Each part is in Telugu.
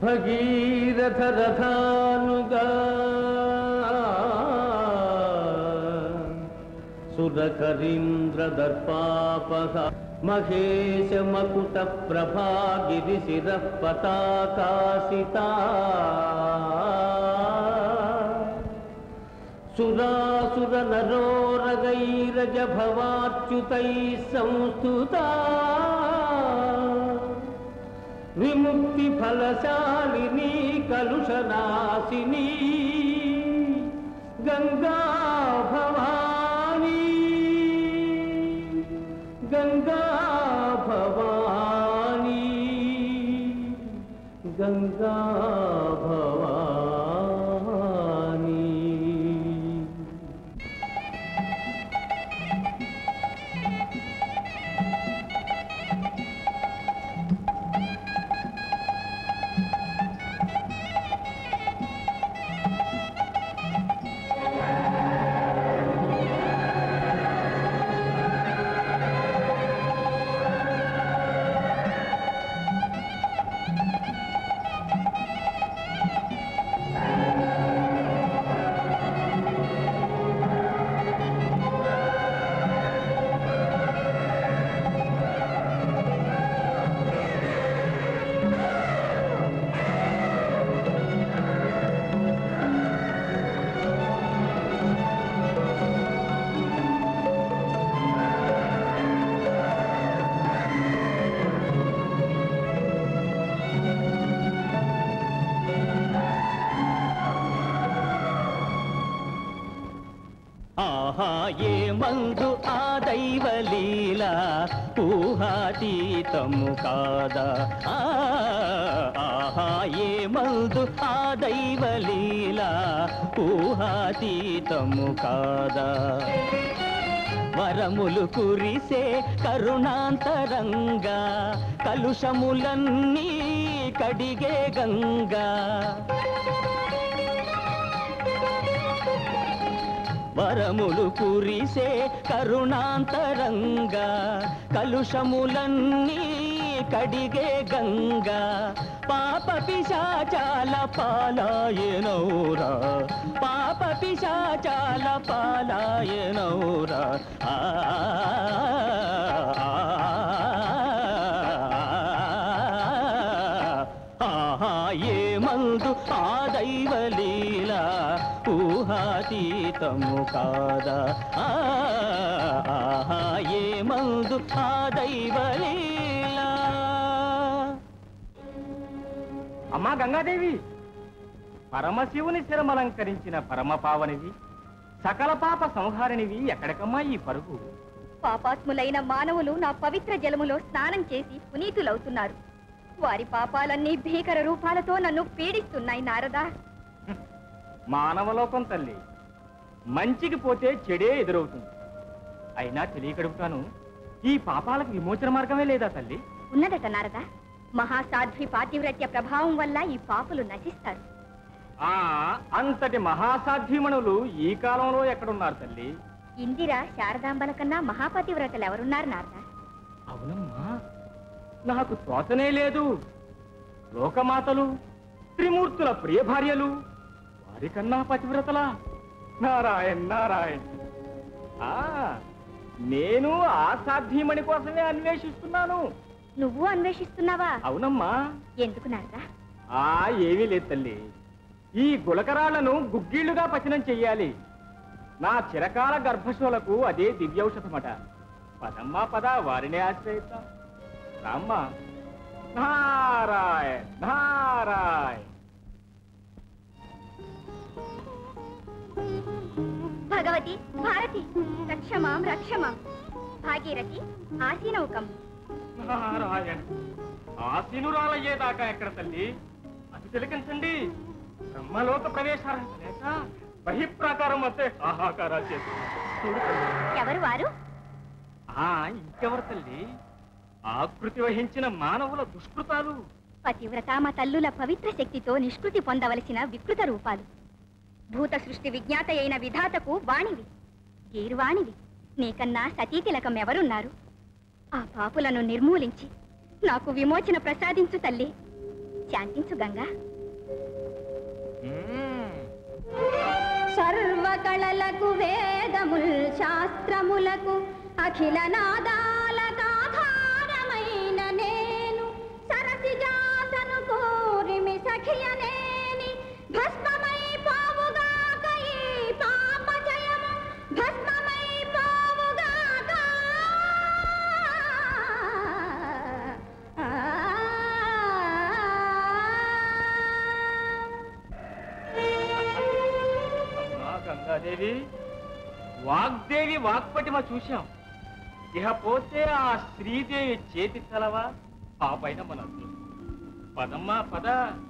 భగీరథ రథానుగా సురకరీంద్ర దర్పాపహ మహేశ మకుట ప్రభాగిరి శిర పతాకాసితా సురాసుర నరోరగైరజ భవాచ్యుతై సంస్థుతా విముక్తి ఫలశాలిని కలుషనాశిని గంగా భవానీ గంగా భవానీ గంగా భవానీ ఆహా ఏ మందు ఆ దైవలీల ఊహాతీతము కాదా ఆ, ఆహా ఏ మందు ఆ దైవలీల ఊహాతీతము కాదా వరములు కురిసే కరుణాంతరంగా కలుషములన్నీ కడిగే గంగా వరములు కురిసే కరుణాంతరంగా కలుషములన్నీ కడిగే గంగా పాప పిశాచాల పాలాయనౌరా పాప పిశాచాల పాలాయనౌరా ఆ, ఆహా ఏ మందు ఆ దైవలీల ఊహాతీతము కాదా ఆ, ఆహా ఏ మందు ఆ దైవలీల అమ్మా గంగాదేవి పరమశివుని శిరమలంకరించిన పరమపావనివి సకల పాప సంహారినివి ఎక్కడికమ్మా ఈ పరుగు పాపాత్ములైన మానవులు నా పవిత్ర జలములో స్నానం చేసి పునీతులవుతున్నారు వారి పాపాలన్నీ భీకర రూపాలతో నన్ను పీడిస్తున్నాయి నారదా మానవలోకం తల్లి మంచికి పోతే చెడే ఎదురవుతుంది అయినా తెలియకడుగుతాను ఈ పాపాలకు విమోచన మార్గమే లేదా తల్లి ఉన్నదట నారదా మహాసాధ్వి పాతివ్రత్య ప్రభావం వల్ల ఈ పాపులు నశిస్తారు ఆ అంతటి మహాసాధ్యమణులు ఈ కాలంలో ఎక్కడున్నారు తల్లి ఇందిర శారదాంబల కన్నా మహాపతివ్రతలు ఎవరున్నారు నారదా అవునమ్మా నాకు తోచనే లేదు లోకమాతలు త్రిమూర్తుల ప్రియ భార్యలు వారికన్నా పతివ్రతలా నారాయణ్ నారాయణ్ ఆ నేను ఆ సాధ్యమణి కోసమే అన్వేషిస్తున్నాను నువ్వు అన్వేషిస్తున్నావా అవునమ్మా ఎందుకు నారదా ఆ ఏమీ లేదు తల్లి ఈ గులకరాళ్లను గుగ్గిళ్లుగా పచనం చెయ్యాలి నా చిరకాల గర్భశోలకు అదే దివ్యౌషధమట పదమ్మా పద వారినే ఆశ్రయిద్దాం రామ్మా నారాయణ నారాయణ భగవతి భారతి రక్షమాం రక్షమాం భాగీరథి ఆసీనౌకం నారాయణ ఆశీనురాలయ్యేదాకా ఎక్కడ తల్లి అది తిలకించండి బ్రహ్మలోక ప్రవేశార్హత లేక బహిప్రాకారం వస్తే ఆహాకారాలు చేస్తున్నారు చూడు తల్లి. ఎవరు వారు ఆ ఇంకెవరు తల్లి ఆకృతి వహించిన మానవుల దుష్కృతాలు పతివ్రతామ తల్లుల పవిత్ర శక్తితో నిష్కృతి పొందవలసిన వికృత రూపాలు భూత సృష్టి విజ్ఞాత అయిన విధాతకు వాణివి గీర్వాణివి నీకన్నా సతీతిలకం ఎవరున్నారు ఆ పాపులను నిర్మూలించి నాకు విమోచన ప్రసాదించు తల్లి శాంతించు గంగా మ్మ్. సర్వకళలకు వేదముల్ శాస్త్రములకు అఖిల నాదాలకాధారమైన నేను సరసిజాతను కోరిమి సఖియనేని భస్మమై పావుగాక ఈ పాపజయము భస్మమై పావుగాక అమ్మా గంగాదేవి వాగ్దేవి వాక్పటిమ చూశాం ఇహ పోతే ఆ శ్రీదేవి చేతి తలవా ఆ పైన మన అదృష్టం. పదమ్మా పద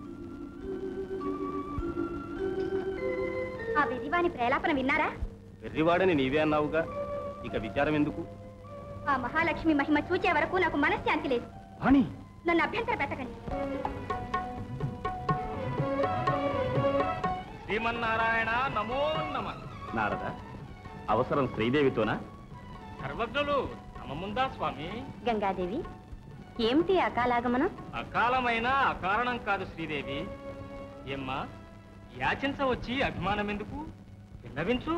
ఆ విధివాని ప్రేలాపన విన్నారా వెర్రివాడని నీవే అన్నావుగా ఇక విచారం ఎందుకు ఆ మహాలక్ష్మి మహిమ చూచే వరకు నాకు మనశ్శాంతి లేదు వాణి నన్ను అభ్యంతర పెట్టకండి శ్రీమన్నారాయణ నమో నమ నారద అవసరం శ్రీదేవితోనా సర్వజ్ఞులు తమ ముందా స్వామి గంగాదేవి ఏమిటి అకాలాగమనం అకాలమైన అకారణం కాదు శ్రీదేవి ఏమ్మా యాచించవచ్చి అభిమానం ఎందుకు విన్నవించు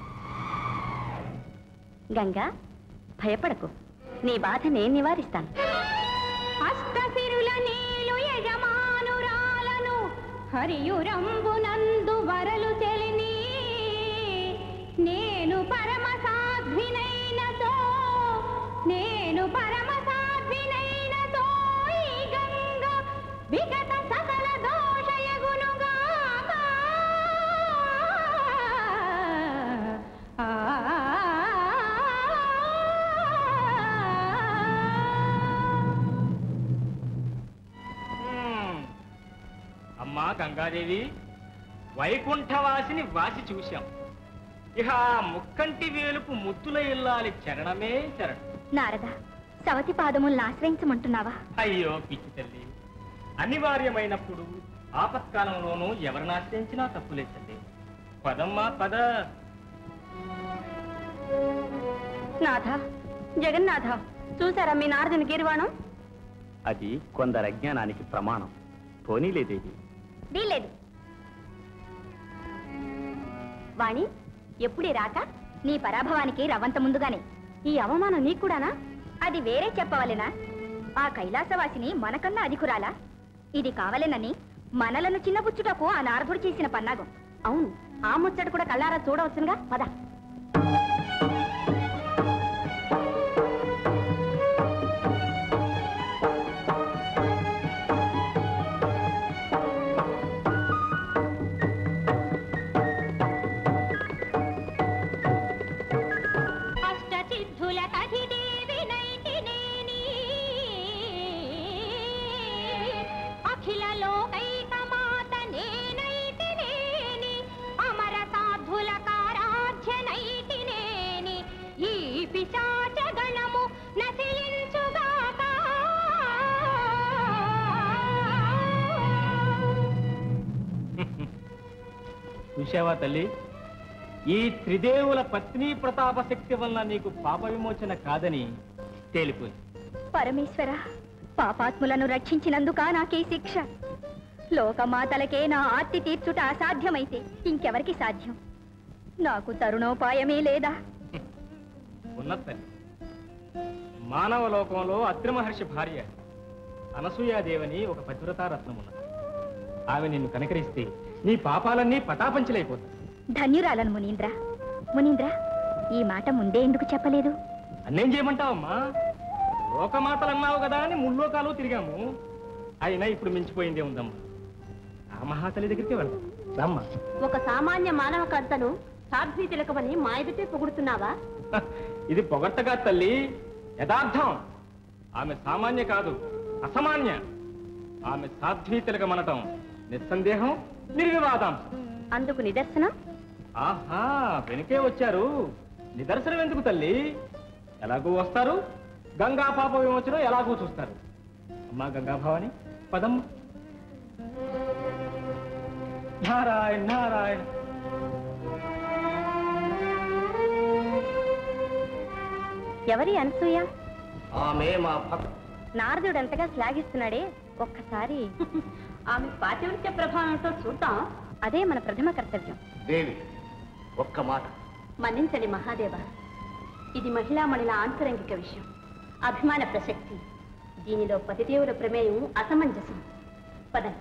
గంగా భయపడకు నీ బాధ నేను నివారిస్తాను అష్టసిరుల నీలు యజమానురాలను హరియురంబునందు వరలు చెలిని నేను పరమ సాధ్వినైనతో నేను పరమ సాధ్వినైనతో ఈ గంగ విగత సకల దోషయగునుగా హ్మ్. అమ్మా గంగాదేవి వైకుంఠవాసిని వాసి చూశాం ఇక ఆ ముక్కంటి వేలుపు ముద్దుల ఇల్లాలి చరణమే చరణం నారద సవతి పాదములను ఆశ్రయించమంటున్నావా అయ్యో పిచ్చి తల్లి అనివార్యమైనప్పుడు ఆపత్కాలంలోనూ ఎవరిని ఆశ్రయించినా తప్పులేదు తల్లి పదమ్మా పద నాథ జగన్నాథ చూసారా మీ నారదుని గీర్వాణం అది కొందరి అజ్ఞానానికి ప్రమాణం పోనీలేదేవి వీల్లేదు వాణి ఎప్పుడే రాక నీ పరాభవానికి రవ్వంత ముందుగానే ఈ అవమానం నీకు కూడానా అది వేరే చెప్పవలెనా ఆ కైలాసవాసిని మనకన్నా అధికురాలా ఇది కావలెనని మనలను చిన్నబుచ్చుటకు ఆ నారదుడు చేసిన పన్నాగం అవును ఆ ముచ్చట కూడా కళ్ళారా చూడవచ్చునుగా పద అష్టసిద్ధుల కధిదేవి నైతినేని అఖిల లోకైక మాత నేనైతినేని అమర సాధుల కారాధ్య నైతినేని ఈ పిశాచ గణము నశించుగాక చూశావా తల్లి ఈ త్రిదేవుల పత్ని ప్రతాప శక్తి వలన నీకు పాప విమోచన కాదని తేలిపోయింది పరమేశ్వర పాపాత్ములను రక్షించినందుక నాకే శిక్ష లోకమాతలకే నా ఆర్తి తీర్చుట అసాధ్యమైతే ఇంకెవరికి సాధ్యం నాకు తరుణోపాయమే లేదా ఉన్నది తల్లి మానవ లోకంలో అత్రి మహర్షి భార్య అనసూయాదేవని ఒక పతివ్రతారత్నం ఉన్నది ఆమె నిన్ను కనకరిస్తే నీ పాపాలన్నీ పటాపంచలైపోతాయి ధన్యురాలను మునీంద్ర మునీంద్ర ఈ మాట ముందే ఎందుకు చెప్పలేదు అన్నేం చేయమంటావమ్మా లోకమాతలు అన్నావు కదా అని ముల్లోకాలు తిరిగాము అయినా ఇప్పుడు మించిపోయిందే ఉందమ్మా ఆ మహాతల్లి దగ్గరికి వెళ్దాం రమ్మా ఒక సామాన్య మానవ కర్తను సాధ్వి తిలకమని మా ఎదుటే పొగుడుతున్నావా హ, ఇది పొగట్టగా తల్లి యథార్థం ఆమె సామాన్య కాదు అసామాన్య ఆమె సాధ్వీ తిలకమనటం నిస్సందేహం నిర్వివాదాంశం అందుకు నిదర్శనం ఆహా వెనుకే వచ్చారు నిదర్శనం ఎందుకు తల్లి ఎలాగూ వస్తారు గంగా పాప విమోచనం ఎలాగూ చూస్తారు అమ్మా గంగా భవాని పదం నారాయణ నారాయణ ఎవరి అనసూయ ఆమె మా భక్త నారదుడు ఎంతగా శ్లాఘిస్తున్నాడే ఒక్కసారి ఆమె పాతివృత్య ప్రభావం ఏంటో చూద్దాం అదే మన ప్రథమ కర్తవ్యం దేవి ఒక్క మాట మన్నించండి మహాదేవ ఇది మహిళామణుల ఆంతరంగిక విషయం అభిమాన ప్రసక్తి దీనిలో పతిదేవుల ప్రమేయం అసమంజసం పదండి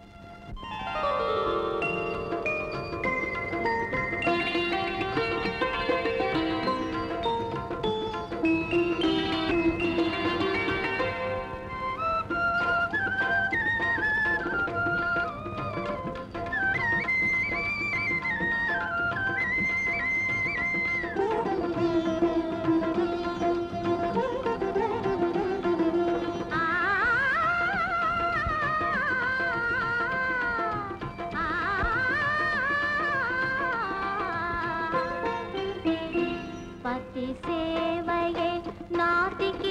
పతి సేవయే నాటికి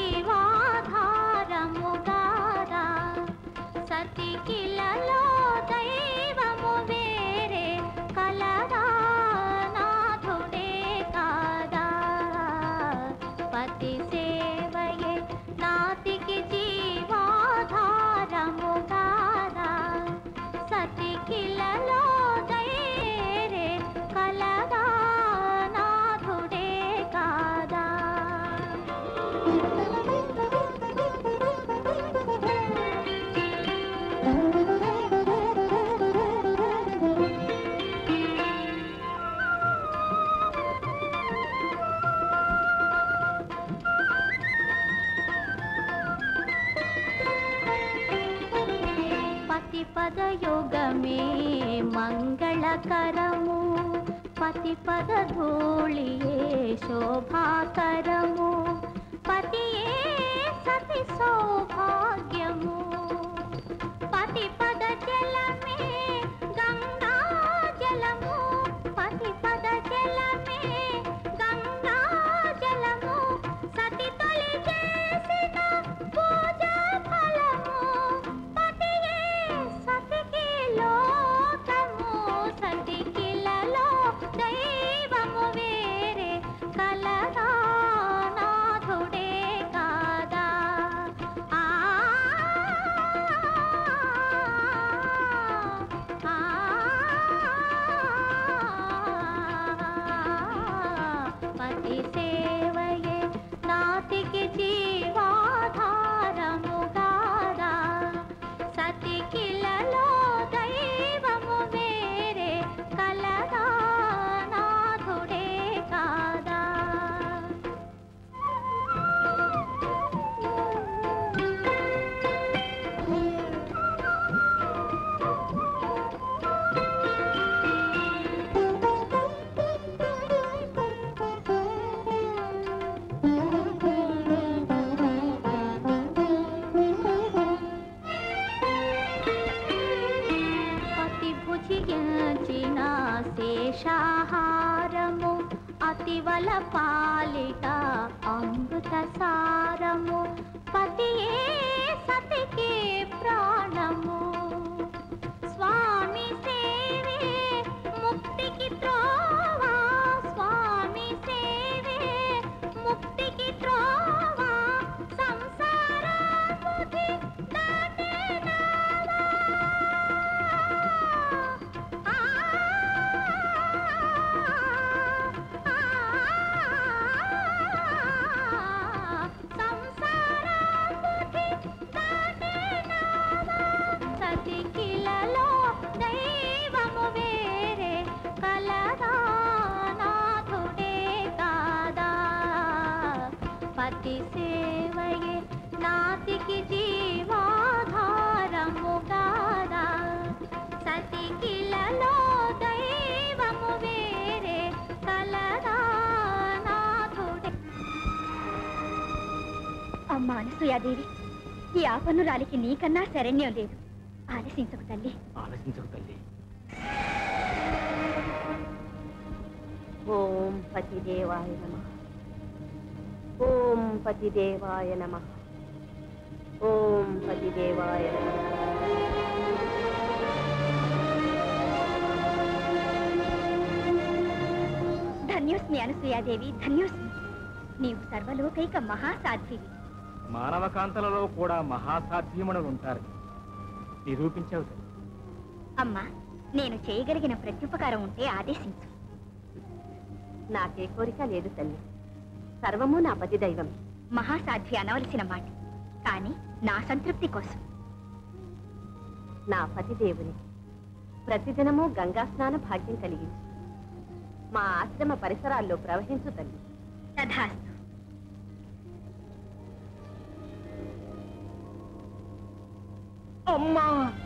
జీవాధారముగారా సతికిలలో దైవము వేరే కలరా నాథుడే కాదా పతి సేవయే నాటికి జీవాధారముగారా సతికిలలో దైరే కలదా నాథుడే కాదా పతి పద యోగమే మంగళకరము పతి పద ధూళియే శోభాకరము పతియే సతి సౌభాగ్యము పతి పద జలమే గంగా జలము పతి పద జలమే గంగా జలము సతి తొలి చేసిన పూజా ఫలము పతియే సతికి లోకము సతికిలలో దైవము వేరే కలదా నాథుడే కాదా ఆ పతి సేవయే నాతికి జీవాధారము కాదా సతికిలలో దైవము వేరే కలదా నాథుడే కాదా పతి భుజించిన శేషాహారము అతివల పాలిట అమృత సారము పతియే సతికి ప్రాణము స్వామి సేవే ముక్తికి త్రోవా స్వామి సేవే ముక్తికి త్రోవా సంసార బుద్ధి దాటే నావా. ఆ, ఆ, సంసార బుద్ధి దాటే నావా. సతికిలలో దైవము వేరే కలదా నాథుడే కాదా పతి సేవయే నాతికి జీవాధారము కాదా సతికిలలో దైవము వేరే కలదా నాథుడే అమ్మా అనసూయాదేవి ఈ ఆపన్నురాలికి నీకన్నా శరణ్యం లేదు ఆలసించకు తల్లి ఆలోచించకు తల్లి ఓం పతిదేవాయ నమ ఓం పతిదేవాయ నమ ఓం పతిదేవాయ నమ ధన్యోస్మి అనసూయాదేవి ధన్యోస్మి నీవు సర్వలోకైక మహాసాధ్వివి మానవకాంతలలో కూడా మహాసాధ్యమునులు ఉంటారు నిరూపించావు తల్లి. అమ్మా నేను చేయగలిగిన ప్రత్యుపకారం ఉంటే ఆదేశించు నాకే కోరిక లేదు తల్లి సర్వము నా పతి దైవం మహాసాధ్వి అనవలసిన మాట కానీ నా సంతృప్తి కోసం నా పతి దేవుని ప్రతిదినము గంగా స్నాన భాగ్యం కలిగించు మా ఆశ్రమ పరిసరాల్లో ప్రవహించు తల్లి తథాస్తు అమ్మా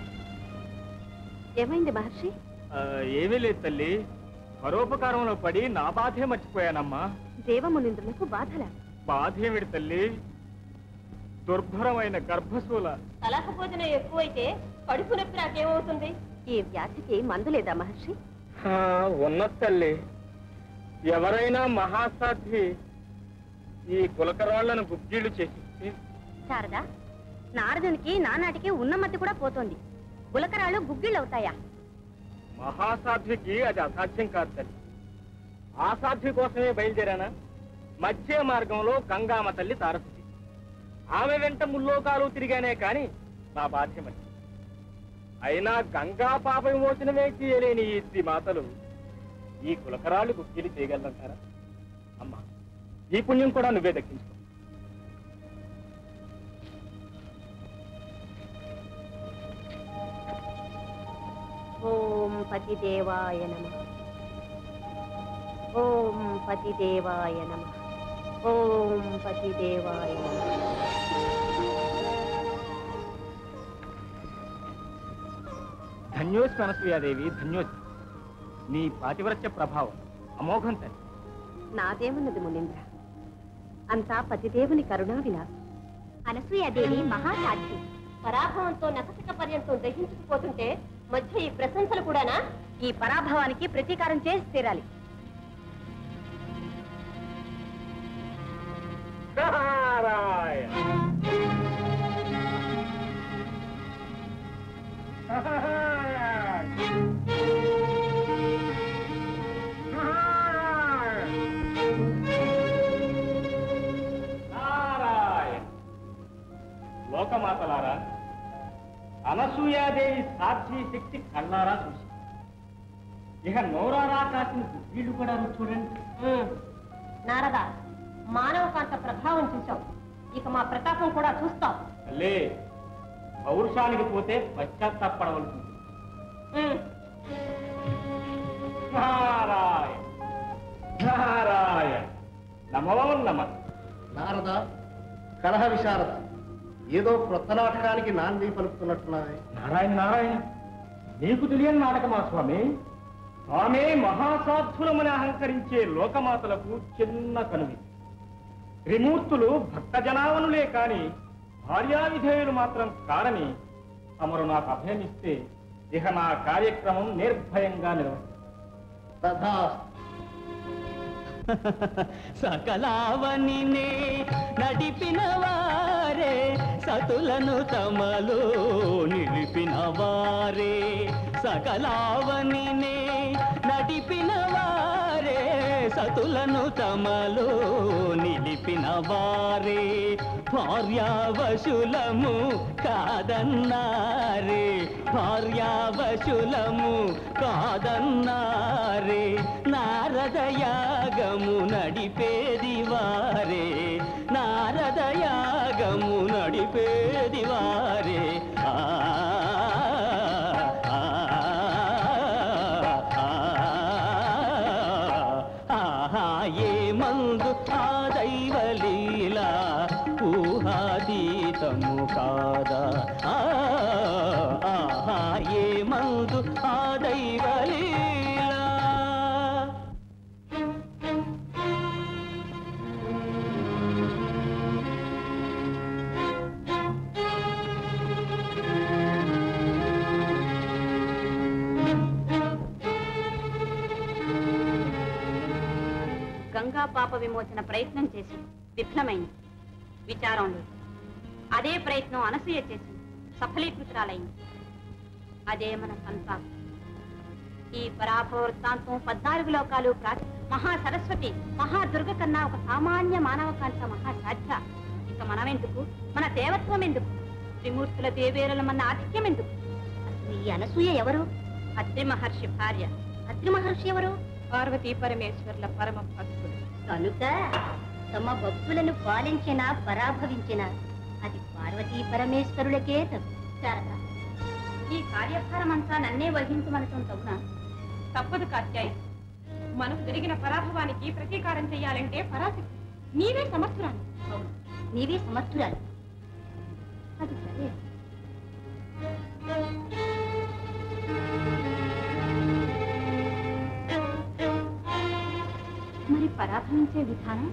ఏమైంది మహర్షి ఆ, ఏమీ లేదు తల్లి పరోపకారంలో పడి నా బాధే మర్చిపోయానమ్మా దేవమునింద్రులకు బాధల బాధేమిటి తల్లి దుర్భరమైన గర్భశూల సలహ భోజనం ఎక్కువైతే కడుపు నొప్పి నాకేమవుతుంది ఈ వ్యాధికి మందు లేదా మహర్షి ఉన్న తల్లి ఎవరైనా మహాసాధ్వి ఈ కులకరాళ్లను గుగ్గిళ్ళు చేసి శారదా నారదునికి నానాటికి ఉన్నమతి కూడా పోతోంది గులకరాళ్ళు గుగ్గిళ్ళవుతాయా మహాసాధ్వికి అది అసాధ్యం కాదు తల్లి ఆ సాధ్వి కోసమే బయలుదేరానా మధ్య మార్గంలో గంగామ తల్లి తారసుది ఆమె వెంట ముల్లోకాలు తిరిగానే కాని నా బాధ్యమని అయినా గంగా పాప విమోచనమే చేయలేని ఈ ఇద్దరి మాతలు ఈ కులకరాళ్ళు గుక్కిలి చేయగలంటారా అమ్మా ఈ పుణ్యం కూడా నువ్వే దక్కించుకో ఓం పతిదేవాయ నమ ఓం పతిదేవాయ నమ ఓం పతిదేవాయ నమ ధన్యోస్మి అనసూయాదేవి ధన్యోస్మి నీ పాతివ్రత్య ప్రభావం అమోఘం తల్లి నాదేమున్నది మునీంద్ర అంతా పతిదేవుని కరుణా విలాసం అనసూయాదేవి మహాసాధ్వి పరాభవంతో నకసిక పర్యంతం దహించుకుపోతుంటే మధ్య ఈ ప్రశంసలు కూడానా ఈ పరాభవానికి ప్రతీకారం చేసి తీరాలి నారాయణ నారాయణ లోకమాతలారా అనసూయాదేవి సాధ్వి శక్తి కళ్ళారా చూసి ఇక నోరారా కాసిన వీళ్ళు కూడా రుచి చూడండి నారద మానవ కాంత ప్రభావం చూసాం ఇక మా ప్రతాపం కూడా చూస్తాం లే పౌరుషానికి పోతే పశ్చాత్తాపడవలసింది నారాయణ నారాయణ నమో నమ నారద కలహ విశారద ఏదో క్రొత్త నాటకానికి నాంది పలుకుతున్నట్టున్నది నారాయణ నారాయణ నీకు తెలియని నాటకమా స్వామి ఆమె మహాసాధులమని అహంకరించే లోకమాతలకు చిన్న కనువి త్రిమూర్తులు భక్త జనావనులే కాని భార్యావిధేయులు మాత్రం కారని తమరు నాకు అభయమిస్తే ఇక నా కార్యక్రమం నిర్భయంగా నిర్వహిస్తాను తథా సకలావనినే నడిపిన వారే సతులను తమలో నిలిపిన వారే సకలావనినే నడిపిన వారే సతులను తమలో నిలిపిన వారే భార్యావశులము కాదన్నారే భార్యావశులము కాదన్నారే నారదయాగము నడిపేది వారే నారదయాగము నడిపేది వారే ఆ ఆ, ఆ, ఆహా ఏ మందు ఆ దైవలీలా ఊహాతీతము కాదా ఆ, ఆహా ఏ మందు ఆ దైవలీలా గంగా పాప విమోచన ప్రయత్నం చేసి విఫలమైంది విచారం లేదు అదే ప్రయత్నం అనసూయ చేసి సఫలీకృతురాలైంది అదే మన సంతానం ఈ పరాభవ వృత్తాంతం పద్నాలుగు లోకాలు ప్రాచీ మహా సరస్వతి మహాదుర్గ కన్నా ఒక సామాన్య మానవ కాంత మహాసాధ్య ఇక ఇక మనమెందుకు మన దేవత్వం ఎందుకు త్రిమూర్తుల దేవేరుల మన ఆధిక్యం ఎందుకు అసలు ఈ అనసూయ ఎవరు అత్రి మహర్షి భార్య అత్రి మహర్షి ఎవరు పార్వతీ పరమేశ్వర్ల పరమ భక్తుడు కనుక తమ భక్తులను పాలించిన పరాభవించిన అది పార్వతీ పరమేశ్వరులకే తప్పు శారద ఈ కార్యభారం అంతా నన్నే వహించమనటం తగున తప్పదు కాత్యాయి మనకు జరిగిన పరాభవానికి ప్రతీకారం చెయ్యాలంటే పరాశక్తి నీవే సమర్థురాలు అవును నీవే సమర్థురాలు అది సరే మరి పరాభవించే విధానం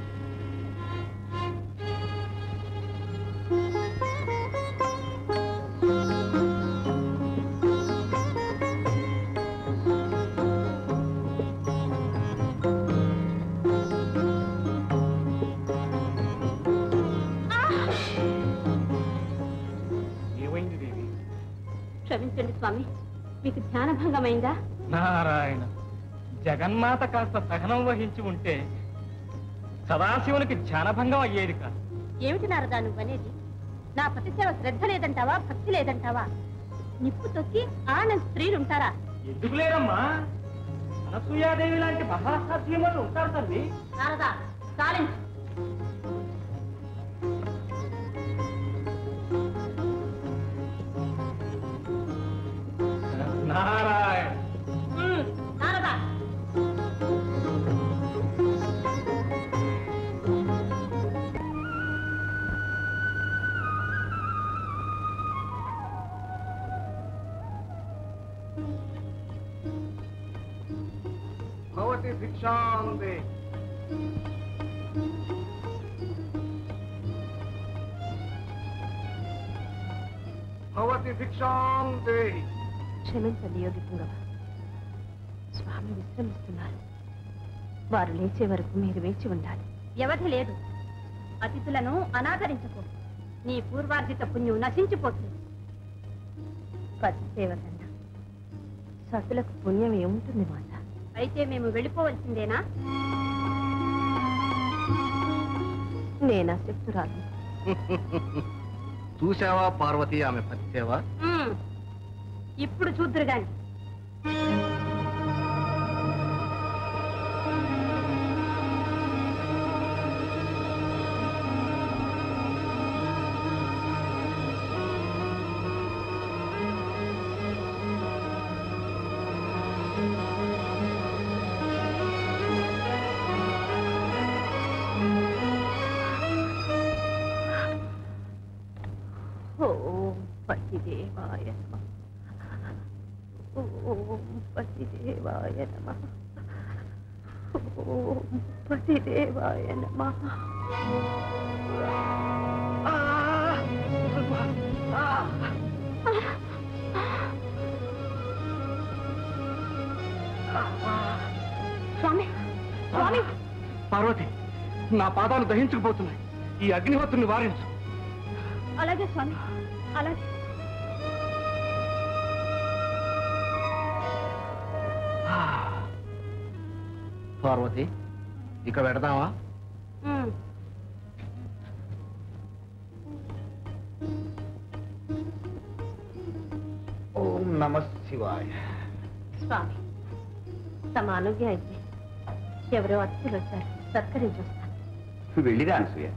ఏమైంది దేవి క్షమించండి స్వామి మీకు ధ్యానభంగమైందా నారాయణ జగన్మాత కాస్త సహనం వహించి ఉంటే సదాశివునికి ధ్యానభంగం అయ్యేది కాదు ఏమిటి నారదా నువ్వనేది నా పతిసేవ శ్రద్ధ లేదంటావా భక్తి లేదంటావా నిప్పు తొక్కి ఆనంద స్త్రీలుంటారా ఎందుకు లేరమ్మా అనసూయాదేవి లాంటి మహాసాధ్యములు ఉంటారు తల్లి నారదా చాలించు నారాయణ ఉమ్, నారదా భవతి భిక్షాంతే భవతి భిక్షాంతే క్షమించండి యోగి పుంగవ స్వామి విశ్రమిస్తున్నారు వారు లేచే వరకు మీరు వేచి ఉండాలి వ్యవధి లేదు అతిథులను అనాదరించకు నీ పూర్వార్జిత పుణ్యం నశించిపోతుంది పతి సేవ కన్నా సతులకు పుణ్యం ఏముంటుంది మాట అయితే మేము వెళ్ళిపోవలసిందేనా నేను శక్తురాలు చూసావా పార్వతి ఆమె పతిసేవ ఉమ్, ఇప్పుడు చూద్దరు గాని ఓం పతిదేవాయ నమ ఓం పతిదేవాయ నమ ఓం పతిదేవాయ నమ స్వామి స్వామి పార్వతి నా పాదాలు దహించుకుపోతున్నాయి ఈ అగ్నిహోత్రుని వారించు అలాగే స్వామి అలాగే పార్వతి ఇక పెడదామా ఉమ్, ఓం నమ శివాయ స్వామి తమ అనుజ్ఞ అయితే ఎవరో అతిథులు వచ్చారు సత్కరించి వస్తాను వెళ్ళిరా అనసూయ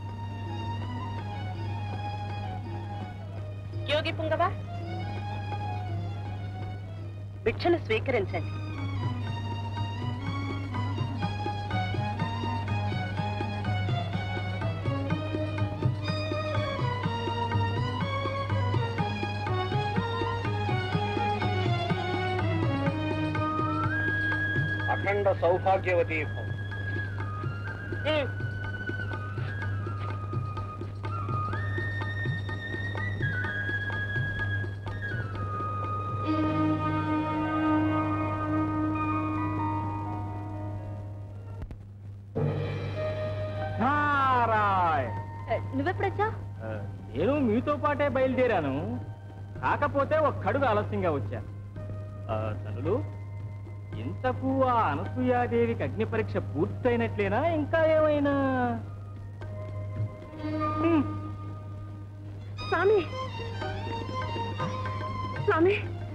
యోగి పుంగవ భిక్షను స్వీకరించండి అఖండ సౌభాగ్యవతి భవ నారాయణ నువ్వెప్పుడొచ్చావు ఆ, నేను మీతో పాటే బయలుదేరాను కాకపోతే ఒక్కడుగు ఆలస్యంగా వచ్చాను ఆ, తనులు ఇంతకు ఆ అనసూయాదేవికి అగ్ని పరీక్ష పూర్తయినట్లేనా ఇంకా ఏమైనా స్వామి స్వామి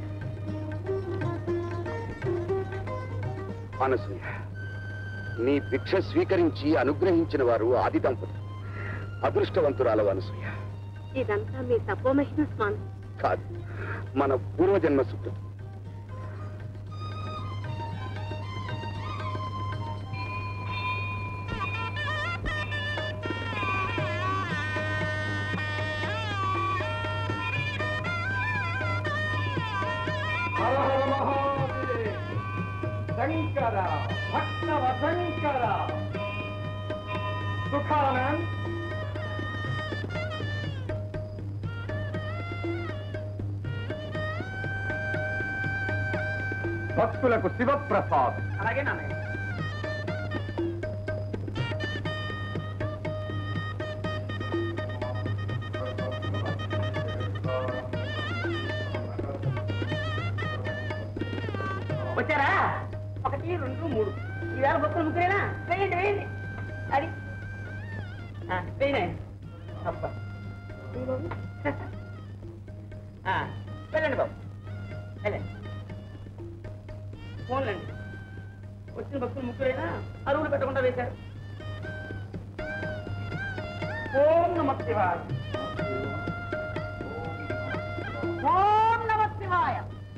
అనసూయ నీ భిక్ష స్వీకరించి అనుగ్రహించిన వారు ఆది దంపతులు అదృష్టవంతురాలవు అనసూయ ఇదంతా మీ తపోమహిమ స్వామి కాదు మన పూర్వజన్మ సుకృతం శంకర భక్తవ శంకర సుఖానంద్ భక్తులకు శివప్రసాద్ అలాగే నాన్నయ్య వచ్చారా ఒకటి రెండు మూడు ఈవేళ భక్తులు ముగ్గురేనా వేయండి వేయండి అది ఆ, వేయనే అబ్బా ఆ, వెళ్ళండి బాబు వెళ్ళండి ఫోన్లండి వచ్చిన భక్తులు ముగ్గురైనా అరువులు పెట్టకుండా వేశారు ఓం నమ శివాయ ఓం నమ శివాయ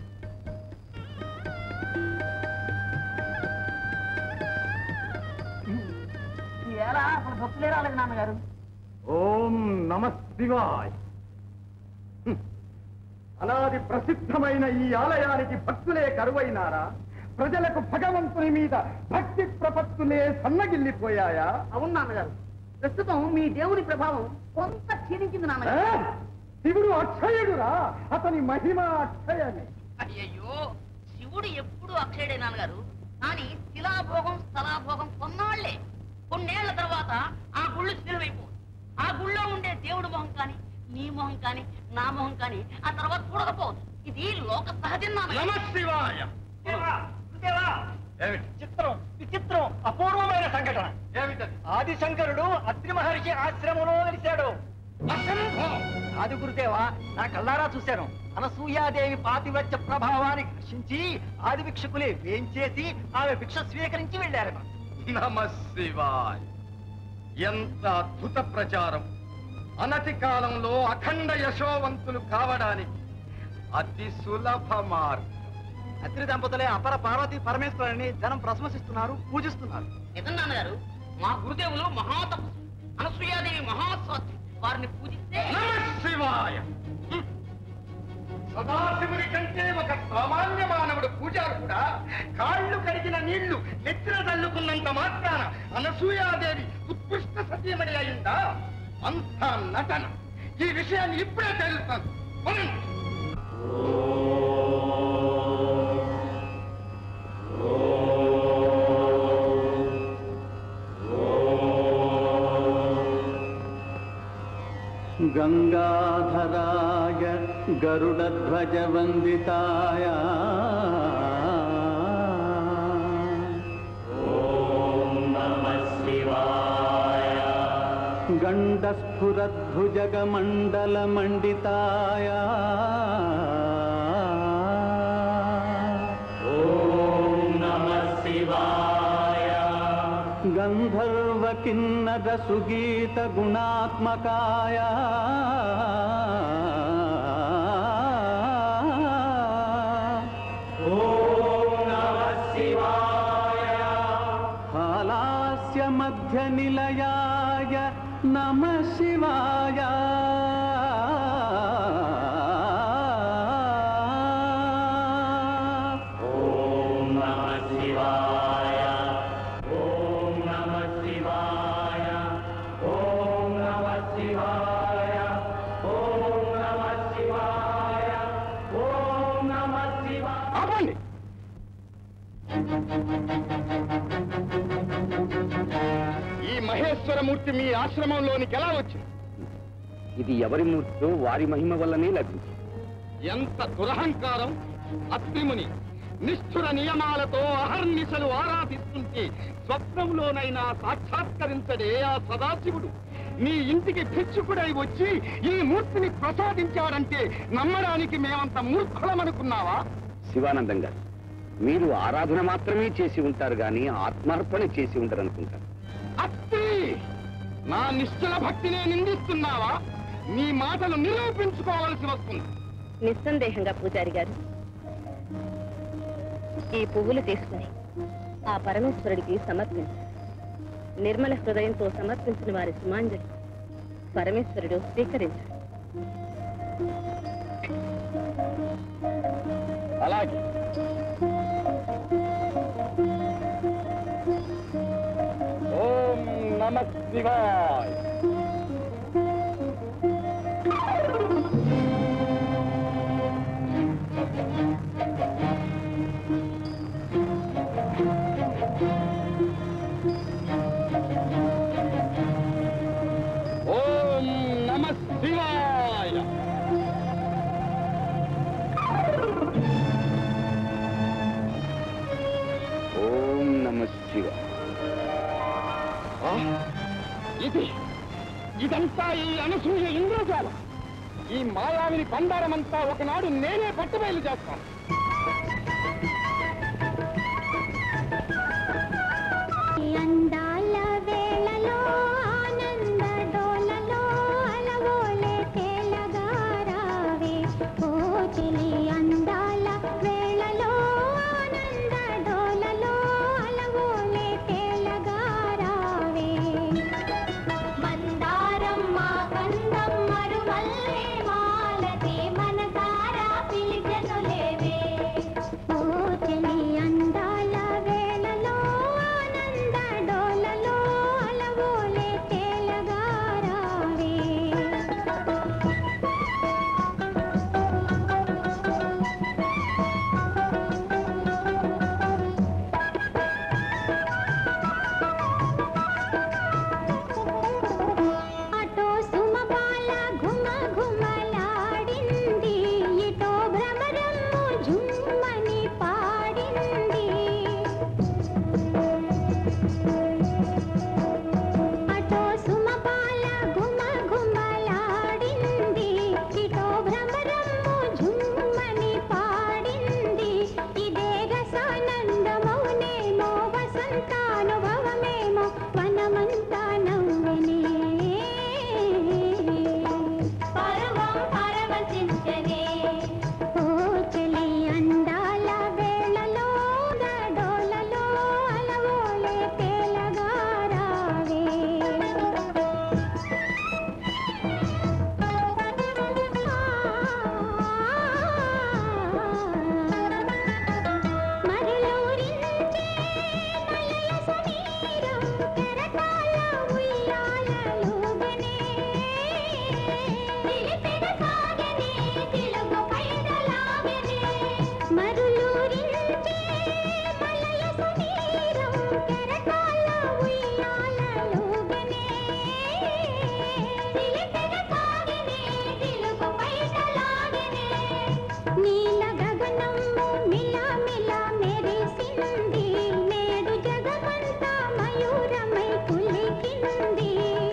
ఈవేళ అసలు భక్తులే రాలేదు నాన్నగారు ఓం నమ శివాయ్ హ్మ్. అనాది ప్రసిద్ధమైన ఈ ఆలయానికి భక్తులే కరువైనారా ప్రజలకు భగవంతుని మీద భక్తి ప్రపత్తులే సన్నగిల్లిపోయాయా అవును నాన్నగారు ప్రస్తుతం మీ దేవుని ప్రభావం కొంత క్షీణించింది ఆ? నాన్నగారు శివుడు అక్షయుడురా అతని మహిమ అక్షయమే అయ్యయ్యో శివుడు ఎప్పుడు అక్షయుడే నాన్నగారు కానీ శిలాభోగం స్థలాభోగం కొన్నాళ్లే కొన్నేళ్ల తర్వాత ఆ గుళ్ళు శిలవైపోదు ఆ గుళ్ళో ఉండే దేవుడి మొహం కానీ నీ మొహం కానీ నా మొహం కానీ ఆ తర్వాత చూడకపోదు ఇది లోక సహజం నాన్నగారు శివాయ చిత్రం విచిత్రం అపూర్వమైన సంఘటన ఏమిటది ఆదిశంకరుడు అత్రి మహర్షి ఆశ్రమంలో వెలిశాడు ఆది గురుదేవా నా కళ్ళారా చూశాను అనసూయాదేవి పాతివ్రత్య ప్రభావానికి హర్షించి ఆది భిక్షకులే వేంచేసి ఆమె భిక్ష స్వీకరించి వెళ్ళారు నమ శివాయ్ ఎంత అద్భుత ప్రచారం అనతి కాలంలో అఖండ యశోవంతులు కావడానికి అతి సులభ మార్గం అత్రి దంపతులే అపర పార్వతి పరమేశ్వరుని జనం ప్రశంసిస్తున్నారు పూజిస్తున్నారు నిజం నాన్నగారు మా గురుదేవులు మహాతపస్సు అనసూయాదేవి మహాస్వాతి వారిని పూజిస్తే నమ శివాయ సదాశివుడి కంటే ఒక సామాన్య మానవుడు పూజారు కూడా కాళ్ళు కడిగిన నీళ్లు నెత్తిన తల్లుకున్నంత మాత్రాన అనసూయాదేవి ఉత్కృష్ట సత్యమణి అయిందా అంతా నటన ఈ విషయాన్ని ఇప్పుడే తెలుస్తాను కొనండి. గంగాధరాయ గరుడధ్వజవందితాయ గండస్ఫురద్భుజగమండలమండితాయ గంధర్వ కిన్నర సుగీత గుణాత్మకాయ హాలాస్య మధ్య నిలయాయ నమ శివాయ ఆపండి ఈ మహేశ్వరమూర్తి మీ ఆశ్రమంలోనికి ఎలా వచ్చింది ఇది ఎవరి మూర్తితో వారి మహిమ వల్లనే లభించింది ఎంత దురహంకారం అత్రిముని నిష్ఠుర నియమాలతో అహర్నిశలు ఆరాధిస్తుంటే స్వప్నంలోనైనా సాక్షాత్కరించడే ఆ సదాశివుడు నీ ఇంటికి భిక్షుకుడై వచ్చి ఈ మూర్తిని ప్రసాదించాడంటే నమ్మడానికి మేమంత మూర్ఖులమనుకున్నావా శివానందం గారు మీరు ఆరాధన మాత్రమే చేసి ఉంటారు గాని ఆత్మార్పణ చేసి ఉంటారు అనుకుంటారు అత్తి నా నిశ్చల భక్తినే నిందిస్తున్నావా నీ మాటలు నిరూపించుకోవలసి వస్తుంది నిస్సందేహంగా పూజారి గారు ఈ పువ్వులు తీసుకుని ఆ పరమేశ్వరుడికి సమర్పించు నిర్మల హృదయంతో సమర్పించిన వారి సుమాంజలి పరమేశ్వరుడు స్వీకరించు అలాగే ఓం నమ శివాయ ఓం నమ శివాయ ఓం నమ శివ ఆ, ఇది ఇదంతా ఈ అనసూయ ఇంద్రజాలం ఈ మాయావిని బండారమంతా ఒకనాడు నేనే పట్టుబయలు చేస్తాను అందాల వేళలో ఆనంద డోలలో అలవోలే తేలగారావే ఓ చెలి అందాల వేళలో ఆనంద డోలలో అలవోలే తేలగారావే మందారం మా కందం మరుమల్లే మాలతి మనసారా పిలిచెను లేవే ఓ చెలి అందాల వేళలో ఆనంద డోలలో అలవోలే తేలగారావే అటో సుమబాల ఘుమ ఘుమలాడింది ఇటో భ్రమరము జుమ్మని పాడింది అటో సుమబాల ఘుమ ఘుమలాడింది ఇటో భ్రమరము జుమ్మని పాడింది ఇదే రసానందమౌనేమో వసంతానుభవమేమో వనమంతా నవ్వెనే పర్వం పరవశించనే ఓ చెలి అందాల వేళలో డోలలో అలవోలే తేలగారావే మరులూరించే మలయ సమీరం కెరటాల ఉయ్యాలలుగనే చిలిపిన సాగనే చిలుకు పైదలాగనే మరులూరించే మలయ సమీరం కెరటాల ఉయ్యాలలుగనే చిలిపిన సాగనే చిలుకు పైదలాగనే నీల గగనము మిలా మిలా మెరిసింది నేడు జగమంతా మయూరమై కులికింది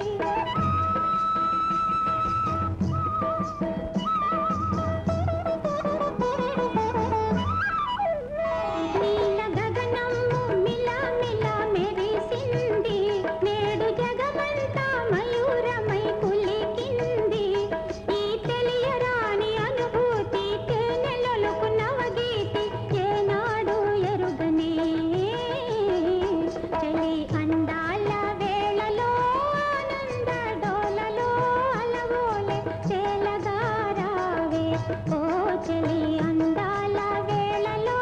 నీల గగనము మిలా మిలా మెరిసింది నేడు జగమంతా మయూరమై కులికింది ఈ తెలియరాని అనుభూతి తేనెలొలుకు నవగీతి ఏనాడు ఎరుగనే చలి అందాల వేళలో ఆనంద డోలలో అలవోలే తేలగారావే ఓ చలి అందాల వేళలో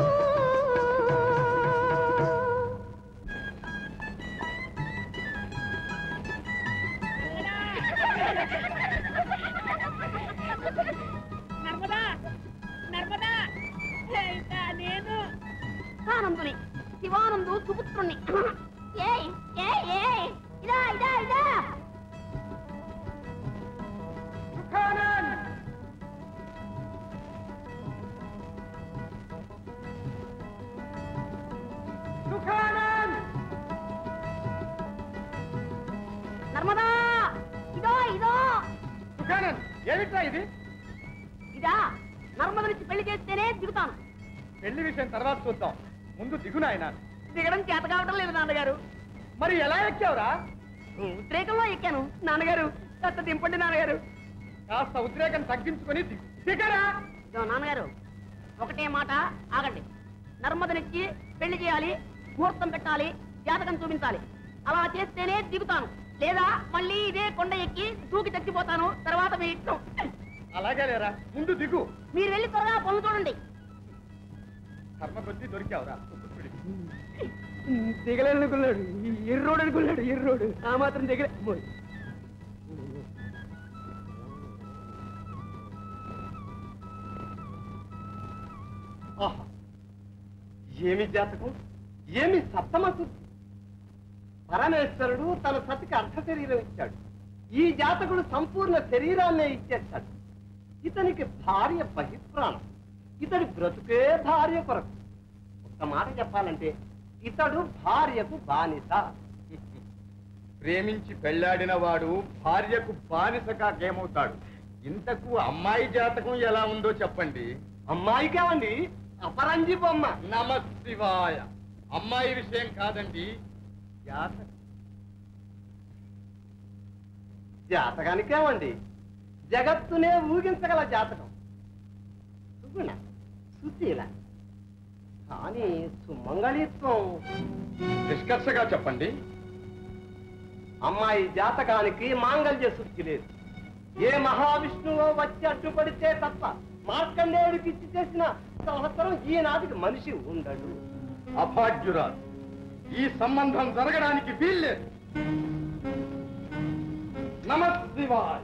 నర్మదా నర్మదా ఇంకా నేను ఆనందుని శివానందు సుపుత్రుణ్ణి ఏయ్ ఏయ్ ఏయ్ ఇదా ఇదా ఇదా నర్మదా ఆనంద్ ఏమిట్రా ఇది ఇదా నర్మద నుంచి పెళ్లి చేస్తేనే దిగుతాను పెళ్లి విషయం తర్వాత చూద్దాం ముందు దిగు నాయన దిగడం చేత కావడం లేదు నాన్నగారు మరి ఎలా ఎక్కావురా ఉద్రేకంలో ఎక్కాను నాన్నగారు కాస్త దింపండి నాన్నగారు కాస్త ఉద్రేకం తగ్గించుకొని దిగు దిగరా ఇదో నాన్నగారు ఒకటే మాట ఆగండి నర్మదనిచ్చి పెళ్లి చేయాలి ముహూర్తం పెట్టాలి జాతకం చూపించాలి అలా చేస్తేనే దిగుతాను లేదా మళ్ళీ ఇదే కొండ ఎక్కి దూకి చచ్చిపోతాను తర్వాత మీ ఇష్టం అలాగే లేరా ముందు దిగు మీరు వెళ్ళి త్వరగా పనులు చూడండి కర్మ కొద్దీ దొరికావురా కుక్కుడు. దిగలేనుకున్నాడు ఎర్రోడు అనుకున్నాడు ఎర్రోడు ఆ మాత్రం దిగలే ఆహా ఏమి జాతకం ఏమి సప్తమ శుద్ధి పరమేశ్వరుడు తన సతికి అర్ధ శరీరం ఇచ్చాడు ఈ జాతకుడు సంపూర్ణ శరీరాన్నే ఇచ్చేస్తాడు ఇతనికి భార్య బహిప్రాణం ఇతడి బ్రతుకే భార్య కొరకు ఒక్క మాట చెప్పాలంటే ఇతడు భార్యకు బానిస ప్రేమించి పెళ్లాడిన వాడు భార్యకు బానిసగా ఏమవుతాడు ఇంతకు అమ్మాయి జాతకం ఎలా ఉందో చెప్పండి అమ్మాయికేమండి అపరంజి బొమ్మ నమ శివాయ అమ్మాయి విషయం కాదండి జాతకం జాతకానికేమండి జగత్తునే ఊగించగల జాతకం సుగుణ సుశీల కానీ సుమంగళిత్వం నిష్కర్షగా చెప్పండి అమ్మాయి జాతకానికి మాంగళ్య శుద్ధి లేదు ఏ మహావిష్ణువో వచ్చి అడ్డుపడితే తప్ప మార్కండేయుడికి ఇచ్చి చేసిన సంవత్సరం ఈనాటికి మనిషి ఉండడు అభాగ్యురాలు ఈ సంబంధం జరగడానికి వీల్లేదు నమ శివాయ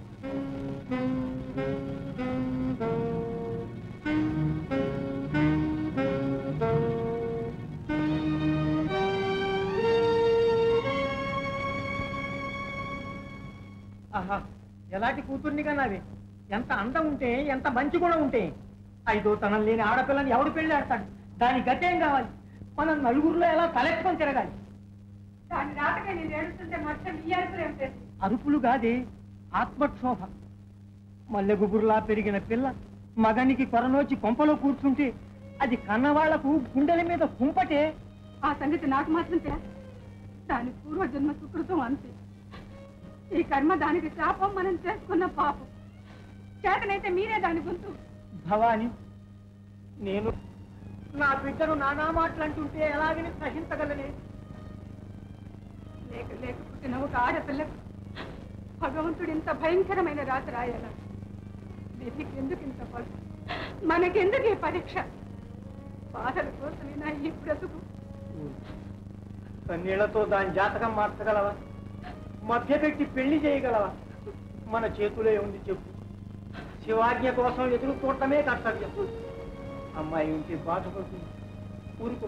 ఆహా ఎలాంటి కూతుర్ని కన్నావి ఎంత అందం ఉంటే ఎంత మంచి కూడా ఉంటే ఐదో తనం లేని ఆడపిల్లని ఎవడు పెళ్లి ఆడతాడు దాని గతేం కావాలి మనం నలుగురిలో ఎలా తలెత్తుకొని తిరగాలి దాని రాటగా నేను ఏడుస్తుంటే మొత్తం ఈ అరుపులు ఏం చేసి అరుపులు కాదే ఆత్మక్షోభ మల్లె గుబురులా పెరిగిన పిల్ల మగనికి కొరనోచి కొంపలో కూర్చుంటే అది కన్నవాళ్లకు గుండెల మీద కుంపటే ఆ సంగతి నాకు మాత్రం తెలుసు దాని పూర్వజన్మ సుకృతం అంతే ఈ కర్మ దానికి శాపం మనం చేసుకున్న పాపం చేతనైతే మీరే దాని గొంతు భవాని నేను నా బిడ్డను నానా మాటలంటుంటే ఎలాగని సహించగలనే లేక లేక పుట్టిన ఒక ఆడపిల్లకు భగవంతుడు ఇంత భయంకరమైన రాత రాయాల దీనికి ఎందుకు ఇంత పలు మనకెందుకు ఈ పరీక్ష బాధల కోసమైనా ఈ బ్రతుకు కన్నీళ్లతో దాని జాతకం మార్చగలవా మధ్య పెట్టి పెళ్లి చేయగలవా మన చేతులే ఉంది చెప్పు శివాజ్ఞ కోసం ఎదురు చూడటమే కర్తవ్యం అమ్మాయి ఉంటే బాధపడుతుంది ఊరుకో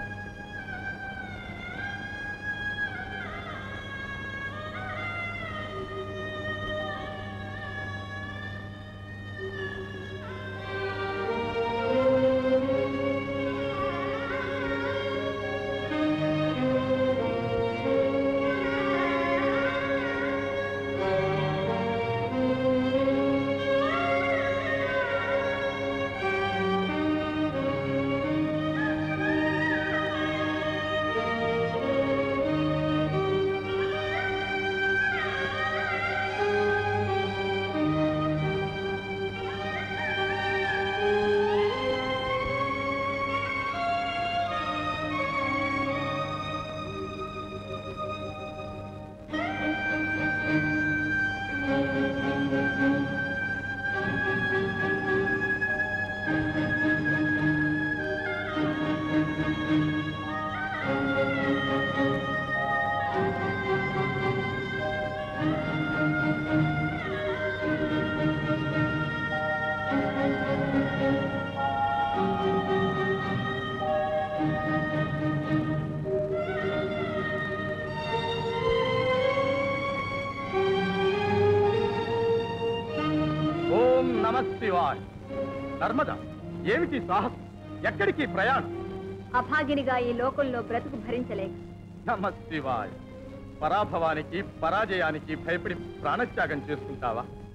ఓం నమ శివాయ నర్మద ఏమిటి సాహసం ఎక్కడికి ప్రయాణం అభాగినిగా ఈ లోకంలో బ్రతుకు భరించలేక నమ శివాయ పరాభవానికి పరాజయానికి భయపడి ప్రాణత్యాగం చేసుకుంటావా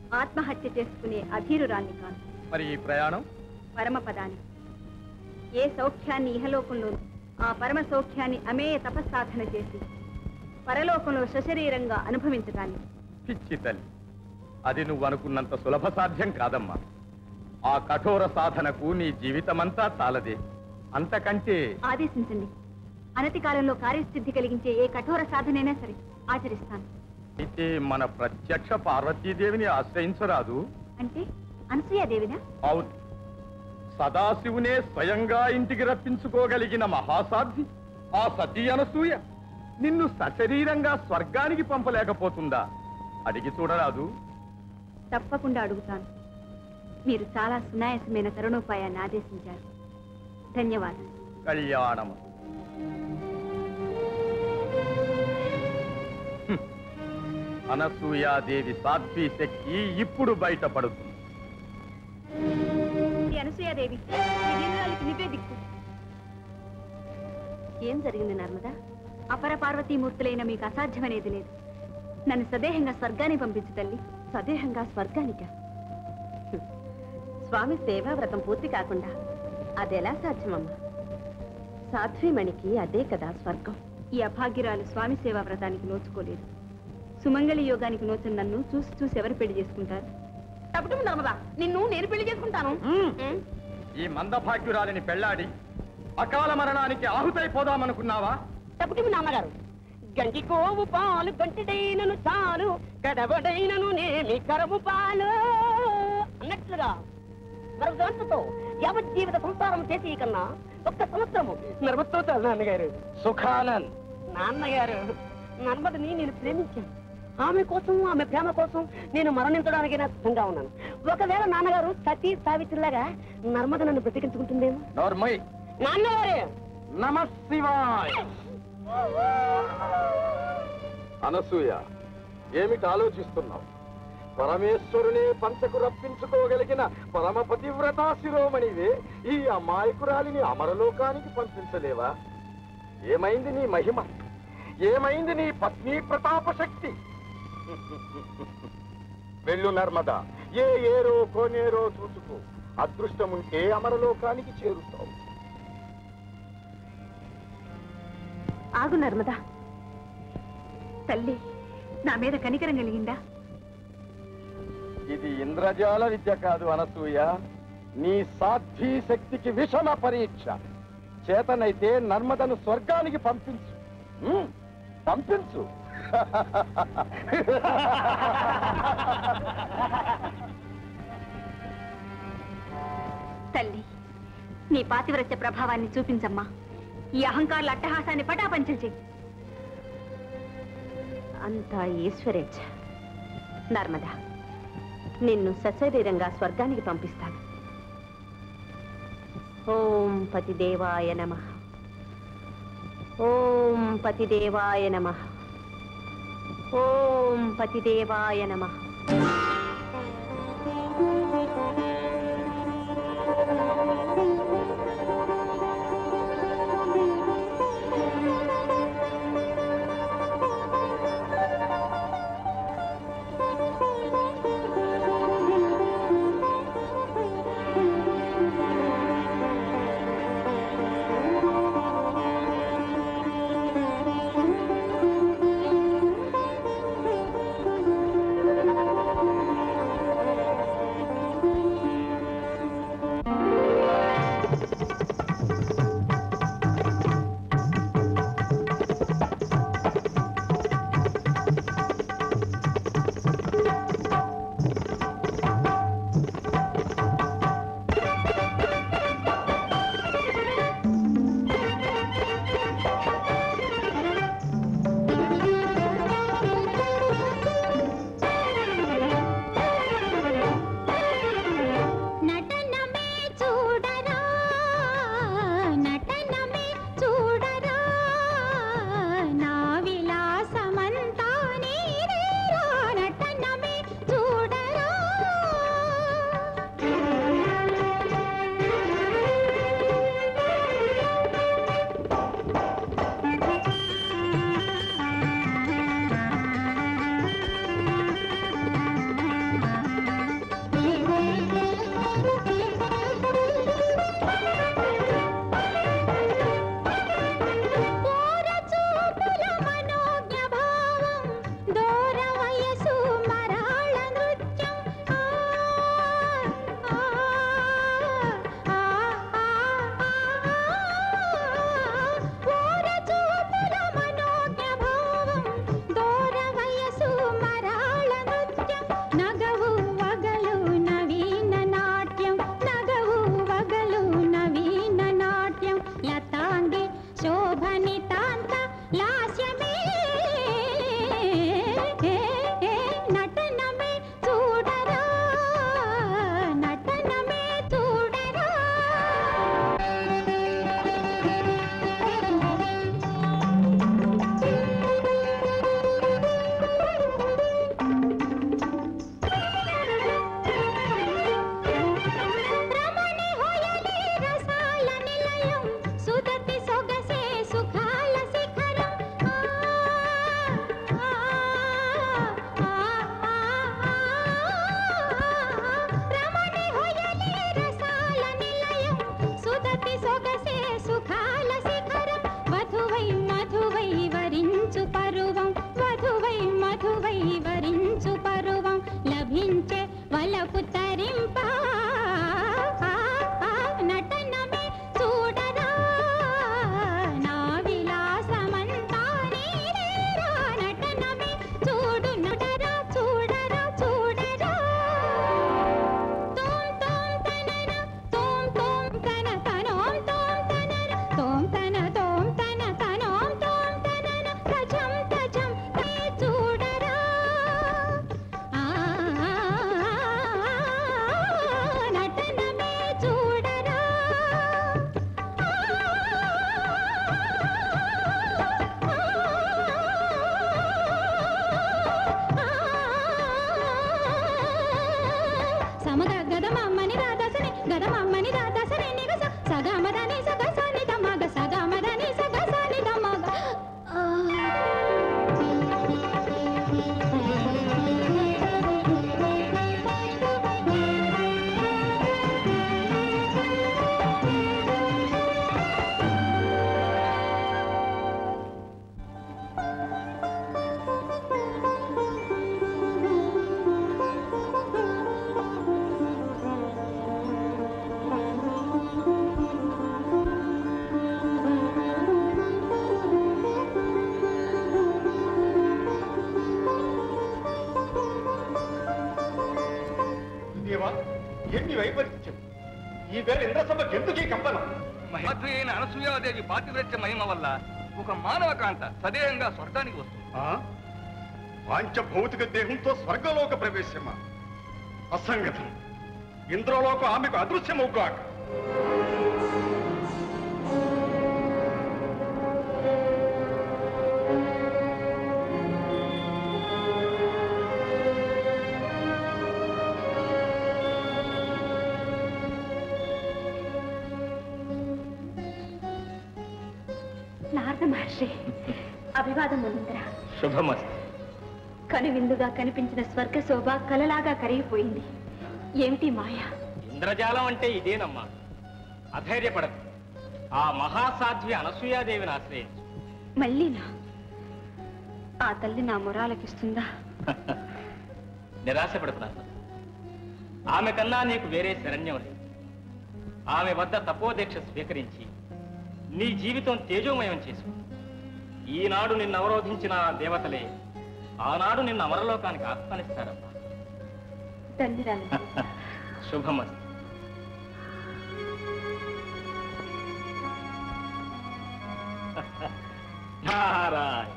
ఆత్మహత్య చేసుకునే అధీరురాన్ని కాదు మరి ఈ ప్రయాణం పరమపదాన్ని ఏ సౌఖ్యాన్ని ఇహలోకంలో ఆ పరమ సౌఖ్యాన్ని అమేయ తపస్సాధన చేసి పరలోకంలో సశరీరంగా అనుభవించటాన్ని పిచ్చి తల్లి అది నువ్వు అనుకున్నంత సులభ సాధ్యం కాదమ్మా ఆ కఠోర సాధనకు నీ జీవితమంతా చాలదే అంతకంటే ఆదేశించండి అనతి కాలంలో కార్యసిద్ధి కలిగించే ఏ కఠోర సాధనైనా సరే ఆచరిస్తాను అయితే మన ప్రత్యక్ష పార్వతీదేవిని ఆశ్రయించరాదు అంటే అనసూయాదేవినా అవును సదాశివునే స్వయంగా ఇంటికి రప్పించుకోగలిగిన మహాసాధ్వి ఆ సతీ అనసూయ నిన్ను సశరీరంగా స్వర్గానికి పంపలేకపోతుందా అడిగి చూడరాదు తప్పకుండా అడుగుతాను మీరు చాలా సునాయాసమైన తరుణోపాయాన్ని ఆదేశించారు ధన్యవాదాలు కళ్యాణము హ్మ్. అనసూయాదేవి సాధ్వీ శక్తి ఇప్పుడు బయటపడుతుంది ఈ అనసూయాదేవి ఈ వీరురాలికి నువ్వే దిక్కు ఏం జరిగింది నర్మదా అపర పార్వతీమూర్తులైన మీకు అసాధ్యమనేది లేదు నన్ను సదేహంగా స్వర్గానికి పంపించు తల్లి సదేహంగా స్వర్గానిక స్వామి సేవావ్రతం పూర్తి కాకుండా అదెలా సాధ్యమమ్మా సాధ్వీమణికి అదే కదా స్వర్గం ఈ అభాగ్యురాలు స్వామి సేవా వ్రతానికి నోచుకోలేదు సుమంగళి యోగానికి నోచిన నన్ను చూసి చూసి ఎవరు పెళ్లి చేసుకుంటారు తప్పటం నర్మదా నిన్ను నేను పెళ్లి చేసుకుంటాను ఈ మందభాగ్యురాలిని పెళ్లాడి అకాల మరణానికి ఆహుతైపోదామనుకున్నావా తప్పటి నాన్నగారు గంగి కోవు పాలు గంటిడైనను చాలు గడబడైనను నేమి కరము పాలు అన్నట్లుగా మరొక దాంతో యావత్ జీవిత సంసారం చేసి కన్నా ఒక్క సంవత్సరము నర్మతో చాలు నాన్నగారు సుఖానంద్ నాన్నగారు నర్మదని నేను ప్రేమించాను ఆమె కోసం ఆమె ప్రేమ కోసం నేను మరణించడానికి నా సిద్ధంగా ఉన్నాను ఒకవేళ నాన్నగారు సతీ సావిత్రిలాగా నర్మద నన్ను బ్రతికించుకుంటుందేమో నోర్మయ్ నాన్నగారు నమ శివాయ అనసూయ ఏమిటి ఆలోచిస్తున్నావు పరమేశ్వరునే పంచకు రప్పించుకోగలిగిన పరమ పతివ్రతా శిరోమణివే ఈ అమాయకురాలిని అమరలోకానికి పంపించలేవా ఏమైంది నీ మహిమ ఏమైంది నీ పత్ని ప్రతాప శక్తి వెళ్ళు నర్మద ఏ ఏరో కోనేరో చూసుకో అదృష్టముంటే అమరలోకానికి చేరుతావు ఆగు నర్మదా తల్లి నా మీద కనికరం కలిగిందా ఇది ఇంద్రజాల విద్య కాదు అనసూయ నీ సాధ్వీ శక్తికి విషమ పరీక్ష చేతనైతే నర్మదను స్వర్గానికి పంపించు ఉమ్, పంపించు తల్లి నీ పాతివ్రత్య ప్రభావాన్ని చూపించమ్మా ఈ అహంకారుల అట్టహాసాన్ని పటాపంచలు చెయ్యి అంతా ఈశ్వరేచ్ఛ నర్మదా నిన్ను సశరీరంగా స్వర్గానికి పంపిస్తాను ఓం పతిదేవాయ నమ ఓం పతిదేవాయ నమ ఓం పతిదేవాయ నమ Thank you. దేవా ఎన్ని వైపరీత్యం ఈ వేళ ఇంద్రసభకు ఎందుకు ఈ కంపనం మహాద్రి అయిన అనసూయాదేవి పాతివ్రత్య మహిమ వల్ల ఒక మానవ కాంత సదేహంగా స్వర్గానికి వస్తుంది పాంచ భౌతిక దేహంతో స్వర్గలోక ప్రవేశమా అసంగతం ఇంద్రలోక ఆమెకు అదృశ్యమవుగాక నారద మహర్షి అభివాదం మునింద్ర శుభమస్తు కనువిందుగా కనిపించిన స్వర్గ శోభ కలలాగా కరిగిపోయింది ఏమిటి మాయ ఇంద్రజాలం అంటే ఇదేనమ్మా అధైర్యపడదు ఆ మహాసాధ్వి అనసూయాదేవిని ఆశ్రయించు మళ్ళీనా ఆ తల్లి నా మొరాలకిస్తుందా నిరాశపడుతున్నాను ఆమె కన్నా నీకు వేరే శరణ్యం లేదు ఆమె వద్ద తపోదీక్ష స్వీకరించి నీ జీవితం తేజోమయం చేసు ఈనాడు నిన్ను అవరోధించిన ఆ దేవతలే ఆనాడు నిన్ను అమరలోకానికి ఆహ్వానిస్తారమ్మా ధన్యురాలు శుభమస్తు నారాయణ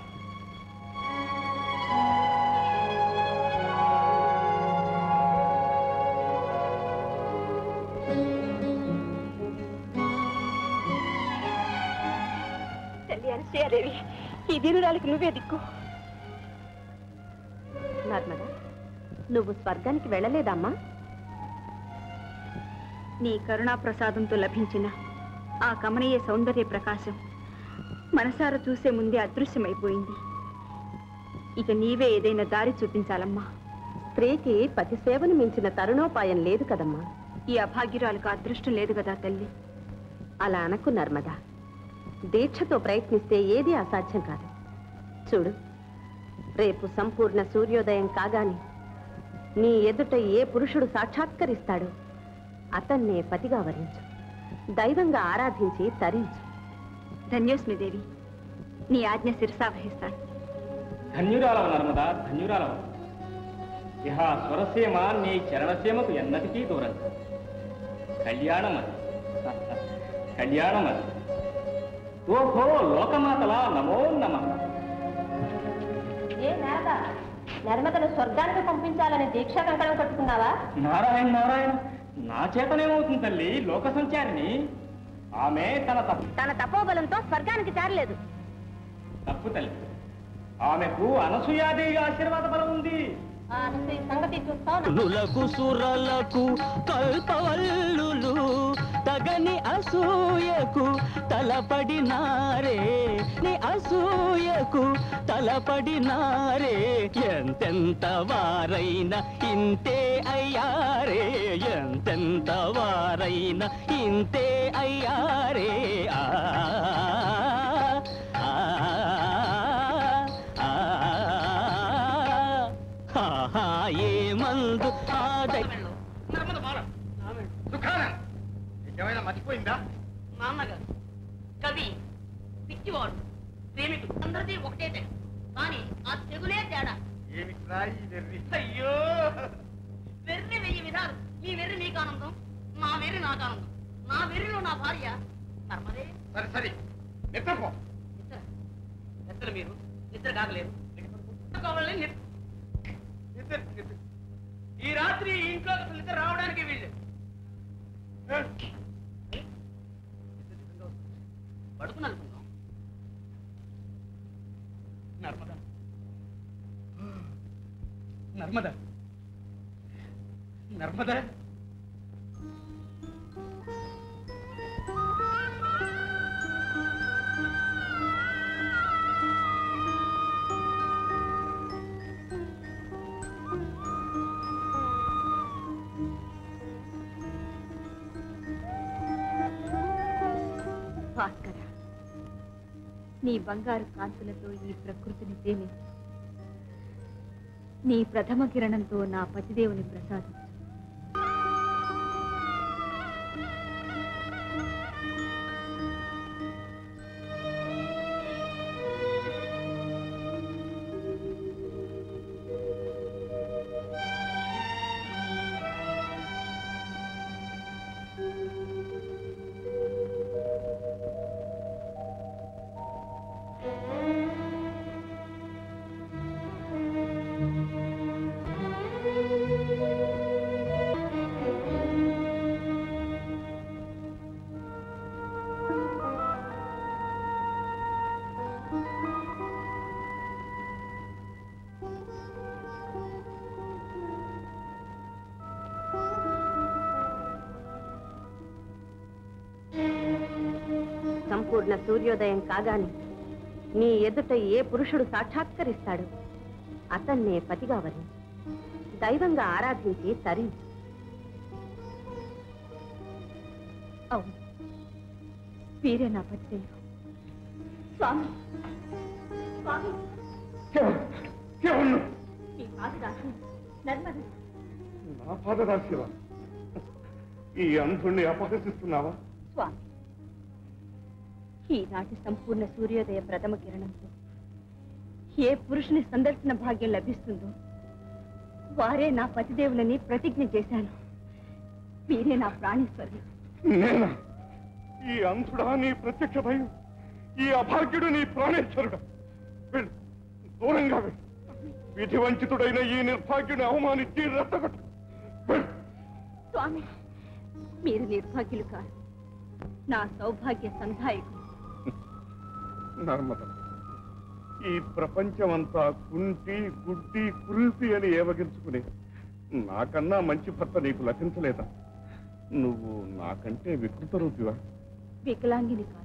తల్లి అనసూయాదేవి ఈ దీనురాలికి నువ్వే దిక్కు నర్మదా నువ్వు స్వర్గానికి వెళ్ళలేదమ్మా నీ కరుణా ప్రసాదంతో లభించిన ఆ కమనీయ సౌందర్య ప్రకాశం మనసారా చూసే ముందే అదృశ్యమైపోయింది ఇక నీవే ఏదైనా దారి చూపించాలమ్మా స్త్రీకి పతి సేవను మించిన తరుణోపాయం లేదు కదమ్మా ఈ అభాగ్యురాలకు అదృష్టం లేదు కదా తల్లి అలా అనకు నర్మదా దీక్షతో ప్రయత్నిస్తే ఏదీ అసాధ్యం కాదు చూడు రేపు సంపూర్ణ సూర్యోదయం కాగానే నీ ఎదుట ఏ పురుషుడు సాక్షాత్కరిస్తాడో అతన్నే పతిగా వరించు దైవంగా ఆరాధించి తరించు ధన్యోస్మిదేవి నీ ఆజ్ఞ శిరసావహిస్తాను ధన్యురాలవు నర్మదా ధన్యురాలవు ఇహ స్వరసీమ నీ చరణసీమకు ఎన్నటికీ దూరం కాదు. కళ్యాణం అది కళ్యాణం అది ఓహో లోకమాతలా నమో నమ ఏ నారదా నర్మదను స్వర్గానికి పంపించాలని దీక్షా కంకణం కట్టుకున్నావా నారాయణ నారాయణ నా చేతనేమవుతుంది తల్లి లోక సంచారిని ఆమె తన తప్పు తన తపోబలంతో స్వర్గానికి చేరలేదు తప్పు తల్లి ఆమెకు అనసూయాదేవి ఆశీర్వాద బలం ఉంది సంగతి చూస్తావు నులకు సురలకు కల్పవల్లులు తగని అసూయకు తలపడినారే నీ అసూయకు తలపడినారే ఎంతెంత వారైన ఇంతే అయ్యారే ఎంతెంత వారైన ఇంతే అయ్యారే ఆ ఆ, ఆ, ఆ, ఏ మందు ఆదై నర్మద బాలం దుఃఖాన ఏమైనా మర్చిపోయిందా నాన్నగారు కవి పిచ్చివాడు ప్రేమికుడు అందరిది ఒకటే తెగ కానీ ఆ తెగులే తేడా ఏమిట్రా ఈ వెర్రి అయ్యో వెర్రి వెయ్యి విధాలు మీ వెర్రి మీకు ఆనందం మా వెర్రి నాకు ఆనందం నా వెర్రిలో నా భార్య నర్మదే సరే సరే నిద్రపో నిద్ర నిద్ర మీరు నిద్ర కాగలేరు కావాలని నిద్ర నిద్ర నిద్ర ఈ రాత్రి ఈ ఇంట్లో అసలు నిద్ర రావడానికి వీళ్ళు పడుకుని అనుకుందాం నర్మద నర్మద నర్మద భాస్కర నీ బంగారు కాంతులతో ఈ ప్రకృతిని ప్రేమించు నీ ప్రథమ కిరణంతో నా పతిదేవుని ప్రసాదించు సంపూర్ణ సూర్యోదయం కాగానే నీ ఎదుట ఏ పురుషుడు సాక్షాత్కరిస్తాడు అతన్నే పతిగా వరించు దైవంగా ఆరాధించి తరించు అవును వీరే నా పతిదేవుడు స్వామి స్వామి మీ పాదరాశి నర్మద నా పాదరాశివా ఈ అంధుణ్ణి అపహసిస్తున్నావా స్వామి ఈనాటి సంపూర్ణ సూర్యోదయ ప్రథమ కిరణంతో ఏ పురుషుని సందర్శన భాగ్యం లభిస్తుందో వారే నా పతిదేవులని ప్రతిజ్ఞ చేశాను వీరే నా ప్రాణేశ్వరులు నేనా ఈ అంధుడా నీ ప్రత్యక్ష భయం ఈ అభాగ్యుడు నీ ప్రాణేశ్వరుడు వెళ్ళు దూరంగా వెళ్ళు విధి వంచితుడైన ఈ నిర్భాగ్యుని అవమానించి రెత్తగొట్టు వెళ్ళు స్వామి మీరు నిర్భాగ్యులు కాదు నా సౌభాగ్య సంధాయకులు నర్మద ఈ ప్రపంచమంతా కుంటి గుడ్డి కుల్పి అని ఏవగించుకుని నాకన్నా మంచి భర్త నీకు లభించలేదా నువ్వు నాకంటే వికృత రూపివా వికలాంగిని కాదు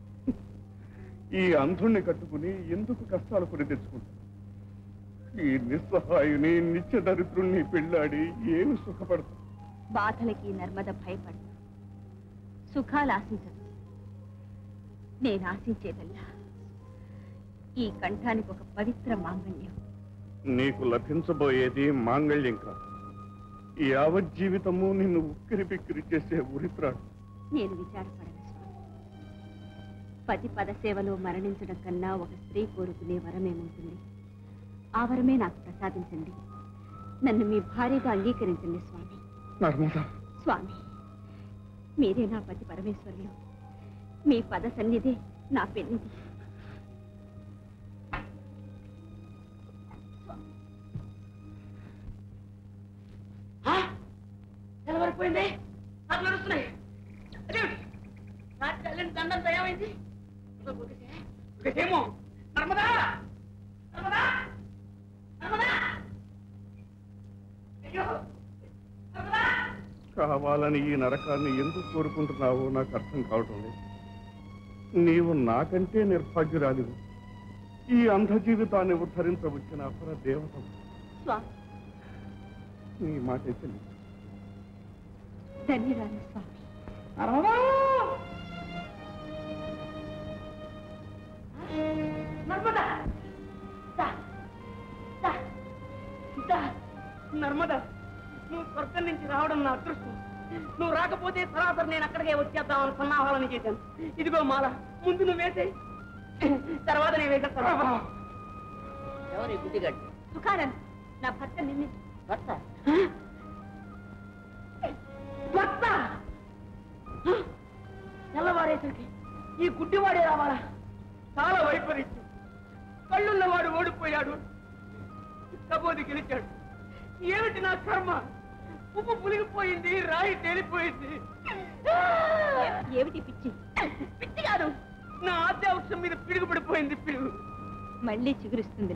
ఈ అంధుణ్ణి కట్టుకుని ఎందుకు కష్టాలు కొని తెచ్చుకుంటా ఈ నిస్సహాయుని నిత్య దరిద్రుణ్ణి పెళ్ళాడి ఏమి సుఖపడతా బాధలకి నర్మద భయపడదు సుఖాలు ఆశించదు నేను ఆశించేదల్లా ఈ కంఠానికి ఒక పవిత్ర మాంగళ్యం నీకు లభించబోయేది మాంగళ్యం కాదు ఈ యావజ్జీవితము నిన్ను ఉక్కిరి బిక్కిరి చేసే ఉరిత్రాడు నేను విచారపడను స్వామి పతి పదసేవలో మరణించడం కన్నా ఒక స్త్రీ కోరుకునే వరమేముంటుంది ఆ వరమే నాకు ప్రసాదించండి నన్ను మీ భార్యగా అంగీకరించండి స్వామి నర్మదా స్వామి మీరే నా పతి పరమేశ్వరులు మీ పద సన్నిధి నా పెన్నిధి నిలబడిపోయింది నాకు నడుస్తున్నాయి అదేమిటి నా తల్లిని దండంతో ఏమైంది ఒకటేమో నర్మదా నర్మదా నర్మదా అయ్యో నర్మదా కావాలని ఈ నరకాన్ని ఎందుకు కోరుకుంటున్నావో నాకు అర్థం కావటం లేదు నీవు నాకంటే నిర్భాగ్యురాలివు ఈ అంధ జీవితాన్ని ఉద్ధరించవచ్చిన అపర దేవత స్వామి నీ మాట చెల్లి ధన్యరాలు స్వామి నర్మదా నర్మదా దా, దా, దా. నర్మదా నువ్వు స్వర్గం నుంచి రావడం నా అదృష్టం నువ్వు రాకపోతే సరాసరి నేను అక్కడికే వచ్చేద్దామని సన్నాహాలను చేశాను ఇదిగో మాల ముందు నువ్వు వేసేయి తర్వాత నేను వేసేస్తాను ఎవరి గుడ్డిగడ్డి సుఖానన్ నా భర్త నిన్ను భర్త భర్త తెల్లవారేసరికి ఈ గుడ్డివాడే రావాలా చాలా వైపరీత్యం కళ్ళున్నవాడు ఓడిపోయాడు కబోది గెలిచాడు ఏమిటి నా కర్మ ఉప్పు పులిగిపోయింది రాయి తేలిపోయింది ఏమిటి పిచ్చి పిచ్చి కాదు నా ఆద్యావృక్షం మీద పిడుగు పడిపోయింది పిడుగు మళ్ళీ చిగురిస్తుంది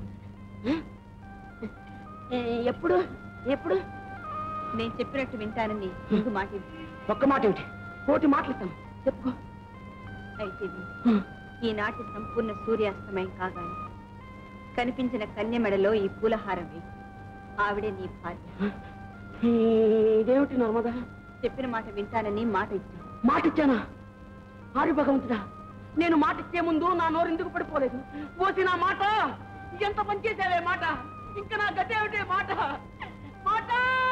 ఏ- ఎప్పుడు ఎప్పుడు నేను చెప్పినట్టు వింటానని ముందు మాట ఇవ్వు. ఒక్క మాట ఏమిటి కోటి మాటలు ఇస్తాను చెప్పుకో అయితే విను. ఈనాటి సంపూర్ణ సూర్యాస్తమయం కాగానే కనిపించిన కన్య మెడలో ఈ పూలహారం వేయి ఆవిడే నీ భార్య ఇదేమిటి నర్మదా చెప్పిన మాట వింటానని మాట ఇచ్చాను మాట ఇచ్చానా ఆరు భగవంతుడా నేను మాట ఇచ్చే ముందు నా నోరు ఎందుకు పడిపోలేదు పోసి నా మాట ఎంత పని చేసావే మాట ఇంకా నా గతి ఏమిటే మాట మాట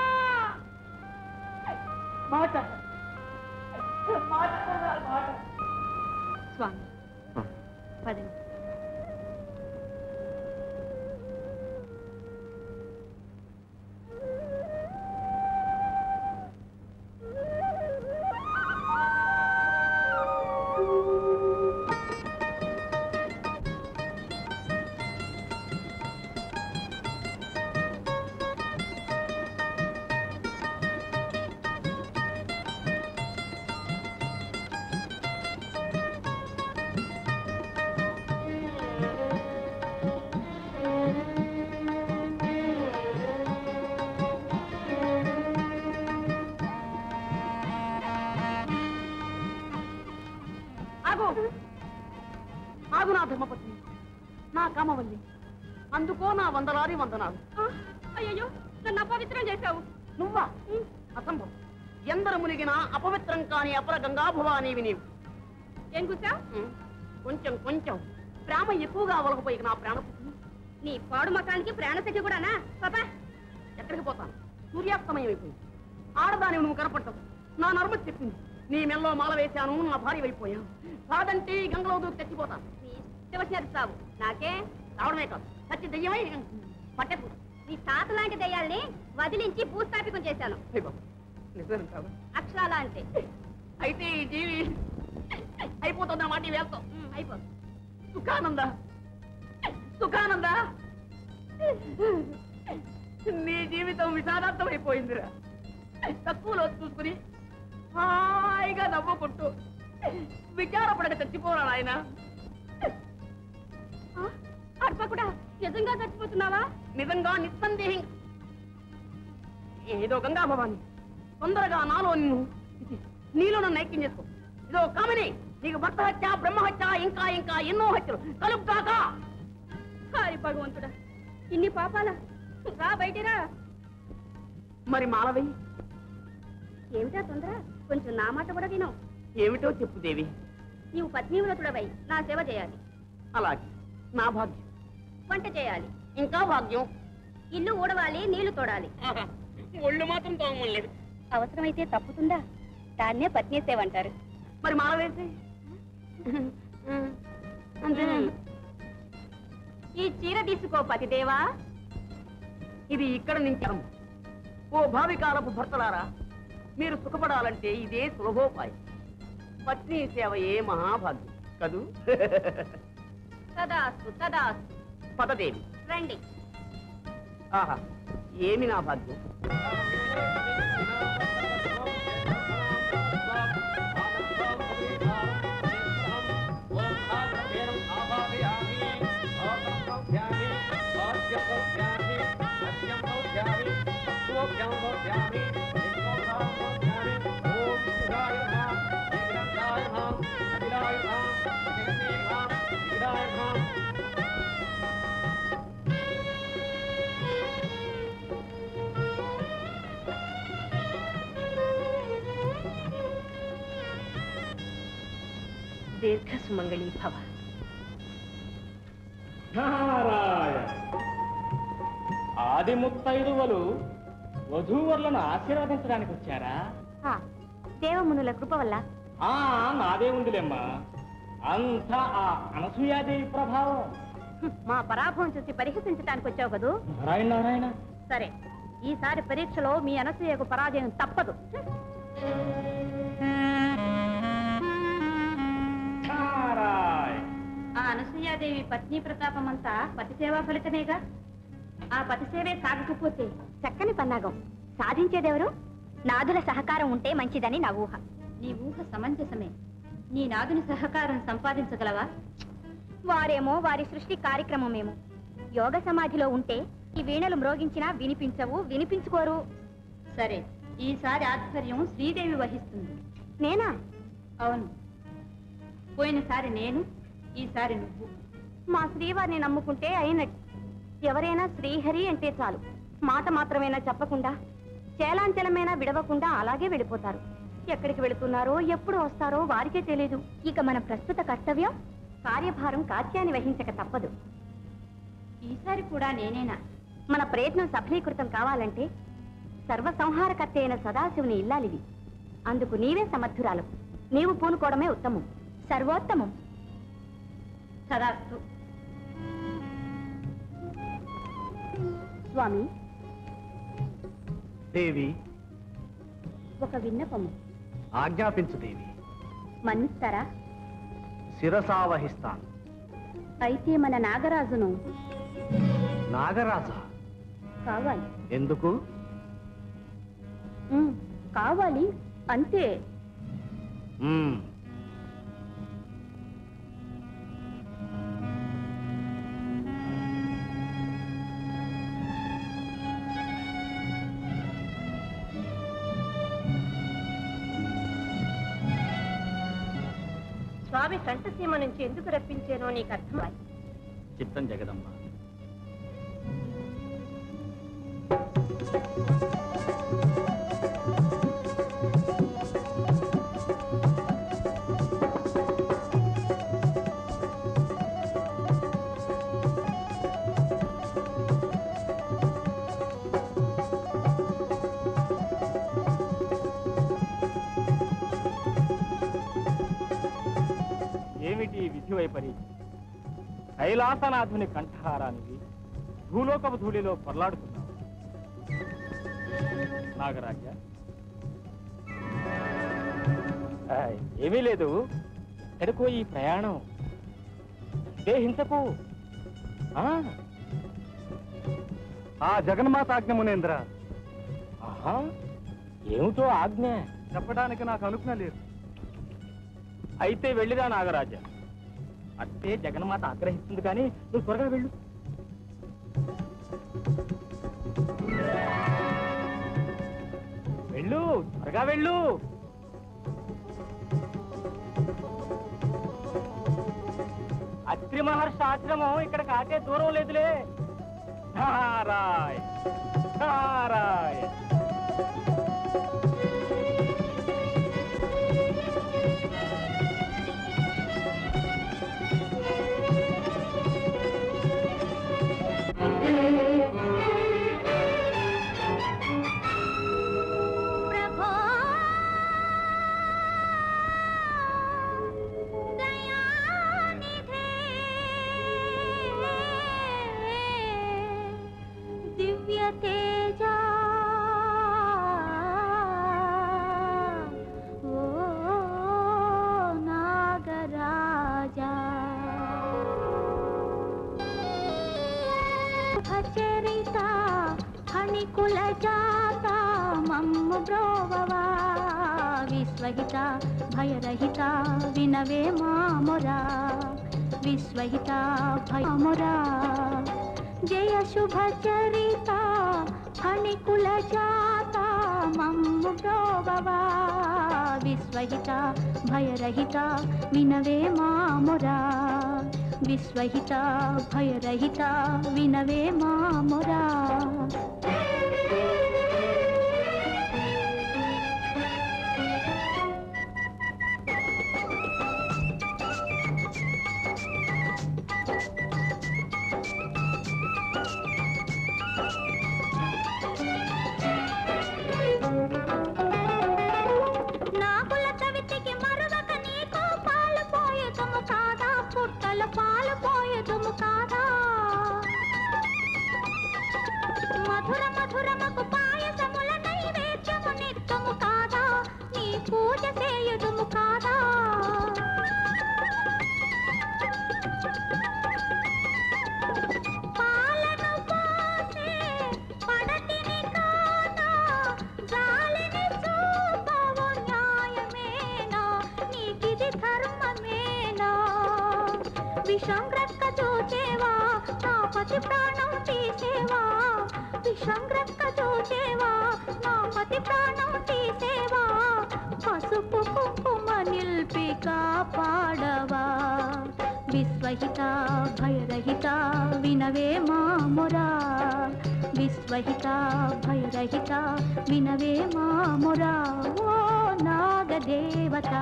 మాట మాట మాట స్వామి పదండి ఆ ప్రేమవల్లి అందుకో నా వందలాది వందనాలు అయ్యో నన్ను అపవిత్రం చేశావు నువ్వా అసంభవం ఎందరు మునిగినా అపవిత్రం కాని అపర గంగాభవానీవి నీవు ఏం కూసా కొంచెం కొంచెం ప్రేమ ఎక్కువగా ఒలకపోయి నా ప్రాణ నీ పాడు మకానికి ప్రాణశక్తి కూడానా పాపా ఎక్కడికి పోతాను సూర్యాస్తమయం అయిపోయింది ఆడదాని నువ్వు కనపడ్డావు నా నర్మ చెప్పింది నీ మెల్లో మాల వేశాను నా భార్య అయిపోయాను కాదంటే ఈ గంగలో దూకి తెచ్చిపోతాను శివశరి సావు నాకే రావడమే కాదు సత్య దెయ్యమై పట్టేసు నీ తాత లాంటి దయ్యాల్ని వదిలించి భూస్థాపికం చేశాను నిజంటావా అక్షరాల అంటే అయితే ఈ జీవి అయిపోతుంది మాట వేస్తాం అయిపో సుఖానంద సుఖానంద నీ జీవితం విషాదాంతం అయిపోయిందిరా తక్కువలో చూసుకుని హాయిగా నవ్వుకుంటూ విచారపడక చచ్చిపోరా ఆయన అర్ప కూడా నిజంగా చచ్చిపోతున్నావా నిజంగా నిస్సందేహం ఏదో గంగా భవాని తొందరగా నాలో నిన్ను నీలో నన్ను ఐక్యం చేసుకో ఇదో కామని నీకు భర్త హత్య బ్రహ్మ హత్య ఇంకా ఇంకా ఎన్నో హత్యలు కలుపుగాక హాయ్ భగవంతుడా ఇన్ని పాపాలా రా బయటిరా మరి మాలవి ఏమిటా తొందర కొంచెం నా మాట కూడా విను ఏమిటో చెప్పు దేవి నీవు పత్నివ్రతుడవై నా సేవ చేయాలి అలాగే నా భాగ్యం వంట చేయాలి ఇంకా భాగ్యం ఇల్లు ఊడవాలి నీళ్లు తోడాలి ఒళ్ళు మాత్రం తోమలేదు అవసరమైతే తప్పుతుందా దాన్నే పత్ని సేవ అంటారు మరి మాలవేసి ఈ చీర తీసుకో పతిదేవా ఇది ఇక్కడ నుంచి అమ్ము. ఓ భావికాలపు భర్తలారా మీరు సుఖపడాలంటే ఇదే సులభోపాయం పత్ని సేవయే మహాభాగ్యం కదూ తదాస్తు తదాస్తు పదదేవి రండి ఆహా ఏమి నా భాగ్యం దీర్ఘ సుమంగళీ భవ నారాయణ ఆది ముత్తైదువలు వధూవరులను ఆశీర్వదించడానికి వచ్చారా దేవమునుల కృప వల్ల ఆ నాదే ఉందిలేమ్మా అంతా ఆ అనసూయాదేవి ప్రభావం మా పరాభవం చూసి పరిహసించడానికి వచ్చావు కదూ నారాయణ నారాయణ సరే ఈసారి పరీక్షలో మీ అనసూయకు పరాజయం తప్పదు నారాయణ ఆ అనసూయాదేవి పత్ని ప్రతాపం అంతా పతి సేవా ఫలితమేగా ఆ పతిసేవే సాగకపోతే చక్కని పన్నాగం సాధించేదెవరు నాదుల సహకారం ఉంటే మంచిదని నా ఊహ నీ ఊహ సమంజసమే నీ నాదుని సహకారం సంపాదించగలవా వారేమో వారి సృష్టి కార్యక్రమమేమో యోగ సమాధిలో ఉంటే ఈ వీణలు మ్రోగించినా వినిపించవు వినిపించుకోరు సరే ఈసారి ఆధ్వర్యం శ్రీదేవి వహిస్తుంది నేనా అవును పోయినసారి నేను ఈసారి నువ్వు మా శ్రీవారిని నమ్ముకుంటే అయినట్టు ఎవరైనా శ్రీహరి అంటే చాలు మాట మాత్రమేనా చెప్పకుండా చేలాంచలమైనా విడవకుండా అలాగే వెళ్ళిపోతారు ఎక్కడికి వెళుతున్నారో ఎప్పుడు వస్తారో వారికే తెలియదు ఇక మన ప్రస్తుత కర్తవ్యం కార్యభారం కాత్యాన్ని వహించక తప్పదు ఈసారి కూడా నేనేనా మన ప్రయత్నం సఫలీకృతం కావాలంటే సర్వసంహారకర్త అయిన సదాశివుని ఇల్లాలివి అందుకు నీవే సమర్థురాలు నీవు పూనుకోవడమే ఉత్తమం సర్వోత్తమం సదాస్తు స్వామి దేవి ఒక విన్నపము ఆజ్ఞాపించు దేవి మన్నిస్తారా శిరసావహిస్తాను అయితే మన నాగరాజును నాగరాజ కావాలి ఎందుకు ఉమ్, కావాలి అంతే మ్మ్. స్వామి కంఠసీమ నుంచి ఎందుకు రప్పించానో నీకు అర్థమై చిత్తం జగదమ్మ ఏమిటి విధి వైపరి కైలాసనాథుని కంఠహారానికి భూలోకపు ధూళిలో పొరలాడుతున్నావు నాగరాజ ఆ, ఏమీ లేదు ఎక్కడికో ఈ ప్రయాణం దేహించకు ఆ, ఆ జగన్మాత ఆజ్ఞ మునేంద్ర ఆహా, ఏమిటో ఆజ్ఞ చెప్పడానికి నాకు అనుజ్ఞ లేదు అయితే వెళ్ళిరా నాగరాజ అంటే జగన్మాత ఆగ్రహిస్తుంది కానీ నువ్వు త్వరగా వెళ్ళు వెళ్ళు త్వరగా వెళ్ళు అత్రి మహర్షి ఆశ్రమం ఇక్కడ కాకే దూరం లేదులే నారాయ్ నారాయ్ ప్రభో దయానిధే దివ్య తేజా ఓ నాగరాజా భచరిత హణికుల జాత మమ్ము బ్రోవవా విశ్వహిత భయరహిత వినవే మామురా విశ్వహిత భయమురా జయ శుభ చరిత హణికుల జాత మమ్ము బ్రోవవా విశ్వహిత భయరహిత వినవే మామురా విశ్వహిత భయరహిత వినవే మామురా నాగుల చవితికి మరువక నీకు పాలు పోయేదుము కాదా పుట్టల పాలు పోయేదుము కాదా మధుర మధురమకు పాయసముల నైవేద్యము నిత్యము కాదా నీ పూజ చేయుదుము కాదా పాలను పోసే పడతిని కాదా జాలిని చూపవు న్యాయమేనా నీకిది ధర్మమేనా విషం గ్రక్క చూచేవా నా పతి ప్రాణం తీసేవా విషం గ్రక్క చూచేవా నా పతి ప్రాణం తీసేవా పసుపు కుంకుమ నిల్పి కాపాడవా విశ్వహిత భయరహిత వినవే మామురా విశ్వహిత భయరహిత వినవే మామురా ఓ నాగదేవత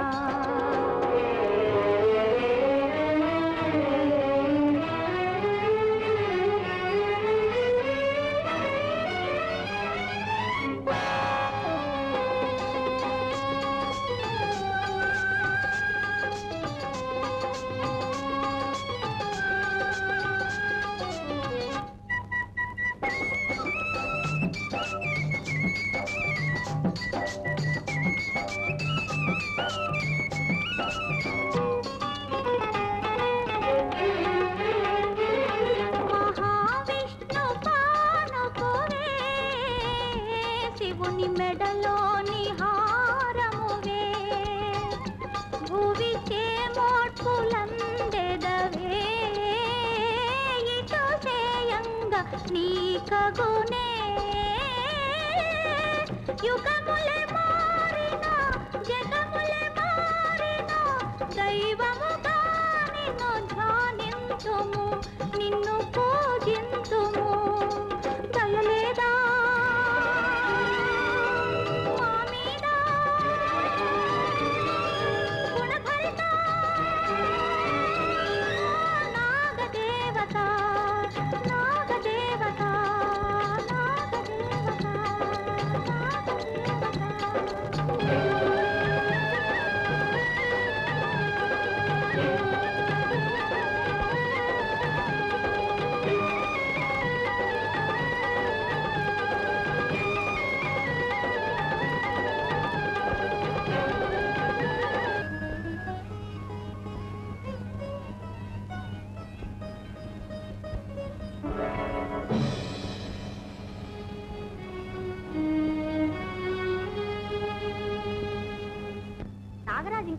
మహావిష్ణు పానుకువే శివుని మెడలోని హారమువే భువి చేమోట్పులందెదవే ఇటు చేయంగ నీ కగునే యుగములే మారిన జగములే మారిన దైవముగా నిన్ను ధ్యానించుము నిన్ను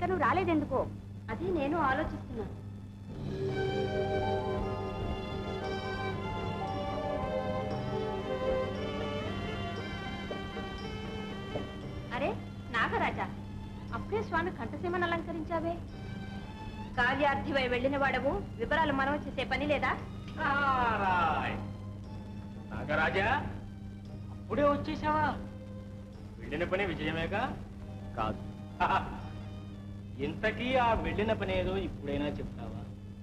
మీరిద్దరూ రాలేదెందుకో అదే నేను ఆలోచిస్తున్నాను అరే నాగరాజా అప్పుడే స్వామి కంఠసీమను అలంకరించావే కార్యార్థివై వెళ్ళిన వాడవు వివరాలు మనం చేసే పని లేదా నారాయ్ నాగరాజా అప్పుడే వచ్చేసావా వెళ్ళిన పని విజయమేగా కాదు ఇంతకీ ఆ వెళ్ళిన పని ఏదో ఇప్పుడైనా చెప్తావా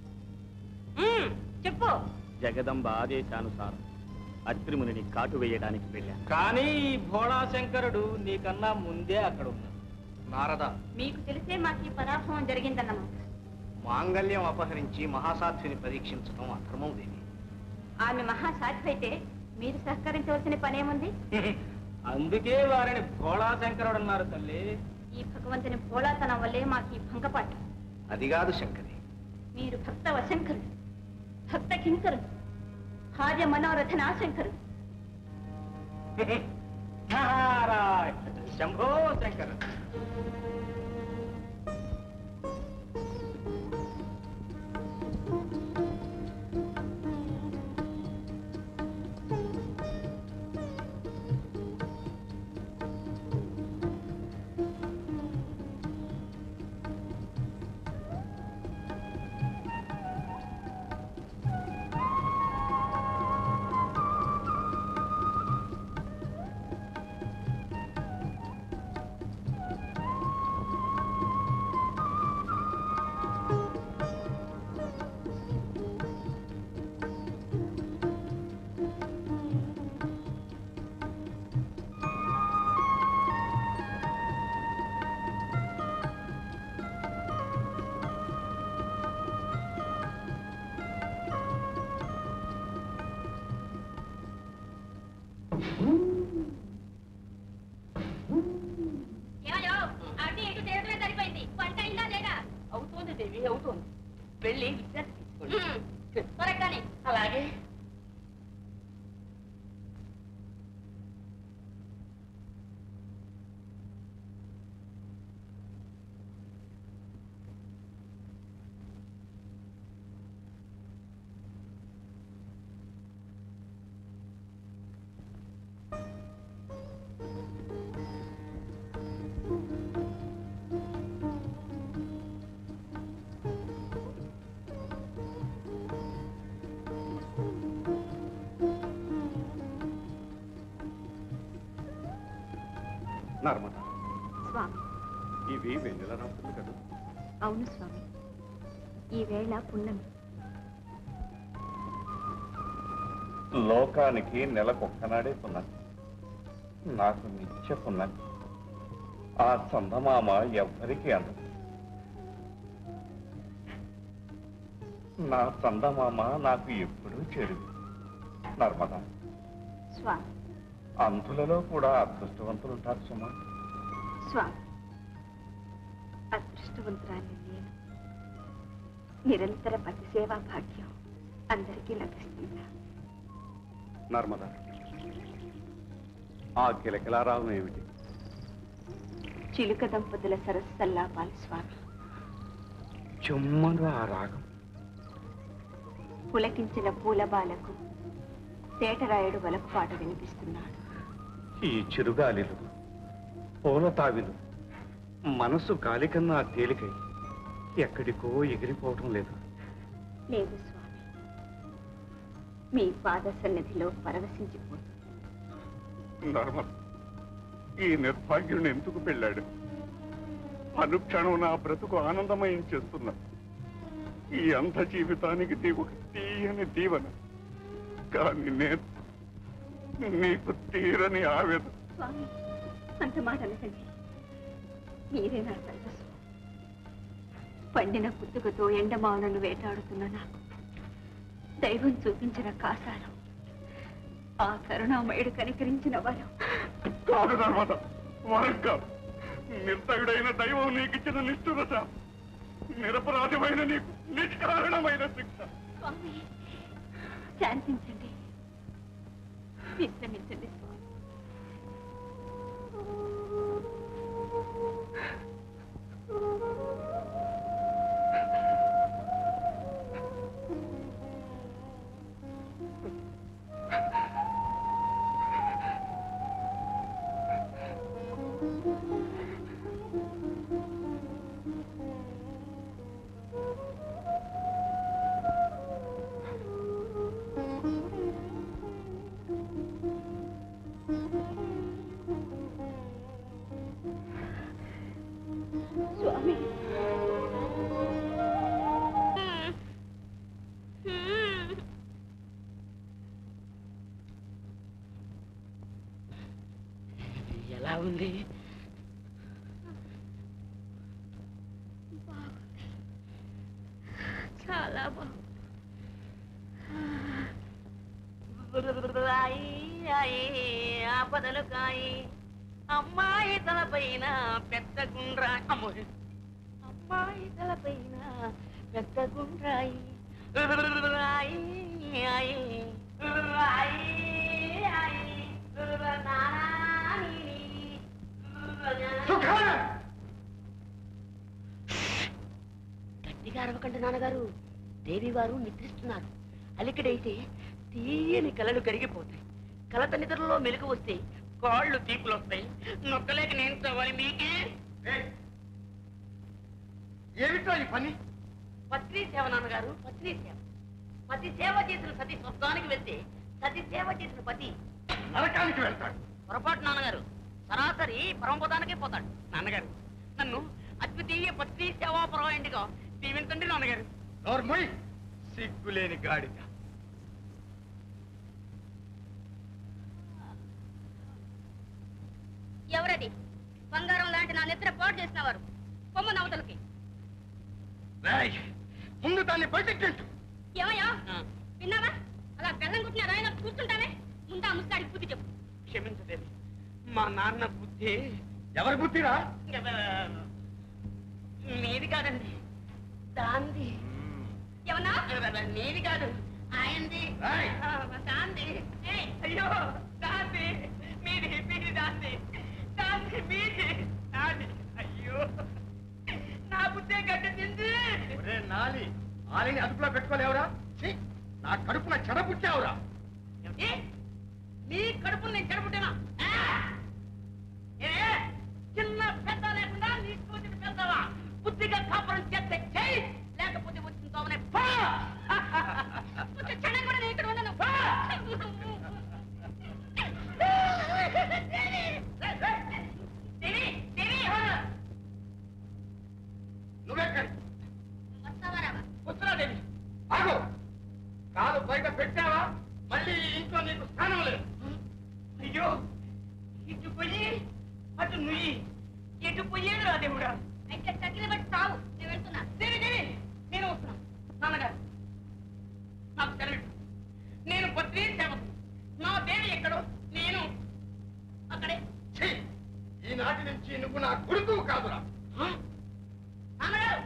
చెప్పు జగదంబ ఆదేశానుసారం అత్రిమునిని కాటు వేయడానికి వెళ్ళాను కానీ ఈ భోళాశంకరుడు నీకన్నా ముందే అక్కడ ఉన్నాడు నారద మీకు తెలిసే మాకు ఈ పరాభవం జరిగిందన్నమాట మాంగల్యం అపహరించి మహాసాధ్విని పరీక్షించడం అక్రమం దేవి ఆమె మహాసాధ్వి అయితే మీరు సహకరించవలసిన పనేముంది అందుకే వారిని భోళాశంకరుడు అన్నారు తల్లి ఈ భగవంతుని పోలాతనం వల్లే మాకు ఈ భంగపాటు అది కాదు శంకరి మీరు భక్త వశంకరుడు భక్త కింకరుడు భార్య మనోరథ నాశంకరుడు నారాయణ శంభో శంకర ఏమయ్యో అటు ఇటు తిరగడమే సరిపోయింది వంట అయిందా లేదా అవుతోంది దేవి అవుతోంది వెళ్ళి విద్యార్థి తీసుకోండి త్వరగానే అలాగే నర్మద స్వామి ఇవి వెన్నెల రాత్రులు కదా అవును స్వామి ఈ వేళ పున్నమి లోకానికి నెలకొక్కనాడే పున్నది నాకు నిత్య పున్నది ఆ చందమామ ఎవ్వరికీ అందదు నా చందమామ నాకు ఎప్పుడూ చెడు నర్మదా స్వామి అంధులలో కూడా అదృష్టవంతులు ఉంటారు సుమా స్వామి అదృష్టవంతురాలి నేను నిరంతర పతి సేవా భాగ్యం అందరికీ లభిస్తుందా నర్మద ఆ కిలకిలారావం ఏమిటి చిలుక దంపతుల సరస్సు సల్లాపాలు స్వామి చుమ్మను ఆ రాగం పులకించిన పూలబాలకు తేటరాయుడు వలకు పాట వినిపిస్తున్నాడు ఈ చిరుగాలిలు పూల తావిలు మనసు గాలి కన్నా తేలికై ఎక్కడికో ఎగిరిపోవటం లేదు లేదు స్వామి మీ పాద సన్నిధిలో పరవశించిపోతుంది నర్మద ఈ నిర్భాగ్యుని ఎందుకు పెళ్ళాడు అనుక్షణం నా బ్రతుకు ఆనందమయం చేస్తున్నా ఈ అంధ జీవితానికి నీ ఒక తీయని దీవెన కానీ నేను నీకు తీరని ఆవేదన స్వామి అంత మాట అనకండి మీరే నా సర్వస్వం పండిన పుట్టుకతో ఎండమావులను వేటాడుతున్న నాకు దైవం చూపించిన కాసారం ఆ కరుణామయుడు కనికరించిన వరం కాదు నర్మద వరం కాదు నిర్దయుడైన దైవం నీకిచ్చిన నిష్ఠురత నిరపరాధమైన నీకు నిష్కారణమైన శిక్ష స్వామి శాంతించండి విశ్రమించండి స్వామి రాయి రాయి ఆపదలు కాయి అమ్మాయి తలపైన పెద్ద గుండ్రా అమ్మో అమ్మాయి తలపైన పెద్ద గుండ్రాయి రాయి రాయి రాయి రాయి నానాని గట్టిగా అరవకండి నాన్నగారు దేవి వారు నిద్రిస్తున్నారు అలికడైతే తీయని కలలు కరిగిపోతాయి కలత నిద్రలో మెలకు వస్తే కాళ్ళు తీపులు వస్తాయి నొక్కలేక నేను చవాలి మీకే ఏమిటో ఈ పని పత్ని సేవ నాన్నగారు పత్ని సేవ పతి సేవ చేసిన సతి స్వర్గానికి వెళ్తే సతి సేవ చేసిన పతి నరకానికి వెళ్తాడు పొరపాటు నాన్నగారు సరాసరి పరమపదానికే పోతాడు నాన్నగారు నన్ను అద్వితీయ పత్ని సేవా పరవాయింటిగా దీవించండి నాన్నగారు నోర్మయ్ సిగ్గులేని గాడిద ఎవరది బంగారం లాంటి నా నిద్ర పాడు చేసిన వారు కొమ్మ నవతలకి రేయ్, ముందు దాన్ని బయటికి ఏమయ్యా విన్నావా అలా బెల్లం కుట్టిన రాయన కూర్చుంటానే ముందా ముస్తాడికి బుద్ధి చెప్పు క్షమించదేవి మా నాన్న బుద్ధి ఎవరి బుద్ధిరా మీది కాదండి దాంది ఏమన్నా నీది కాదు ఆయనది ఏయ్! ఆ, దాంది ఏయ్, అయ్యో దాంది మీది మీది దాంది దాంది మీది దాంది అయ్యో నా బుద్ధే గడ్డింది ఒరే నాలి ఆలిని అదుపులో పెట్టుకోలేవురా ఛీ, నా కడుపున చెడపుచ్చావురా ఏమిటి మీ కడుపుని నేను చెడబుట్టానా ఆ! ఏ చిన్న పెద్ద లేకుండా నీ కూతురు పెద్దవా బుద్ధిగా కాపురం చేస్తే చెయ్యి లేకపోతే వచ్చిన తోమనే పో కొంచెం క్షణం కూడా నేను ఇక్కడ ఉండను దేవి దేవి నువ్వెక్కడి వస్తావా రావా వస్తున్నా దేవి ఆగు కాలు బయట పెట్టావా మళ్ళీ ఈ ఇంట్లో నీకు స్థానం లేదు అయ్యో ఇటు పోయి అటు నుయ్యి ఎటు పోయేది రా దేవుడా అయితే తగిలి బట్టి తావు నేను వెళ్తున్నా దేవి దేవి నేను వస్తున్నా నాన్నగారు నాకు సెలవు నేను పత్రి సేవకు నా దేవి ఎక్కడో నేను అక్కడే ఛీ, ఈనాటి నుంచి నువ్వు నా గురుతూ కాదురా నాన్నగారు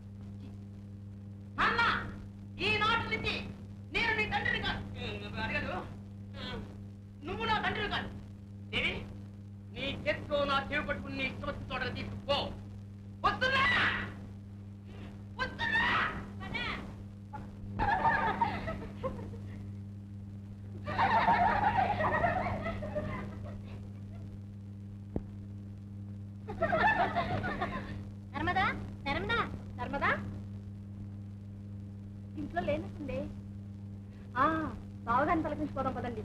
నాన్న ఈనాటి నుంచి నేను నీ తండ్రిని కాదు అడగదు నువ్వు నా తండ్రిని కాదు దేవి నీ చేత్తో నా చెవి పట్టుకుని నీ ఇష్టం వచ్చిన చోట తీసుకుపో వస్తున్నా వస్తున్నా నర్మదా నర్మదా నర్మదా ఇంట్లో లేనట్టుంది ఆ బావగారిని పలకించుకోవడం పదండి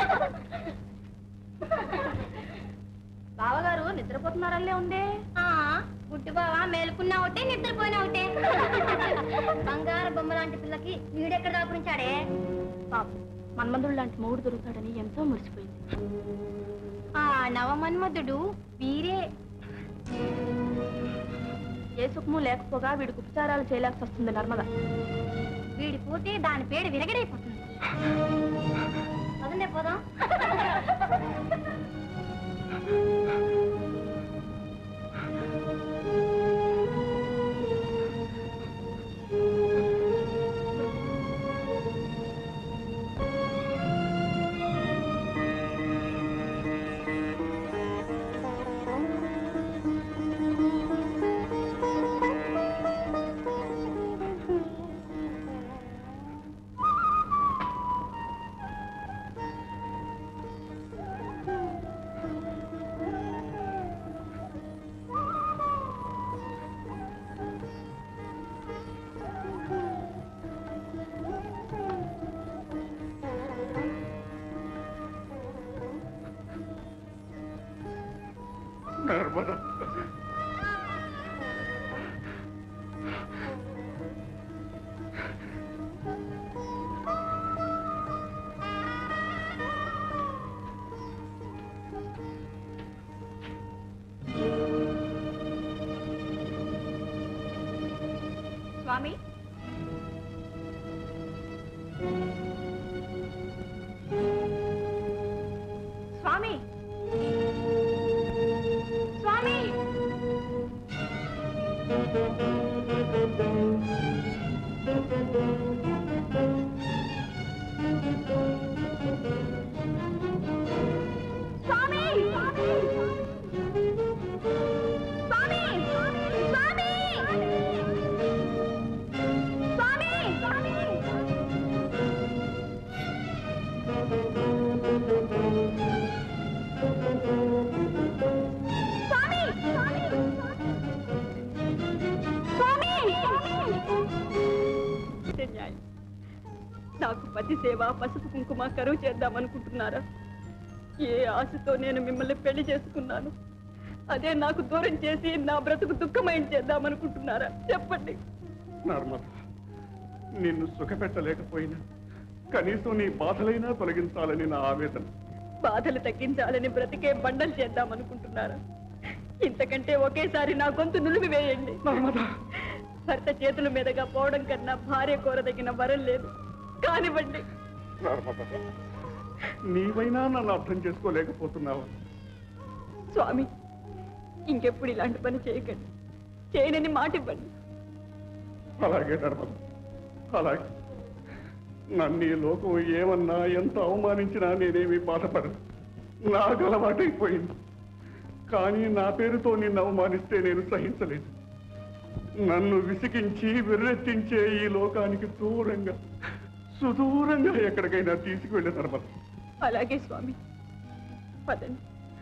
బావగారు నిద్రపోతున్నారల్లే ఉంది గుడ్డు బావ మేలుకున్నా ఒకటే నిద్రపోయినా ఒకటే బంగారు బొమ్మ లాంటి పిల్లకి వీడెక్కడ దాపురించాడే పాప మన్మధుడు లాంటి మూడు దొరుకుతాడని ఎంతో మురిసిపోయింది ఆ నవమన్మధుడు వీరే ఏ సుఖము లేకపోగా వీడికి ఉపచారాలు చేయలేక వస్తుంది నర్మద వీడి పోతే దాని పేరు విరగడైపోతుంది పదండే పోదాం నర్మదా స్వామి నాకు పతి సేవ పసుపు కుంకుమ కరువు చేద్దామనుకుంటున్నారా ఏ ఆశతో నేను మిమ్మల్ని పెళ్లి చేసుకున్నాను అదే నాకు దూరం చేసి నా బ్రతుకు దుఃఖమయం చేద్దామనుకుంటున్నారా చెప్పండి నర్మద నిన్ను సుఖపెట్టలేకపోయినా కనీసం నీ బాధలైనా తొలగించాలని నా ఆవేదన బాధలు తగ్గించాలని బ్రతికే బండలు చేద్దామనుకుంటున్నారా ఇంతకంటే ఒకేసారి నా గొంతు నులిమి వేయండి భర్త చేతుల మీదుగా పోవడం కన్నా భార్య కోరదగిన వరం లేదు కానివ్వండి నర్మద నీవైనా నన్ను అర్థం చేసుకోలేకపోతున్నావా స్వామి ఇంకెప్పుడు ఇలాంటి పని చేయకండి చేయనని మాట ఇవ్వండి అలాగే నర్మద అలాగే నన్ను ఈ లోకం ఏమన్నా ఎంత అవమానించినా నేనేమీ బాధపడను నాకు అలవాటైపోయింది కానీ నా పేరుతో నిన్ను అవమానిస్తే నేను సహించలేదు నన్ను విసిగించి విర్రెత్తించే ఈ లోకానికి దూరంగా సుదూరంగా ఎక్కడికైనా తీసుకువెళ్ళే నర్మద అలాగే స్వామి పదండి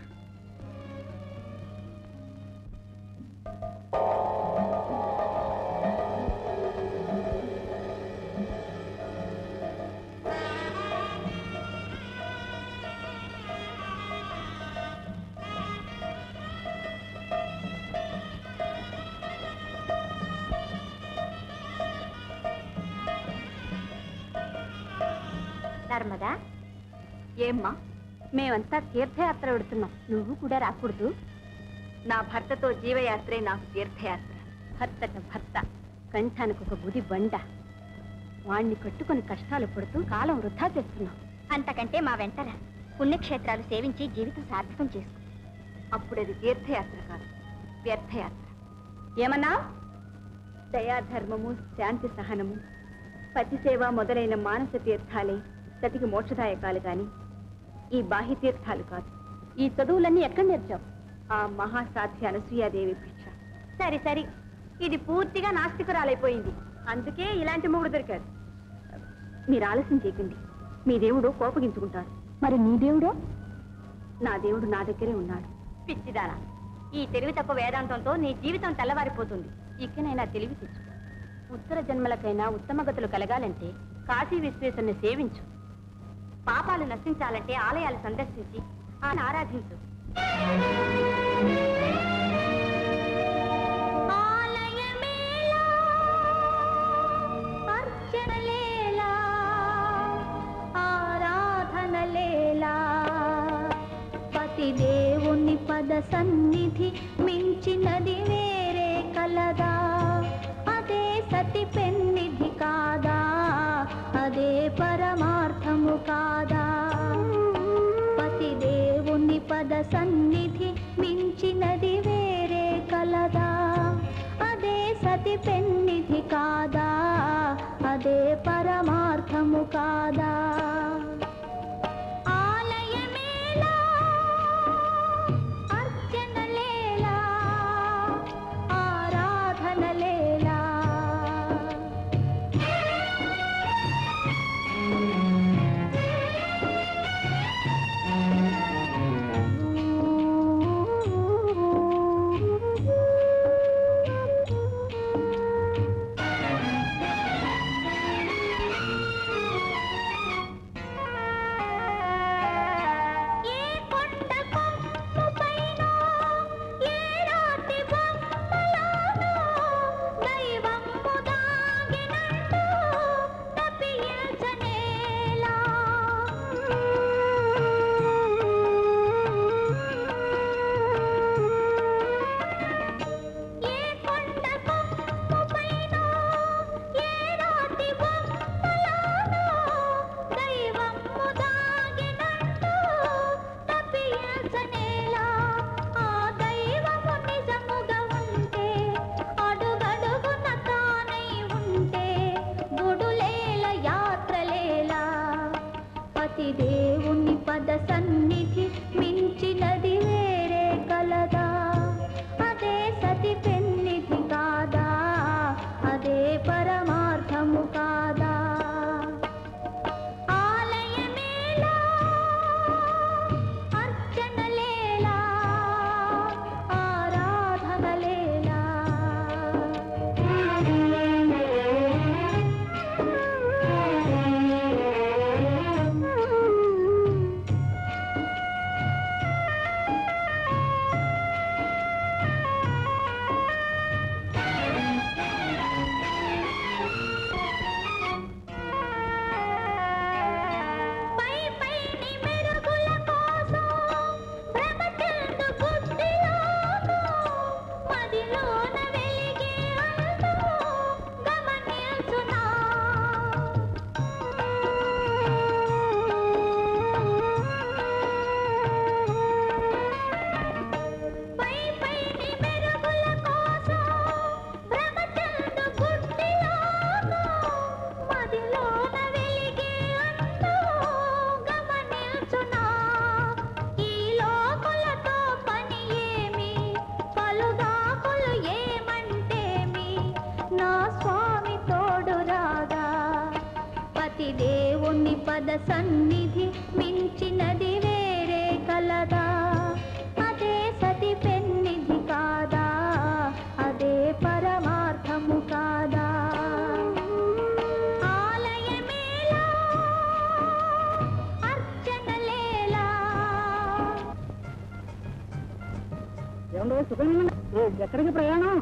నర్మదా ఏమ్మా మేమంతా తీర్థయాత్ర వెడుతున్నాం నువ్వు కూడా రాకూడదు నా భర్తతో జీవయాత్రే నాకు తీర్థయాత్ర భర్తట భర్త కంఠానికి ఒక గుది బండ వాణ్ణి కట్టుకొని కష్టాలు పడుతూ కాలం వృధా చేస్తున్నాం అంతకంటే మా వెంటరా పుణ్యక్షేత్రాలు సేవించి జీవితం సార్థకం చేసుకో అప్పుడు అది తీర్థయాత్ర కాదు వ్యర్థయాత్ర ఏమన్నా దయాధర్మము శాంతి సహనము పతి సేవ మొదలైన మానస తీర్థాలే సతికి మోక్షదాయకాలు గాని ఈ బాహ్య తీర్థాలు కాదు ఈ చదువులన్నీ ఎక్కడ నేర్చావు ఆ మహాసాధ్య అనసూయాదేవి భిక్ష సరే సరే ఇది పూర్తిగా నాస్తికురాలైపోయింది అందుకే ఇలాంటి మొగుడు దొరికాడు మీరు ఆలస్యం చేయకండి మీ దేవుడు కోపగించుకుంటాడు మరి నీ దేవుడు నా దేవుడు నా దగ్గరే ఉన్నాడు పిచ్చిదానా ఈ తెలివి తక్కువ వేదాంతంతో నీ జీవితం తెల్లవారిపోతుంది ఇకనైనా తెలివి తెచ్చు ఉత్తర జన్మలకైనా ఉత్తమ గతులు కలగాలంటే కాశీ విశ్వేశ్వరుని సేవించు పాపాలు నశించాలంటే ఆలయాలు సందర్శించి ఆయన ఆరాధించు అర్చనలేలా ఆరాధనలేలా పతి దేవుని పద సన్నిధి మించినది వేరే కలదా అదే సతి పెన్నిధి కాదా అదే పరమార్థము కాదా పతి దేవుని పద సన్నిధి మించినది వేరే కలదా అదే సతి పెన్నిధి కాదా అదే పరమార్థము కాదా ఆలయమేలా అర్చనలేలా ఆరాధనలేలా పతిదేవుని పద సన్నిధి మించినది వేరే కలదా అదే సతి పెన్నిధి కాదా అదే పరమార్థము కాదా ఆలయమేలా అర్చనలేలా ఎక్కడికి ప్రయాణం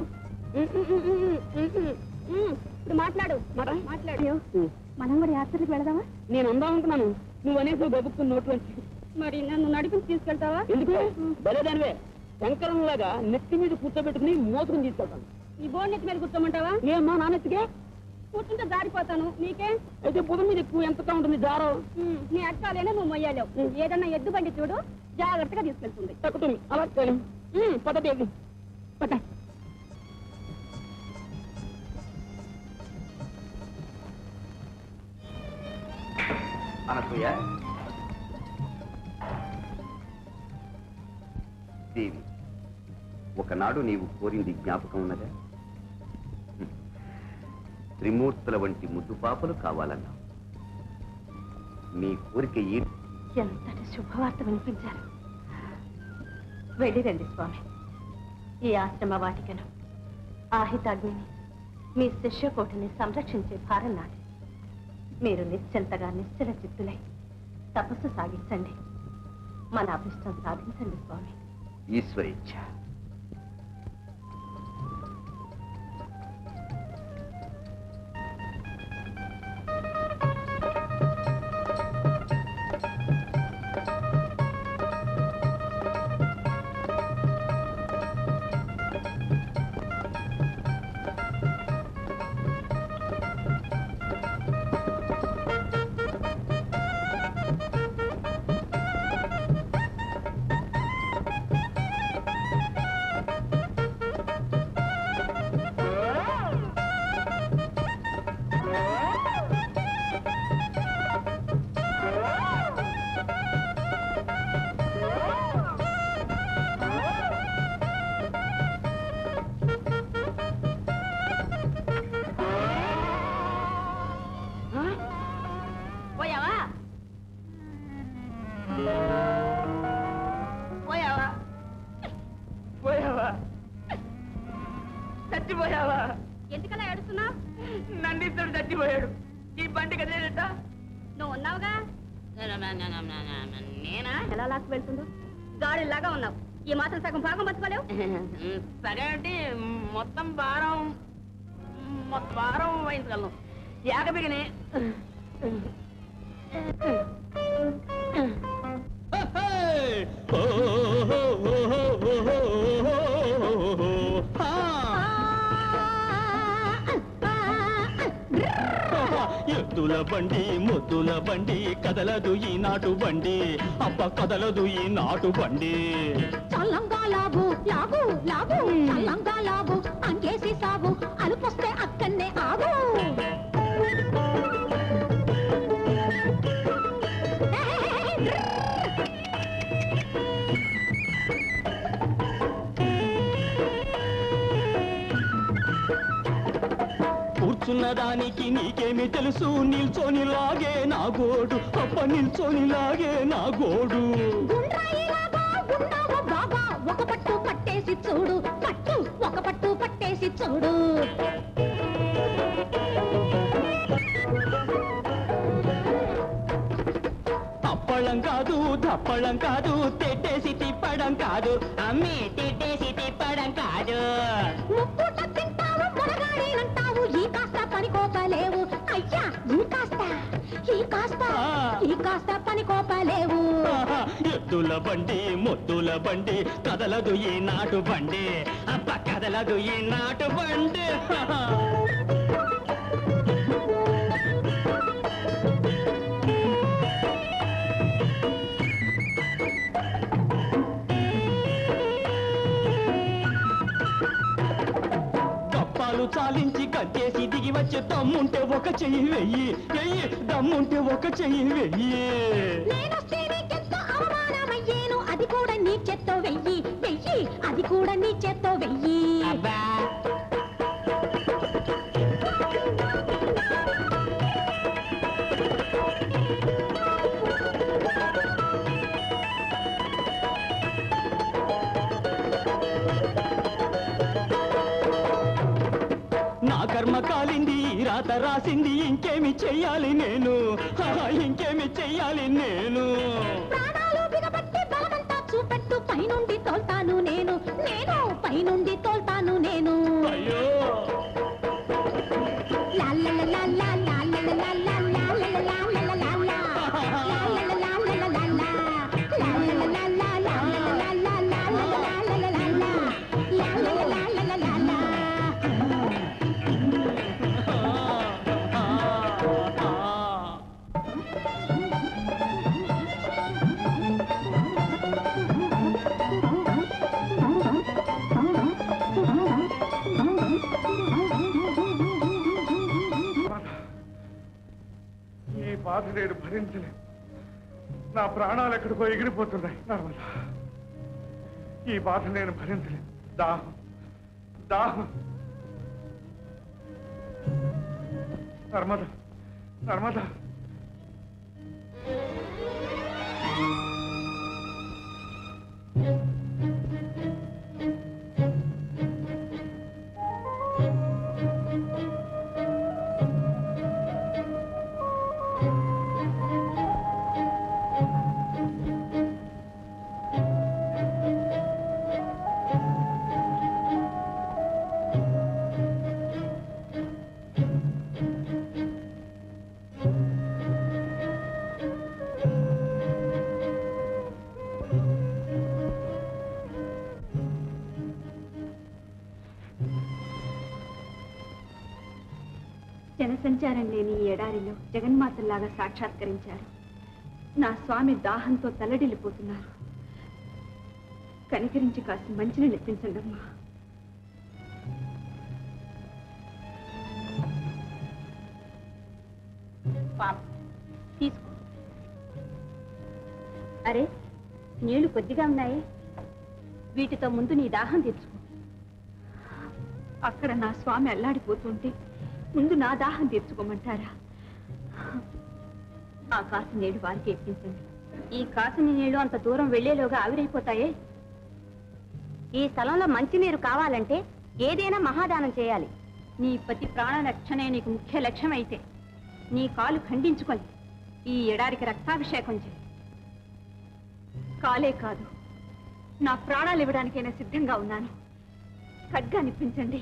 ఇప్పుడు మాట్లాడు మాట్లాడు మనం కూడా యాత్రకి వెళదామా నేను ఉందాం అనుకున్నాను నువ్వు అనేసి గబుక్కుని నోట్లోంచి మరి నన్ను నడిపించి తీసుకెళ్తావా ఎందుకు బలేదానివే శంకరం లాగా నెత్తి మీద కూర్చోబెట్టుకుని మోసుకుని తీసుకెళ్తాను ఈ బోర్డు నెత్తి మీద కూర్చోమంటావా ఏమ్మా నానెత్తికే కూర్చుంటే జారిపోతాను నీకే అయితే బుధం మీద ఎక్కువ ఎంతగా ఉంటుంది జారం నీ అట్టాలేనే నువ్వు మొయ్యాలేవు ఏదన్నా ఎద్దు బండి చూడు జాగ్రత్తగా తీసుకెళ్తుంది తక్కుతుంది అలా పద్ధతి పద అనసూయ దేవి ఒకనాడు నీవు కోరింది జ్ఞాపకం ఉన్నదా హ్మ్. త్రిమూర్తుల వంటి ముద్దు పాపలు కావాలన్నా నీ కోరిక ఏ ఎంతటి శుభవార్త వినిపించారు వెళ్ళిరండి స్వామి ఈ ఆశ్రమ వాటికను ఆహితాగ్నిని మీ శిష్యకోటిని సంరక్షించే భారం నాది మీరు నిశ్చంతగా నిశ్చల చిత్తులై తపస్సు సాగించండి మన అభిష్టం సాధించండి స్వామి ఈశ్వరేచ్ఛ పోయావా పోయావా పోయావా చచ్చిపోయావా ఎందుకలా ఏడుస్తున్నావు నందీశ్వరుడు చచ్చిపోయాడు ఈ బండి కదేట నువ్వు ఉన్నావుగా నేనా ఎలా లాక్కు వెళ్తుందో గాడిలాగా ఉన్నావు ఈ మాత్రం సగం భాగం బతకలేవు సగేంటి మొత్తం భారం మొత్తం భారం వహించగలను ఏకబిగిని ఎద్దుల బండి ముద్దుల బండి కదలదు ఈ నాటు బండి అబ్బ కదలదు ఈ నాటు బండి చల్లంగా లాగు లాగు లాగు చల్లంగా లాగు అంకేసి సాగు అలుపొస్తే అక్కన్నే ఆగు కూర్చున్న దానికి నీకేమి తెలుసు నిల్చొని లాగే నా గోడు అబ్బ నిల్చొని లాగే నా గోడు గుండ్రాయిలాగా ఉన్నావు బాగా ఒక పట్టు పట్టేసి చూడు పట్టు ఒక పట్టు పట్టేసి చూడు అప్పళం కాదు దప్పళం కాదు తెట్టేసి తిప్పడం కాదు అమ్మి తిట్టేసి తిప్పడం కాదు ముక్కుట తింటావు మునగాడేనంటావు ఈ కాస్త పనికోపలేవు అయ్యా ఈ కాస్త ఈ కాస్త ఈ కాస్త పనికోపలేవు ఆహా, ఎద్దుల బండి ముద్దుల బండి కదలదు ఈ నాటు బండి అబ్బ కదలదు ఈ నాటు బండి ఆహా. కప్పాలు చాలించి కట్టేసి దిగి వచ్చే దమ్ముంటే ఒక చెయ్యి వెయ్యి వెయ్యి దమ్ముంటే ఒక చెయ్యి వెయ్యి నేనొస్తే నీకెంతో అవమానమయ్యేను అది కూడా నీ చేత్తో వెయ్యి వెయ్యి అది కూడా నీ చేత్తో వెయ్యి కర్మ కాలింది ఈ రాత రాసింది ఇంకేమి చెయ్యాలి నేను ఆహా, ఇంకేమి చెయ్యాలి నేను ప్రాణాలు బిగబట్టి బలమంతా చూపెట్టు పైనుండి తోల్తాను నేను నేను పైనుండి తోల్తాను నేను అయ్యో లా లా లా లా లా లా లా లా లా లా లా లా లా లా లా లా. లా లా లా లా లా లా లా లా. లా లా లా లా లా లా లా లా లా లా లా లా లా లా లా లా. లా లా లా లా లా లా లా. ఈ బాధ నేను భరించలేదు నా ప్రాణాలు ఎక్కడికో ఎగిరిపోతున్నాయి నర్మదా ఈ బాధ నేను భరించలేదు దాహం దాహం నర్మద నర్మద జనసంచారం లేని ఈ ఎడారిలో జగన్మాతల్లాగా సాక్షాత్కరించారు నా స్వామి దాహంతో తల్లడిల్లిపోతున్నారు కనికరించి కాస్త మంచినీళ్ళు ఎత్తించండి అమ్మా పాప తీసుకో అరే నీళ్లు కొద్దిగా ఉన్నాయి వీటితో ముందు నీ దాహం తీర్చుకో అక్కడ నా స్వామి అల్లాడిపోతుంటే ముందు నా దాహం తీర్చుకోమంటారా ఆ కాసు నీళ్లు వారికి ఎప్పించండి ఈ కాసిన నీళ్లు అంత దూరం వెళ్లేలోగా ఆవిరైపోతాయే ఈ స్థలంలో మంచినీరు కావాలంటే ఏదైనా మహాదానం చేయాలి నీ పతి ప్రాణ రక్షణే నీకు ముఖ్య లక్ష్యం అయితే నీ కాలు ఖండించుకొని ఈ ఎడారికి రక్తాభిషేకం చేయి కాలే కాదు నా ప్రాణాలు ఇవ్వడానికైనా సిద్ధంగా ఉన్నాను ఖడ్గా నిప్పించండి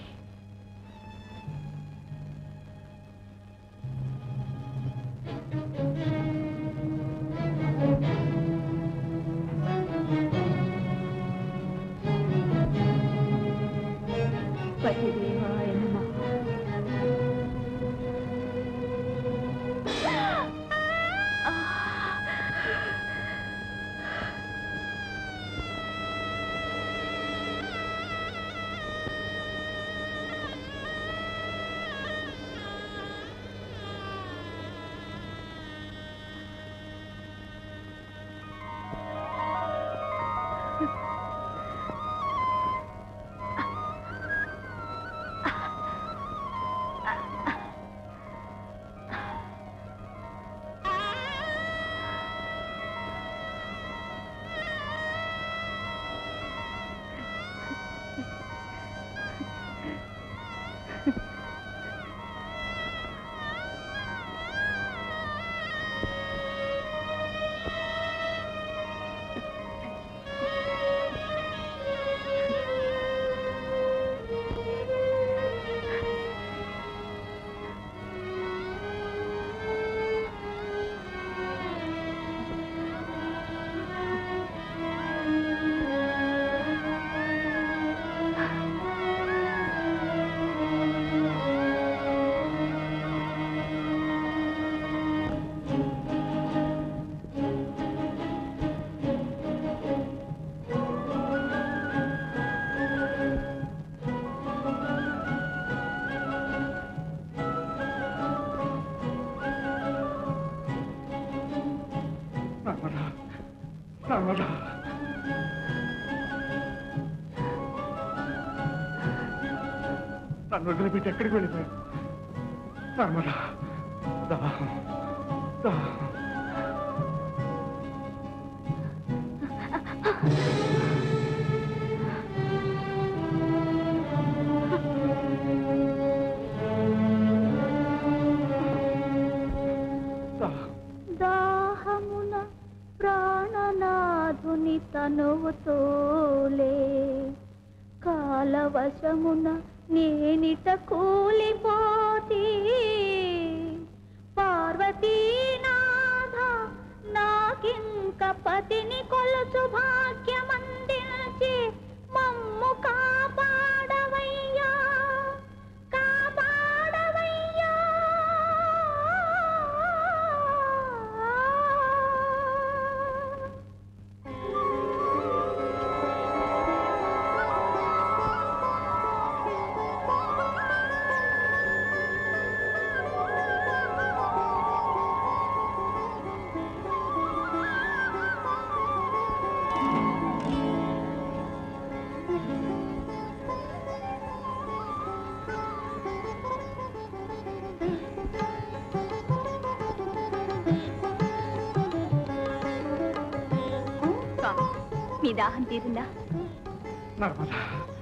పతిదేవాయ నమః నర్మదా నర్మదా నన్ను వదిలిపెట్టి ఎక్కడికి వెళ్ళిపోయావు నర్మదా దాహం దాహం వశమున నేనిట కూలిపోతి పార్వతీనాథ నాకింక పతిని కొలుచు భాగ్యమందించి మమ్ము కాపాడవయ్యా కాపాడవయ్యా స్వామి మీ దాహం తీరిందా నర్మదా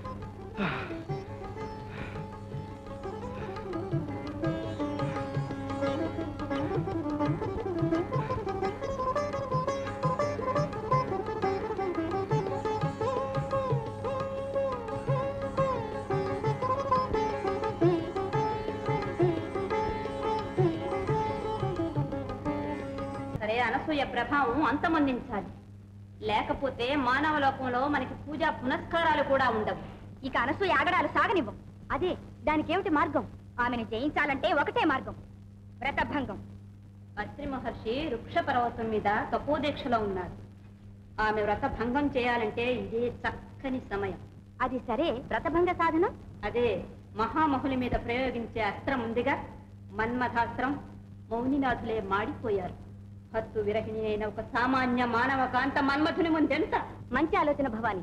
సరే అనసూయ ప్రభావం అంతమందించాలి లేకపోతే మానవ లోకంలో మనకి పూజా పునస్కారాలు కూడా ఉండవు ఇక అనసూయ ఆగడాలు సాగనివ్వం అదే దానికేమిటి మార్గం ఆమెను జయించాలంటే ఒకటే మార్గం వ్రతభంగం అత్రి మహర్షి వృక్ష పర్వతం మీద తపోదీక్షలో ఉన్నారు ఆమె వ్రత భంగం చేయాలంటే ఇదే చక్కని సమయం అది సరే వ్రతభంగ సాధనం అదే మహామహుని మీద ప్రయోగించే అస్త్రం ఉందిగా మన్మథాస్త్రం మౌనినాథులే మాడిపోయారు హత్తు విరహిణి అయిన ఒక సామాన్య మానవ కాంత మన్మథుని ముందెంత మంచి ఆలోచన భవాని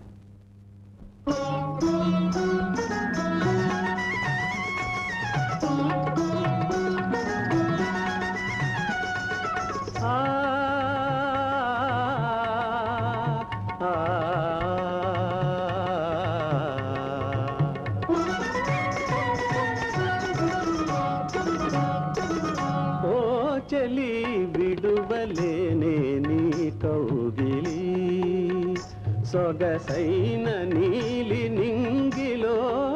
ఓ చలి విడువలేనే నీ కౌగిలి సొగసైన నీలి నింగిలో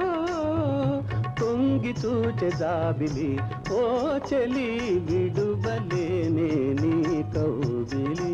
తొంగి చూచె జాబిలి ఓ చలి విడువలేనే నీ కౌగిలి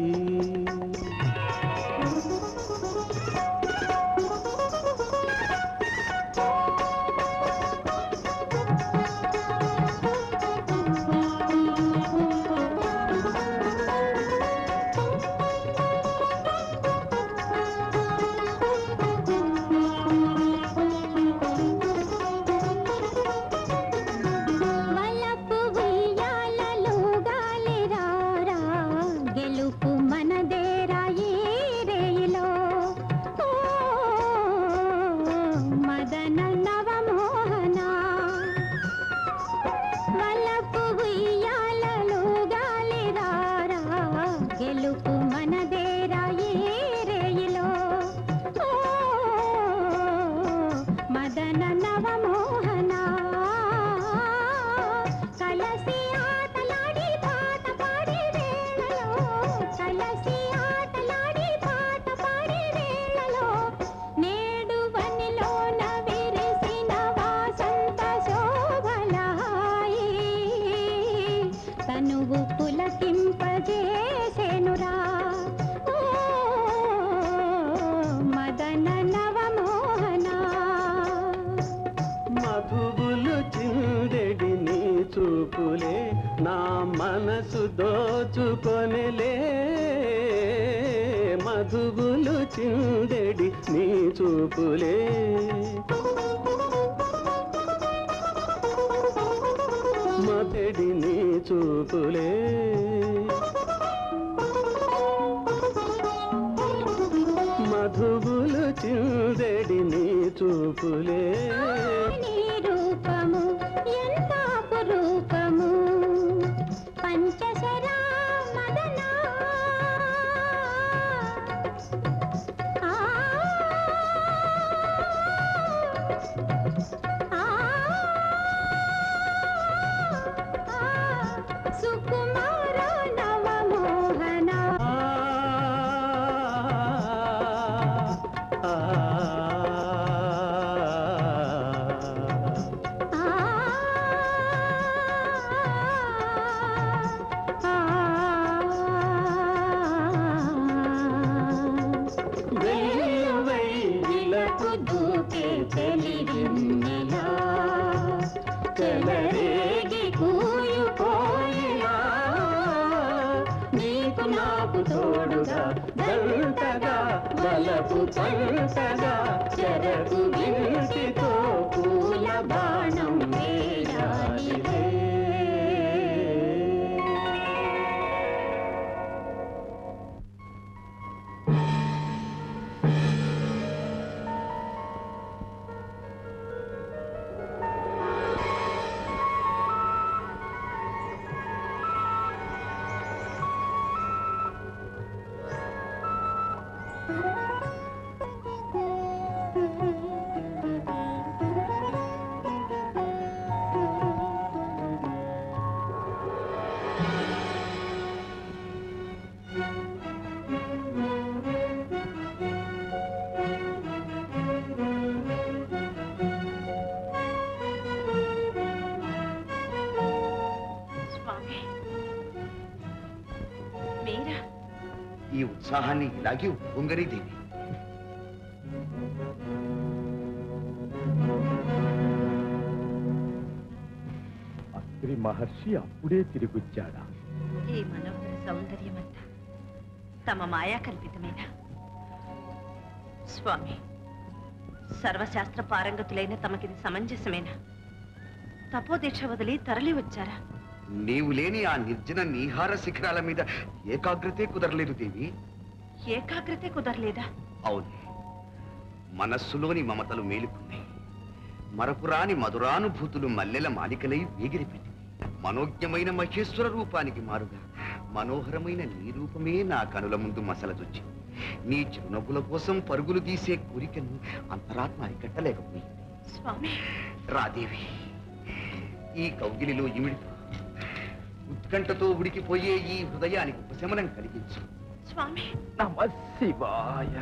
వలపు ఉయ్యాలలో గాలి రారా గెలుపు మనదేరా ఈ రేయిలో ఓ, మదన నవమోహన వలపు ఉయ్యాలలో గాలి రారా గెలుపు మనదేరా ఈ రేయిలో ఓ, మదన నవమోహన కలసి ఆటలాడి పాట పాడే వేళలో కలసి ఆటలాడి పాట పాడే వేళలో నేడు వనిలోన విరిసిన వాసంత శోభలాయి తనువు పులకింపజేసెనురా ఓ, మదన నవమోహనా మధుబులు చిందెడి నీ చూపులే నా మనసు దోచుకొనిలే మధుబులు చిందెడి నీ చూపులే మతడి నీ చూపులే మధుబులు చిందెడి నీ చూపులే నీ రూపము ఎంత అపురూపము పంచశరా మదనా ఆ, ఆ, ఆ, సుకుమార నవమోహన ఆ తలపు పంటగా చెరకు వింటితో పూల బాణం వేయాలిలే స్వామి మీరా ఈ ఉత్సాహాన్ని ఇలాగే ఉంగరీ దేవి అత్రి మహర్షి అప్పుడే తిరిగొచ్చాడా ఈ మనోహర సౌందర్యమంతా తమ మాయా కల్పితమేనా స్వామి సర్వశాస్త్ర పారంగతులైన తమకిది సమంజసమేనా తపోదీక్ష వదిలి తరలి వచ్చారా నీవు లేని ఆ నిర్జన నీహార శిఖరాల మీద ఏకాగ్రతే కుదరలేదు దేవి ఏకాగ్రతే కుదరలేదా అవును మనస్సులోని మమతలు మేలుకున్నాయి మరపురాని మధురానుభూతులు మల్లెల మాలికలై వేగిరిపెట్టి మనోజ్ఞమైన మహేశ్వర రూపానికి మారుగా మనోహరమైన నీ రూపమే నా కనుల ముందు మసలదొచ్చి నీ చిరునవ్వుల కోసం పరుగులు తీసే కోరికను అంతరాత్మ అరికట్టలేకపోయింది స్వామి రాదేవి ఈ కౌగిలిలో ఇమిడితో ఉత్కంఠతో ఉడికిపోయే ఈ హృదయానికి ఉపశమనం కలిగించు స్వామి నమ శివాయ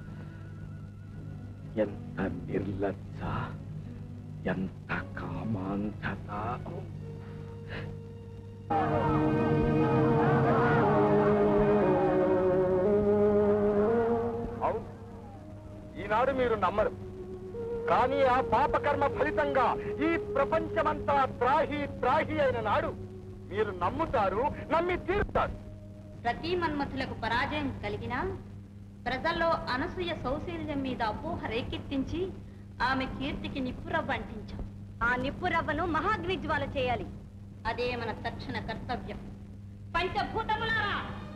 ఎంత నిర్లజ్జ ఎంత కామాంధత అవును ఈనాడు మీరు నమ్మరు కానీ ఆ పాపకర్మ ఫలితంగా ఈ ప్రపంచమంతా త్రాహి త్రాహి అయిన నాడు మీరు నమ్ముతారు నమ్మి తీరుతారు ప్రతి మన్మథులకు పరాజయం కలిగినా ప్రజల్లో అనసూయ సౌశీల్యం మీద అపోహ రేకెత్తించి ఆమె కీర్తికి నిప్పురవ్వ అంటించాం ఆ నిప్పురవ్వను మహాగ్నిజ్వాల చేయాలి అదే మన తక్షణ కర్తవ్యం పంచభూతములారా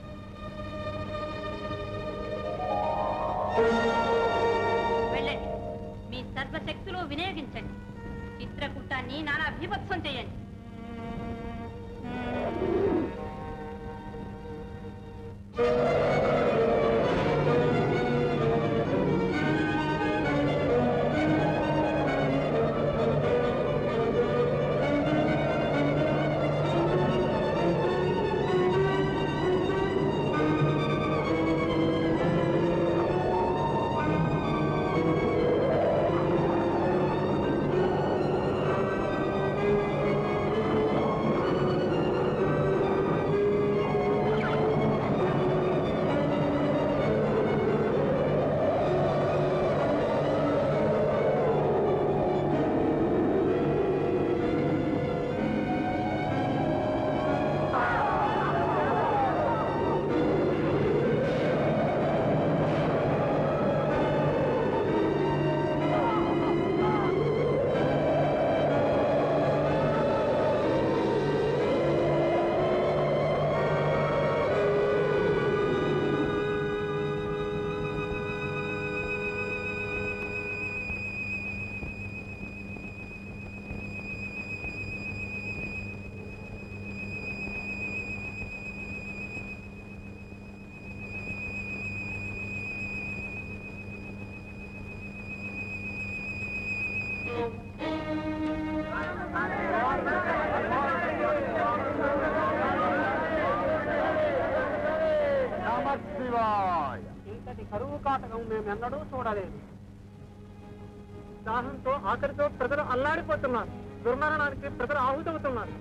వెళ్ళండి మీ సర్వశక్తులు వినియోగించండి చిత్రకూటాన్ని నానా భీభత్సం చేయండి శివాయ ఇంతటి కరువు కాటకం మేము ఎన్నడూ చూడలేదు దాహంతో ఆఖరితో ప్రజలు అల్లాడిపోతున్నారు దుర్మరణానికి ప్రజలు ఆహుతవుతున్నారు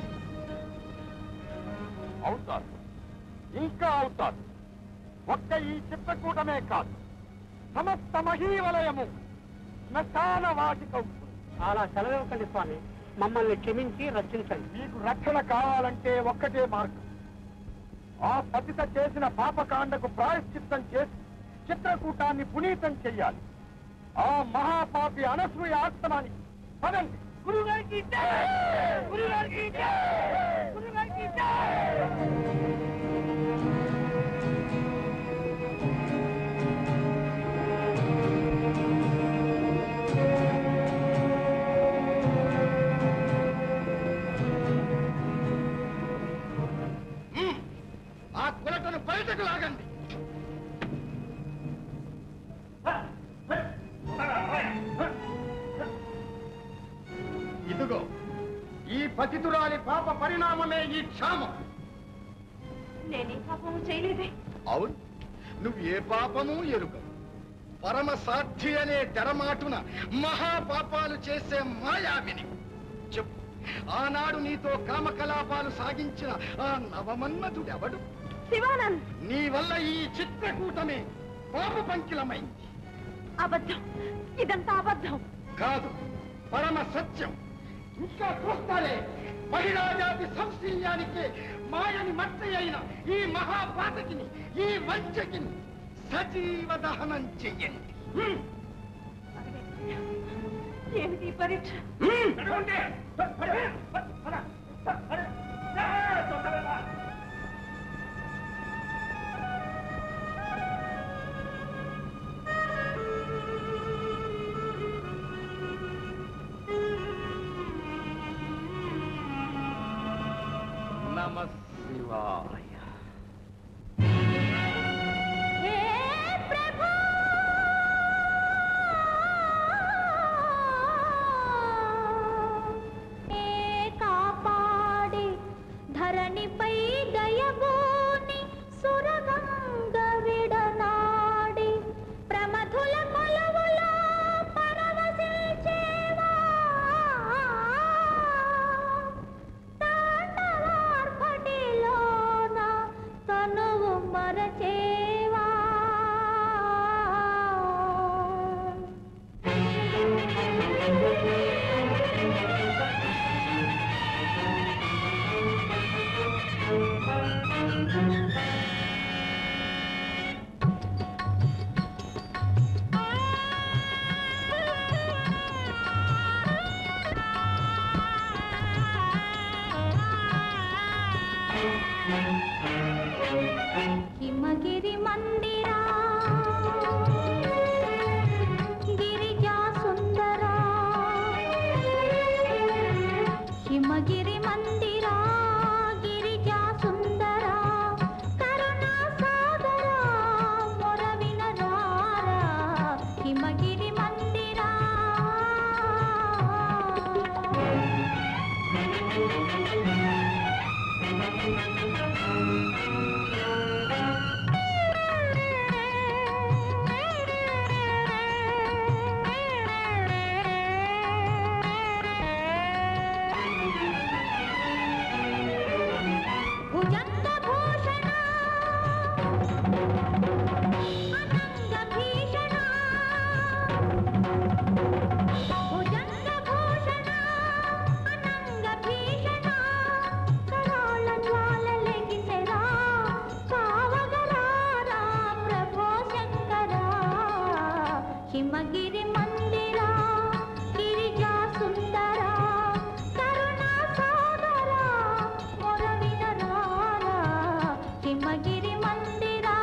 అవుతారు ఇంకా అవుతారు ఒక్క ఈ చిత్తకూటమే కాదు సమస్త మహీవలయము శ్మశాన వాటికవుతుంది అలా సెలవివ్వకండి స్వామి మమ్మల్ని క్షమించి రక్షించండి మీకు రక్షణ కావాలంటే ఒక్కటే మార్గం ఆ పతిత చేసిన పాపకాండకు ప్రాయశ్చిత్తం చేసి చిత్రకూటాన్ని పునీతం చెయ్యాలి ఆ మహాపాపి అనసూయ ఆశ్రమానికి పదండి గురుగారికి గురుగారికి గురుగారికి ఆ కులటను బయటకు లాగండి ఇదిగో ఈ పతితురాలి పాప పరిణామమే ఈ క్షామం నేనే పాపము చేయలేదే అవును నువ్వు ఏ పాపము ఎరుగవు పరమ సాక్షి అనే తెరమాటున మహాపాపాలు చేసే మాయావిని చెప్పు ఆనాడు నీతో కామకలాపాలు సాగించిన ఆ నవమన్మధుడెవడు శివానంద్ నీ వల్ల ఈ చిత్రకూటమే పాప పంకిలమైంది అబద్ధం ఇదంతా అబద్ధం కాదు పరమ సత్యం ఇంకా చూస్తారే మహిళాజాతి సంశీల్యానికి మాయని మట్టి అయిన ఈ మహాపాతకిని ఈ వంచకిని సజీవ దహనం చెయ్యండి ఏమిటి ఈ పరీక్ష నమ శివాయ కాపాడి ధరణిపై దయబోని సురగంగ విడనాడి ప్రమధుల కొలువులో పరవశించేవా తాండవార్పటిలోన తనువు మరచేవా హిమగిరి మందిరా గిరిజా సుందరా హిమగిరి మందిరా గిరిజా సుందరా కరుణా సాగరా మొరవిన రారా హిమగిరి మందిరా భుజంగ భూషణ అనంగ భీషణ భుజంగ భూషణ అనంగ భీషణ కరాళ జ్వాలలెగిసెరా కావగరారా ప్రభో శంకరా హిమగిరి మందిరా గిరిజా సుందరా కరుణా సాగరా మొరవిన రారా హిమగిరి మందిరా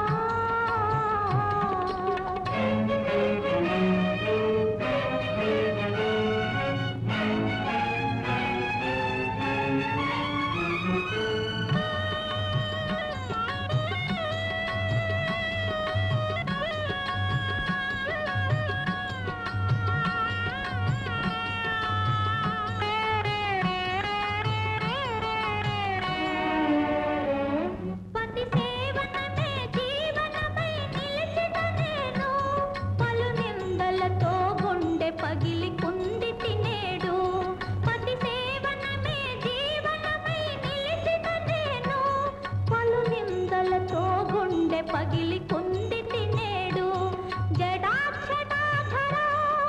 పతి సేవనమే జీవనమై నిలిచిన నేను పలు నిందలతో గుండె పగిలి కుంది తినేడు పతి సేవనమే జీవనమై నిలిచిన నేను పలు నిందలతో గుండె పగిలి కుంది తినేడు జడాక్షటాధరా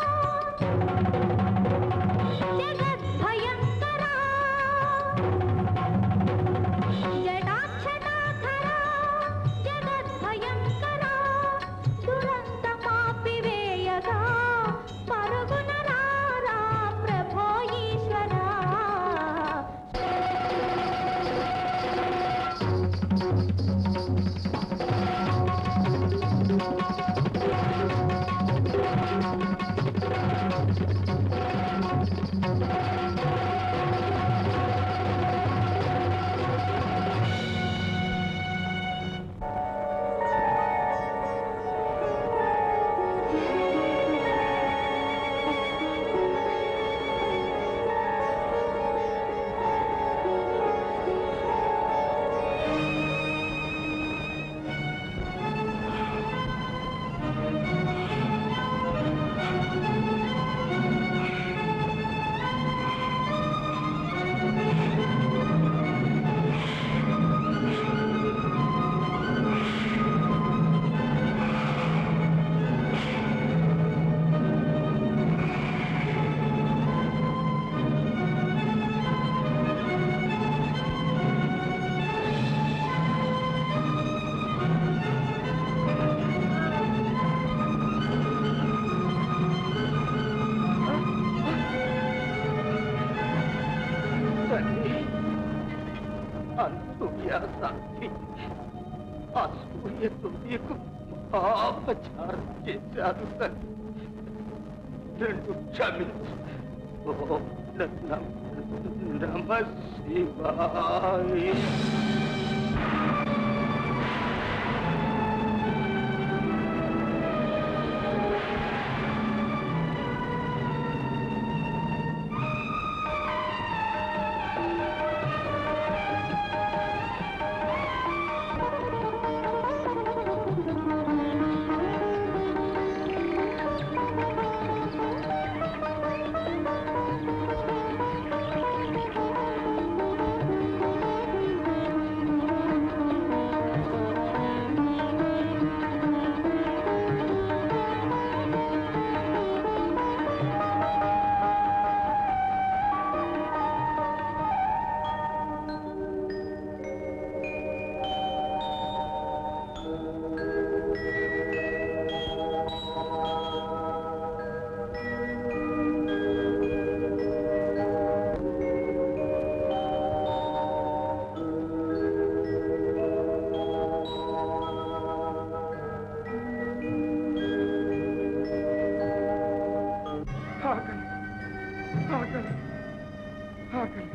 జగద్భయంకరా జడాక్షటాధరా జగద్భయంకరా తల్లి అసూయ సాక్షి అసూయతో నీకు అపచారం చేశాను తల్లి నన్ను క్షమించు ఓ నమ నమ శివాయ ఆకలి ఆకలి ఆకలి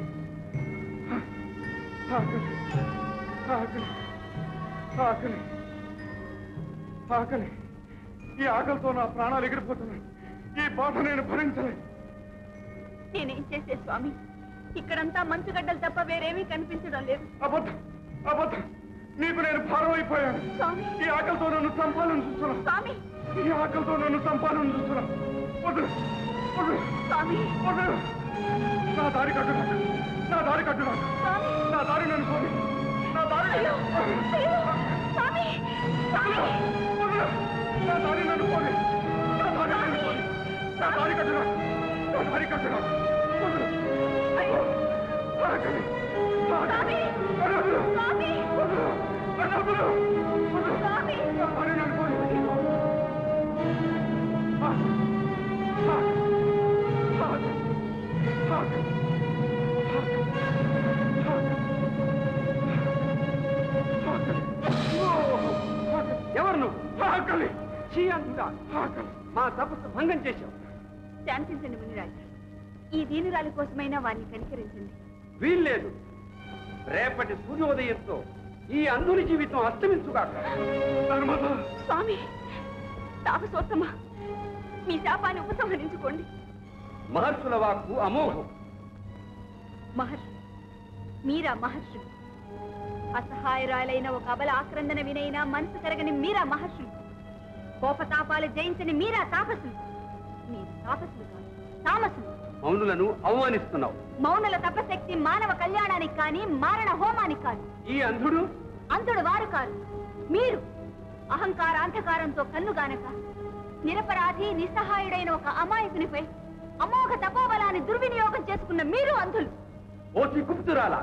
ఆకలి ఆకలి ఆకలి ఆకలి ఈ ఆకలితో నా ప్రాణాలు ఎగిరిపోతున్నాయి ఈ బాధ నేను భరించలేను నేనేం చేసే స్వామి ఇక్కడంతా మంచుగడ్డలు తప్ప వేరేమీ కనిపించడం లేదు అబద్ధం అబద్ధం నీకు నేను భారం అయిపోయాను ఈ ఆకలితో నన్ను చంపాలని చూస్తున్నా స్వామి ఈ ఆకలితో నన్ను చంపాలని చూస్తున్నా వద్దు వద్దు స్వామి వద్దు నా దారి కట్టు నాకు నా దారి కట్టు నాకు నా దారి నన్ను స్వామి నా దారి స్వామి వద్దు. నా దారి నన్ను పోని నా దారి నన్ను పోని నా దారి కట్టు నాకు నా దారి కట్టు నాకు వద్దు. ఆకలి. ఆకలి. వద్దు. వద్దు. వద్దు. వద్దు. నా దారి నన్ను పోని ఎవరు నువ్వు ఆకలి చీ అంటున్నా ఆకలి మా తపస్సు భంగం చేశావు శాంతించండి మునిరాజు ఈ దీనురాలి కోసమైనా వారిని కనికరించండి వీల్లేదు రేపటి సూర్యోదయంతో ఈ అంధుని జీవితం అస్తమించుగాక స్వామి తాపసోత్తమ మీ శాపాన్ని ఉపసంహరించుకోండి మహర్షుల వాక్కు అమోఘం మహర్షి మీరా మహర్షులు అసహాయరాలైన ఒక అబల ఆక్రందన వినైన మనసు కరగని మీరా మహర్షులు కోపతాపాలు జయించని మీరా తాపసులు మీరు తాపసులు కాదు తామసులు మౌనులను అవమానిస్తున్నావు మౌనల తపశక్తి మానవ కళ్యాణానికి కానీ మారణ హోమానికి కాదు ఈ అంధుడు అంతుడు వారు కాదు మీరు అహంకార అంధకారంతో కన్నుగానక నిరపరాధి నిస్సహాయుడైన ఒక అమాయకునిపై అమోఘ తపోబలాన్ని దుర్వినియోగం చేసుకున్న మీరు అంధులు ఓసి గుప్తురాల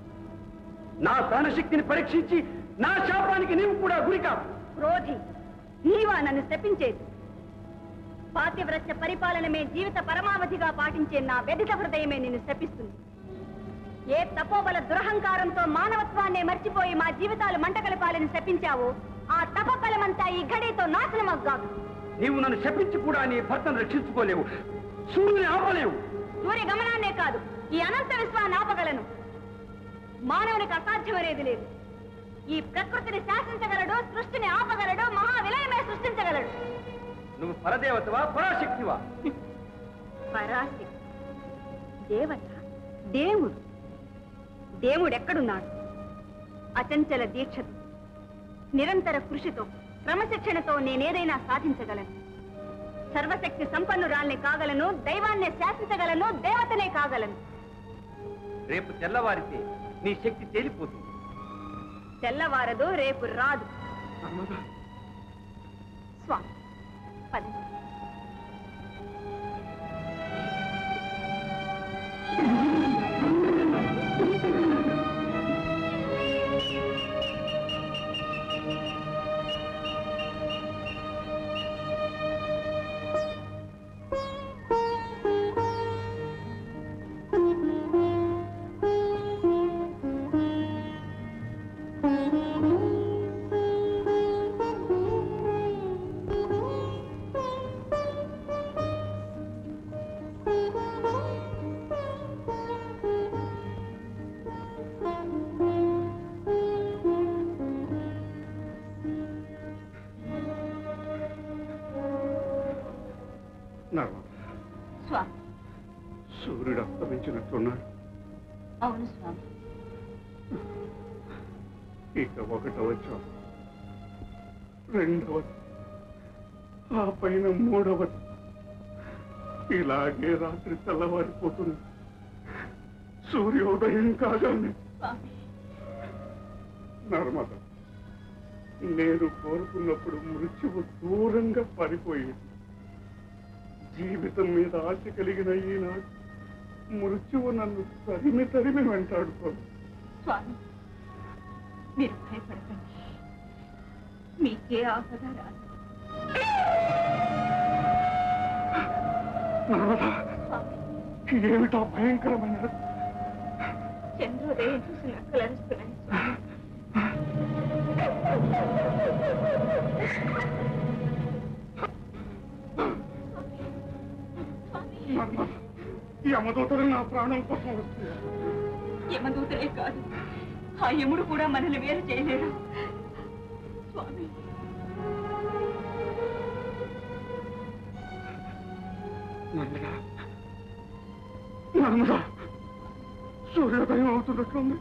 నా ప్రాణశక్తిని పరీక్షించి నా శాపానికి నీవు కూడా గురికావు క్రోధి నీవా నన్ను శపించేది పాతివ్రత్య పరిపాలనమే జీవిత పరమావధిగా పాటించే నా వ్యధిత హృదయమే నిన్ను శపిస్తుంది ఏ తపోబల దురహంకారంతో మానవత్వాన్నే మర్చిపోయి మా జీవితాలు మంటకలపాలని శపించావో ఆ తపబలమంతా ఈ ఘడితో నాశనమగ్గాదు నీవు నన్ను శపించి కూడా నీ భర్తను రక్షించుకోలేవు సూర్యుని ఆపలేవు సూర్య గమనాన్నే కాదు ఈ అనంత విశ్వాన్ని ఆపగలను మానవునికి అసాధ్యమనేది లేదు ఈ ప్రకృతిని శాసించగలడు సృష్టిని ఆపగలడు మహా విలయమే సృష్టించగలడు నువ్వు పరదేవతవా పరాశక్తివా పరాశక్తి దేవత దేవుడు దేవుడు ఎక్కడున్నాడు అచంచల దీక్షతో నిరంతర కృషితో క్రమశిక్షణతో నేనేదైనా సాధించగలను సర్వశక్తి సంపన్నురాల్ని కాగలను దైవాన్నే శాసించగలను దేవతనే కాగలను రేపు తెల్లవారితే నీ శక్తి తేలిపోతుంది తెల్లవారదు రేపు రాదు స్వామి పదండి Thank you. సూర్యుడు అస్తమించినట్టున్నాడు అవును స్వామి ఇక ఒకటవ చావు రెండవది ఆ పైన మూడవది ఇలాగే రాత్రి తెల్లవారిపోతుంది సూర్యోదయం కాగానే స్వామి నర్మద నేను కోరుకున్నప్పుడు మృత్యువు దూరంగా పారిపోయేది జీవితం మీద ఆశ కలిగిన ఈనాడు మృత్యువు నన్ను తరిమి తరిమి వెంటాడుతోంది స్వామి మీరు భయపడకండి మీకే ఆపద రాదు నర్మదా ఏమిటా భయంకరమైన చంద్రోదయం చూసి నక్కలరుస్తున్నాయి స్వామి నర్మద ఈ అమ్మదోతలు నా ప్రాణం కోసం వస్తుంది యమదూతలే కాదు ఆ యముడు కూడా మనల్ని వేరు చేయలేడు స్వామి నర్మదా నర్మదా సూర్యోదయం అవుతున్నట్లుంది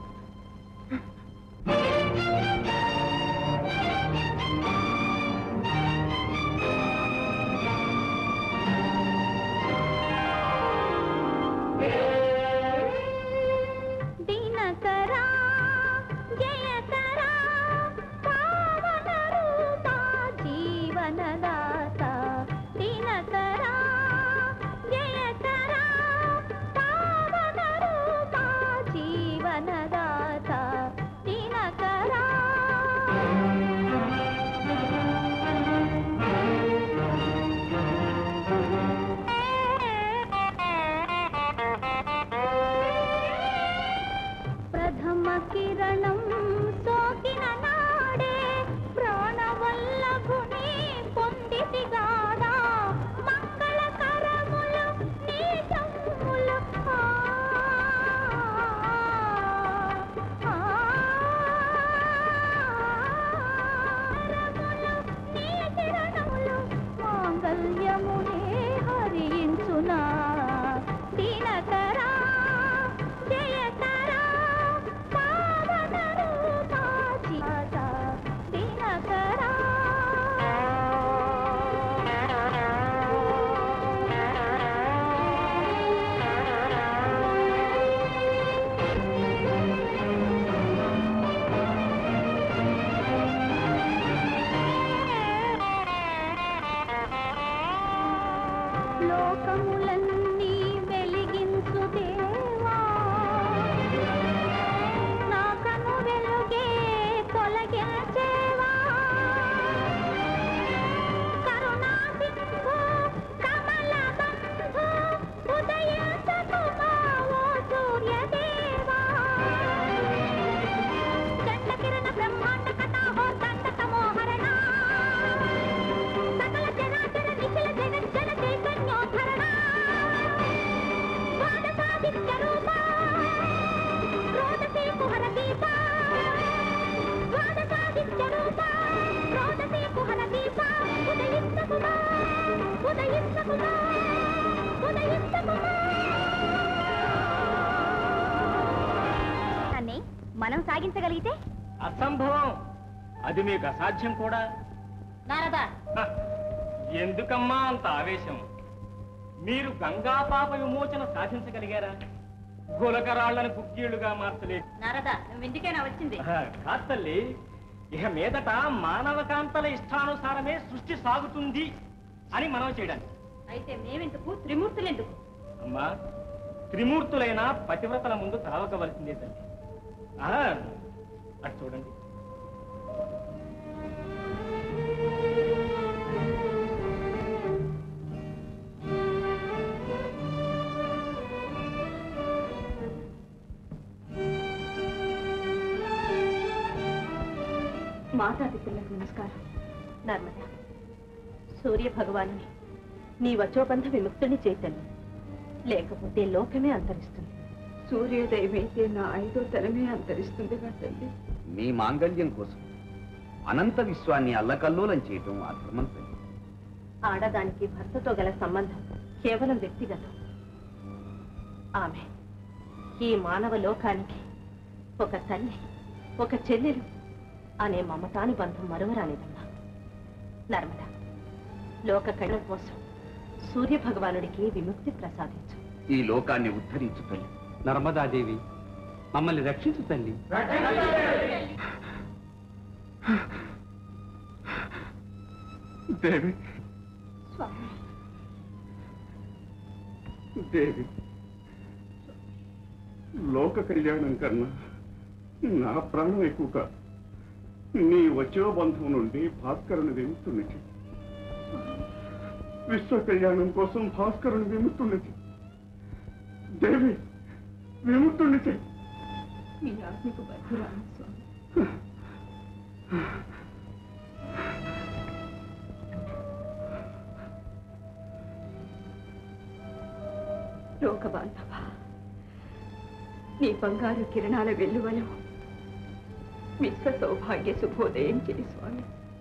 దినకరా జయకరా పావన రూపా జీవనదాత దినకరా జయకరా పావన రూపా జీవనదాత దినకరా ప్రథమ కిరణం సోకిన నాడే ప్రాణవల్లభుని పొందితిగాదా మంగళకరములు నీ సమ్ములు ఆ, ఆ, కరములు నీ కిరణములు మాంగళ్యమునే హరించునా దీనకరా జయకరా పావన రూపా జీవత దినకరా లోకములన్నీ వెలిగించు దేవా నా కను వెలుగే తొలగించేవా కరుణా సింధు కమల బంధు ఉదయించకుమా ఓ సూర్యదేవా చండ కిరణ బ్రహ్మాండ కథాహో దండక మోహరణ సకల జనాచర నిఖిల జగజ్జన చైతన్యోద్ధరణ ద్వాదశాదిత్య రూప రోదసీ కుహర దీప ద్వాదశాదిత్య రూప రోదసీ కుహర దీప ఉదయించకుమా ఉదయించకుమా ఉదయించకుమా అన్నీ మనం సాగించగలిగితే అసంభవం అది మీకు అసాధ్యం కూడా నారదా హ, ఎందుకమ్మా అంత ఆవేశం మీరు గంగా పాప విమోచన సాధించగలిగారా గులకరాళ్లను కుక్కీళ్లుగా మార్చలేదు నారదా నువ్వు ఇందుకేనా వచ్చింది కాదు తల్లి ఇక మీదట మానవ కాంతల ఇష్టానుసారమే సృష్టి సాగుతుంది అని మనం చేయడానికి అయితే మేమెందుకు త్రిమూర్తులెందుకు అమ్మా త్రిమూర్తులైన పతివ్రతల ముందు తలవకవలసిందే తల్లి ఆహా, అటు చూడండి మాతాపితృలకు నమస్కారం నర్మద సూర్య భగవాను నీ వచోబంధ విముక్తుని చేతను లేకపోతే లోకమే అంతరిస్తుంది సూర్యోదయం అయితే నా ఐదో తరమే అంతరిస్తుంది తల్లి మీ మాంగళ్యం కోసం అనంత విశ్వాన్ని అల్లకల్లోలం చేయటం అధర్మం తల్లి ఆడదానికి భర్తతో గల సంబంధం కేవలం వ్యక్తిగతం ఆమె ఈ మానవ లోకానికి ఒక తల్లి ఒక చెల్లెలు అనే మమతాని బంధం మరువరానిదమ్మా నర్మద లోక కళ్ళ కోసం సూర్య భగవానుడికి విముక్తి ప్రసాదించు ఈ లోకాన్ని ఉద్ధరించు తల్లి నర్మదాదేవి మమ్మల్ని రక్షించు తల్లి దేవి దేవి లోక కళ్యాణం కన్నా నా ప్రాణం ఎక్కువ కాదు నీ వచ్చో బంధం నుండి భాస్కరుని విముక్తుని చెయ్యి. విశ్వ కళ్యాణం కోసం భాస్కరుని విముక్తుని చెయ్యి. దేవి విముక్తుని చెయ్యి మీ ఆజ్ఞకు బద్ధురాను స్వామి లోక బాంధవ నీ బంగారు కిరణాల వెల్లువలో విశ్వ సౌభాగ్య శుభోదయం చేయి స్వామి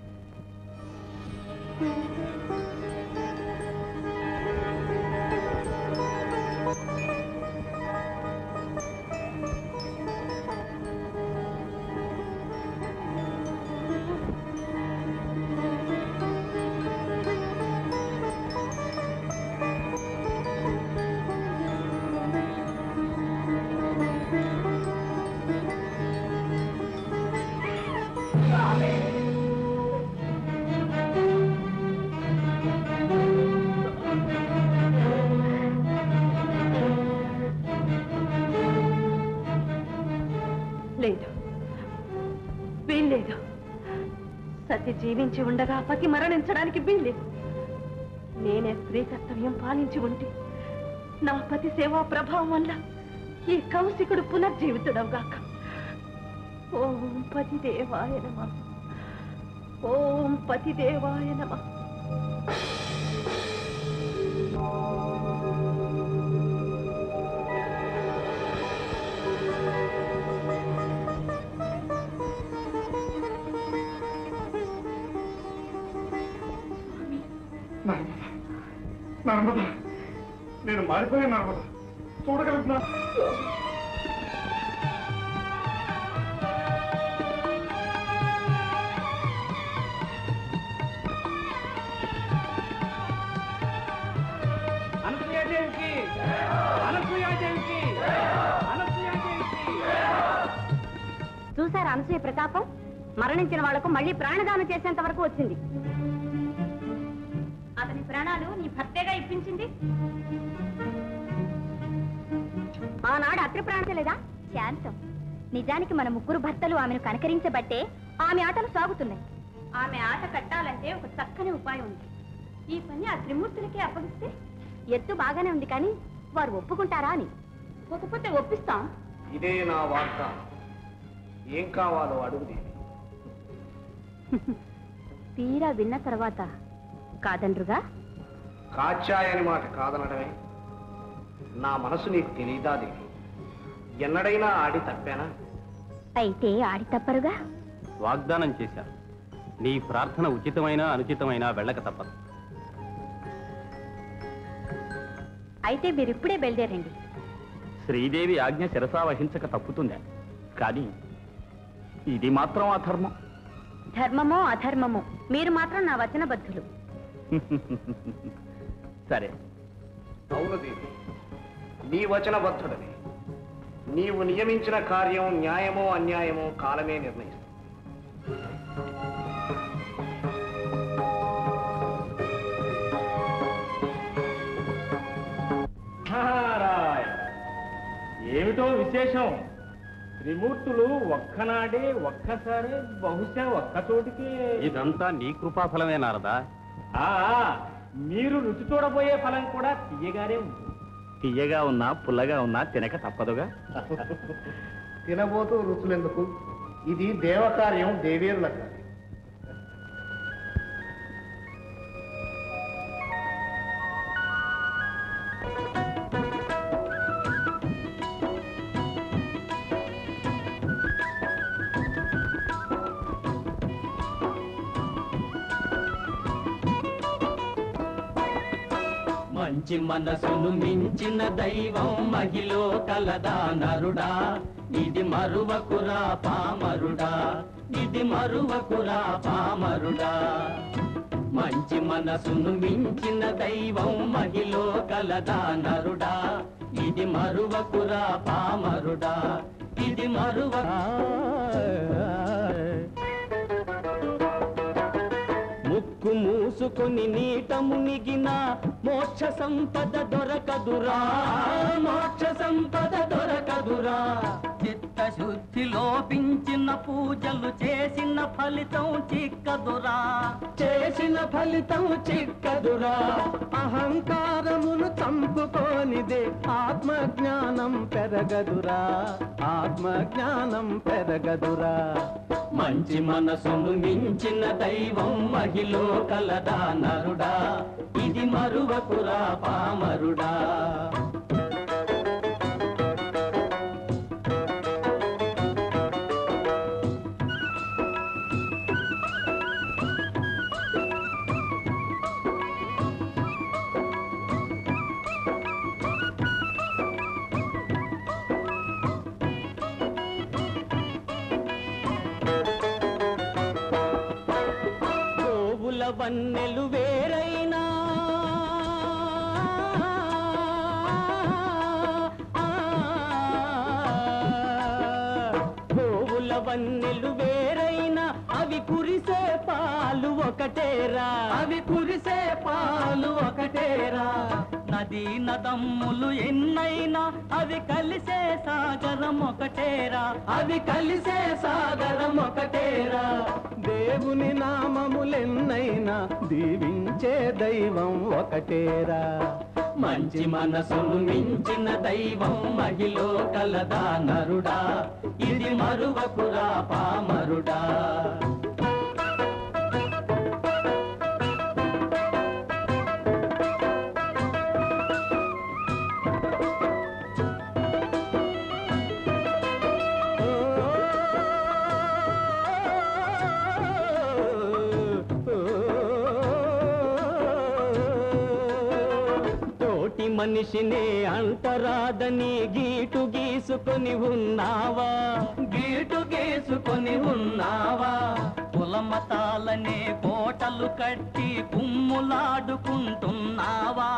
లేదు వీల్లేదు సతి జీవించి ఉండగా పతి మరణించడానికి వీల్లేదు నేనే స్త్రీ కర్తవ్యం పాలించి ఉంటే నా పతి సేవా ప్రభావం వల్ల ఈ కౌశికుడు పునర్జీవితుడవుగాక ఓం పతి దేవాయ నమ ఓం పతి దేవాయ నమ నర్మద నర్మద నేను మారిపోయాను నర్మద చూడగలుగుతున్నా అనసూయాదేవికి అనసూయాదేవికి అనసూయాదేవికి చూసారా అనసూయ ప్రతాపం మరణించిన వాళ్లకు మళ్ళీ ప్రాణదానం చేసేంత వరకు వచ్చింది అతని ప్రాణాలు నీ భర్తేగా ఇప్పించింది ఆనాడు అత్రి ప్రాణలేదా శాంతం నిజానికి మన ముగ్గురు భర్తలు ఆమెను కనకరించబట్టే ఆమె ఆటలు సాగుతున్నాయి ఆమె ఆట కట్టాలంటే ఒక చక్కని ఉపాయం ఉంది ఈ పని ఆ త్రిమూర్తులకే అప్పగిస్తే ఎత్తు బాగానే ఉంది కానీ వారు ఒప్పుకుంటారా అని ఒకపోతే ఒప్పిస్తాం ఇదే నా వార్త ఏం కావాలో అడుగుదేవి తీరా విన్న తర్వాత కాదండ్రుగా కాచాయని మాట కాదనడమే నా మనసు నీకు తెలియదా దేవి ఎన్నడైనా ఆడి తప్పానా అయితే ఆడి తప్పరుగా వాగ్దానం చేశాను నీ ప్రార్థన ఉచితమైన అనుచితమైన వెళ్ళక తప్పదు అయితే మీరిప్పుడే బయలుదేరండి శ్రీదేవి ఆజ్ఞ శిరసా వహించక తప్పుతుందా కానీ ఇది మాత్రం అధర్మం ధర్మమో అధర్మమో మీరు మాత్రం నా వచనబద్ధులు సరే అవును దేవి నీ వచనబద్ధుడని నీవు నియమించిన కార్యం న్యాయమో అన్యాయమో కాలమే నిర్ణయిస్తుంది నారాయణ ఏమిటో విశేషం త్రిమూర్తులు ఒక్కనాడే ఒక్కసారి బహుశా ఒక్క చోటికి ఇదంతా నీ కృపాఫలమే నారదా ఆ, మీరు రుచి చూడబోయే ఫలం కూడా తీయగానే ఉంటుంది తీయగా ఉన్నా పుల్లగా ఉన్నా తినక తప్పదుగా తినబోతూ రుచులెందుకు ఇది దేవకార్యం దేవేరుల కార్యం మంచి మనసును మించిన దైవం మహిలో కలదా నరుడా ఇది మరువకురా పామరుడా ఇది మరువకురా పామరుడా మంచి మనసును మించిన దైవం మహిలో కలదా నరుడా ఇది మరువకురా పామరుడా ఇది మరువ ముక్కు మూసుకొని నీట మునిగిన మోక్ష సంపద దొరకదురా మోక్ష సంపద దొరకదురా చిత్తశుద్ధి లోపించిన పూజలు చేసిన ఫలితం చిక్కదురా చేసిన ఫలితం చిక్కదురా అహంకారమును చంపుకోనిదే ఆత్మజ్ఞానం పెరగదురా ఆత్మజ్ఞానం పెరగదురా మంచి మనసును మించిన దైవం మహిలో కలదా నరుడా ఇది మరువకురా పామరుడా గోవుల వన్నెలు వేరైనా గోవుల వన్నెలు వేరైనా అవి కురిసే పాలు ఒకటేరా అవి కురిసే పాలు ఒకటేరా నదీ నదమ్ములు ఎన్నైనా అవి కలిసే సాగరం ఒకటేరా అవి కలిసే సాగరం ఒకటేరా దేవుని నామములెన్నైనా దీవించే దైవం ఒకటేరా మంచి మనసును మించిన దైవం మహిలో కలదా నరుడా ఇది మరువకురా పామరుడా తోటి మనిషినే అంటరాదని గీటు గీసుకొని ఉన్నావా గీటు గీసుకొని ఉన్నావా కులమతాలనే కోటలు కట్టి కుమ్ములాడుకుంటున్నావా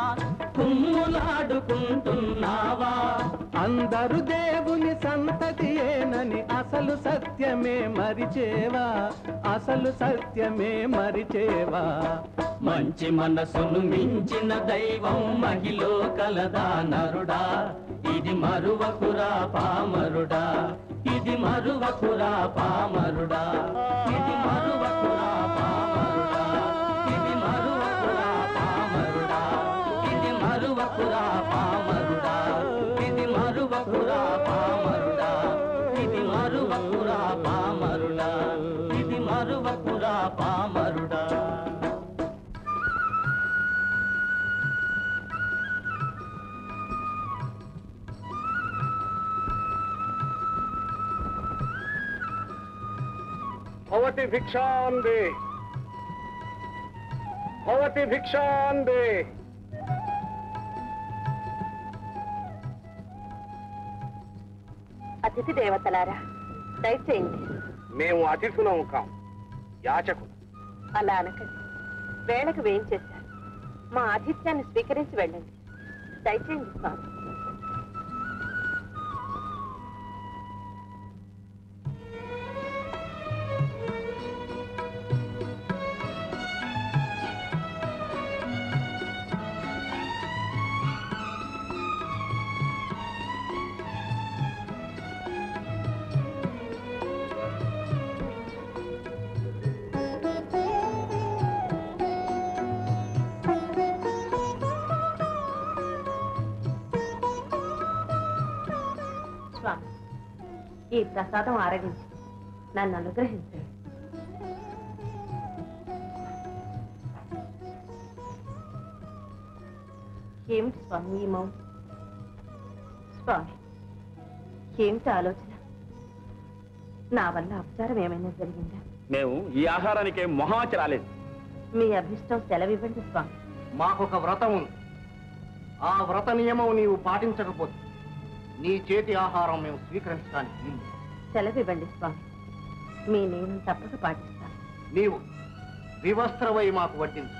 కుమ్ములాడుకుంటున్నావా అందరు దేవుని సంతతియేనని అసలు సత్యమే మరిచేవా అసలు సత్యమే మరిచేవా మంచి మనసును మించిన దైవం మహిలో కలదా నరుడా ఇది మరువకురా పామరుడా ఇది మరువకురా పామరుడా ఇది మరువకురా పామరుడా ఇది మరువకురా పామరుడా ఇది మరువకురా పామరుడా ఇది మరువకురా పామరుడా ఇది మరువకురా పామరుడా ఇది మరువకురా పామరుడా భవతి భిక్షాందే భవతి భిక్షాందే అతిథి దేవతలారా దయచేయండి మేము అతిథులం కాం యాచకులు అలా అనకండి వేళకు వేయించేశారు మా ఆతిథ్యాన్ని స్వీకరించి వెళ్ళండి దయచేయండి స్వామి స్వామి ఈ ప్రసాదం ఆరగించి నన్ను అనుగ్రహించండి ఏమిటి స్వామి ఈ మౌనం స్వామి ఏమిటి ఆలోచన నా వల్ల అపచారం ఏమైనా జరిగిందా మేము ఈ ఆహారానికి మొహాచి రాలేదు మీ అభిష్టం సెలవివ్వండి స్వామి మాకొక వ్రతం ఉంది ఆ వ్రత నియమం నీవు పాటించకపోతే నీ చేతి ఆహారం మేము స్వీకరించడానికి వీలు. సెలవివ్వండి స్వామి మీ నేను తప్పక పాటిస్తాను నీవు వివస్త్రవై మాకు వడ్డించు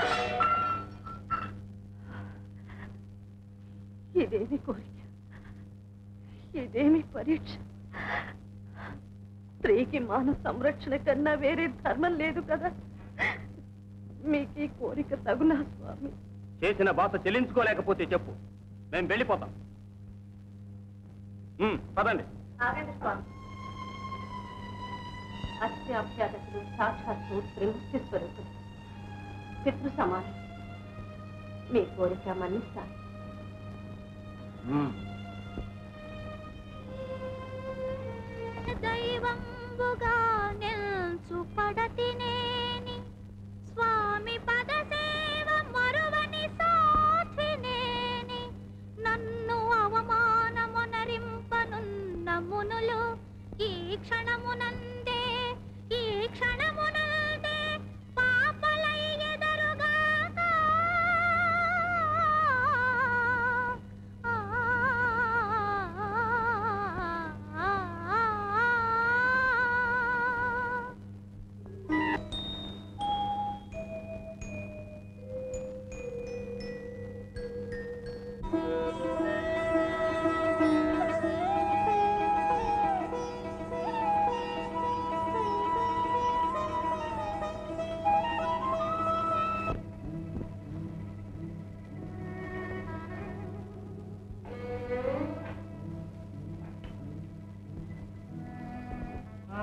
ఇదేమి కోరిక ఇదేమి పరీక్ష స్త్రీకి మానవ సంరక్షణ కన్నా వేరే ధర్మం లేదు కదా మీకు ఈ కోరిక తగునా స్వామి చేసిన బాధ చెల్లించుకోలేకపోతే చెప్పు మేము వెళ్ళిపోతాం ఉమ్, పదండి ఆగండి స్వామి అత్యాభ్యాగతులు సాక్షాత్తు త్రిమూర్తి స్వరూపులు పితృ సమానం మీ కోరిక మన్నిస్తాను దైవంబుగా నిల్చు పడతినేని స్వామి పద సేవ మరువని సాధినేని నన్ను అవమానమునరింపనున్న మునులు ఈ క్షణమునందే ఈ క్షణమునందే పాపలై ఎదరుగాక ఆ,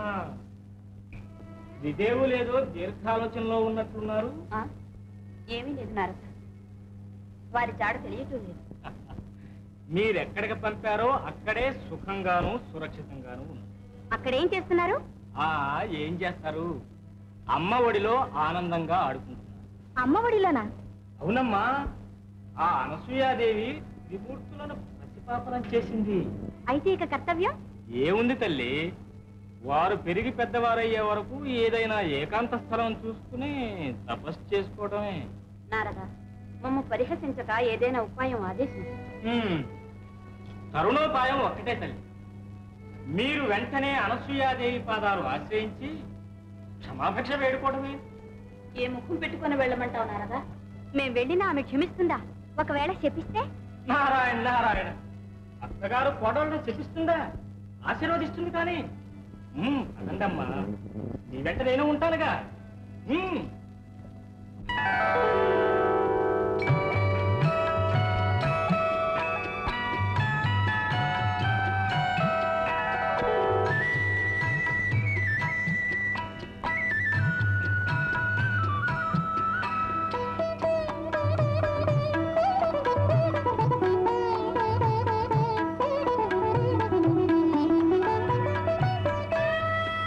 విదేవు లేదో దీర్ఘాలోచనలో ఉన్నట్లున్నారు ఆ? ఏమీ లేదు నారద వారి జాడ తెలియటం లేదు మీరెక్కడికి పంపారో అక్కడే సుఖంగాను సురక్షితంగాను ఉన్నారు అక్కడేం చేస్తున్నారు ఆ ఏం చేస్తారు అమ్మ ఒడిలో ఆనందంగా ఆడుకుంటున్నారు అమ్మ ఒడిలోనా అవునమ్మా ఆ అనసూయాదేవి త్రిమూర్తులను ప్రతిపాపనం చేసింది అయితే ఇక కర్తవ్యం ఏముంది తల్లి వారు పెరిగి పెద్దవారయ్యే వరకు ఏదైనా ఏకాంత స్థలం చూసుకుని తపస్సు చేసుకోవడమే నారద మమ్మ పరిహసించక ఏదైనా ఉపాయం ఆదేశించు హ్మ్. తరుణోపాయం ఒక్కటే తల్లి మీరు వెంటనే అనసూయాదేవి పాదాలు ఆశ్రయించి క్షమాభిక్ష వేడుకోవడమే ఏ ముఖం పెట్టుకొని వెళ్ళమంటావు నారదా మేం వెళ్ళినా ఆమె క్షమిస్తుందా ఒకవేళ శపిస్తే నారాయణ నారాయణ అత్తగారు కోడళ్ళని చెప్పిస్తుందా ఆశీర్వదిస్తుంది కానీ హ్మ్, అదండమ్మా నీ వెంట నేను ఉంటానుగా హ్మ్.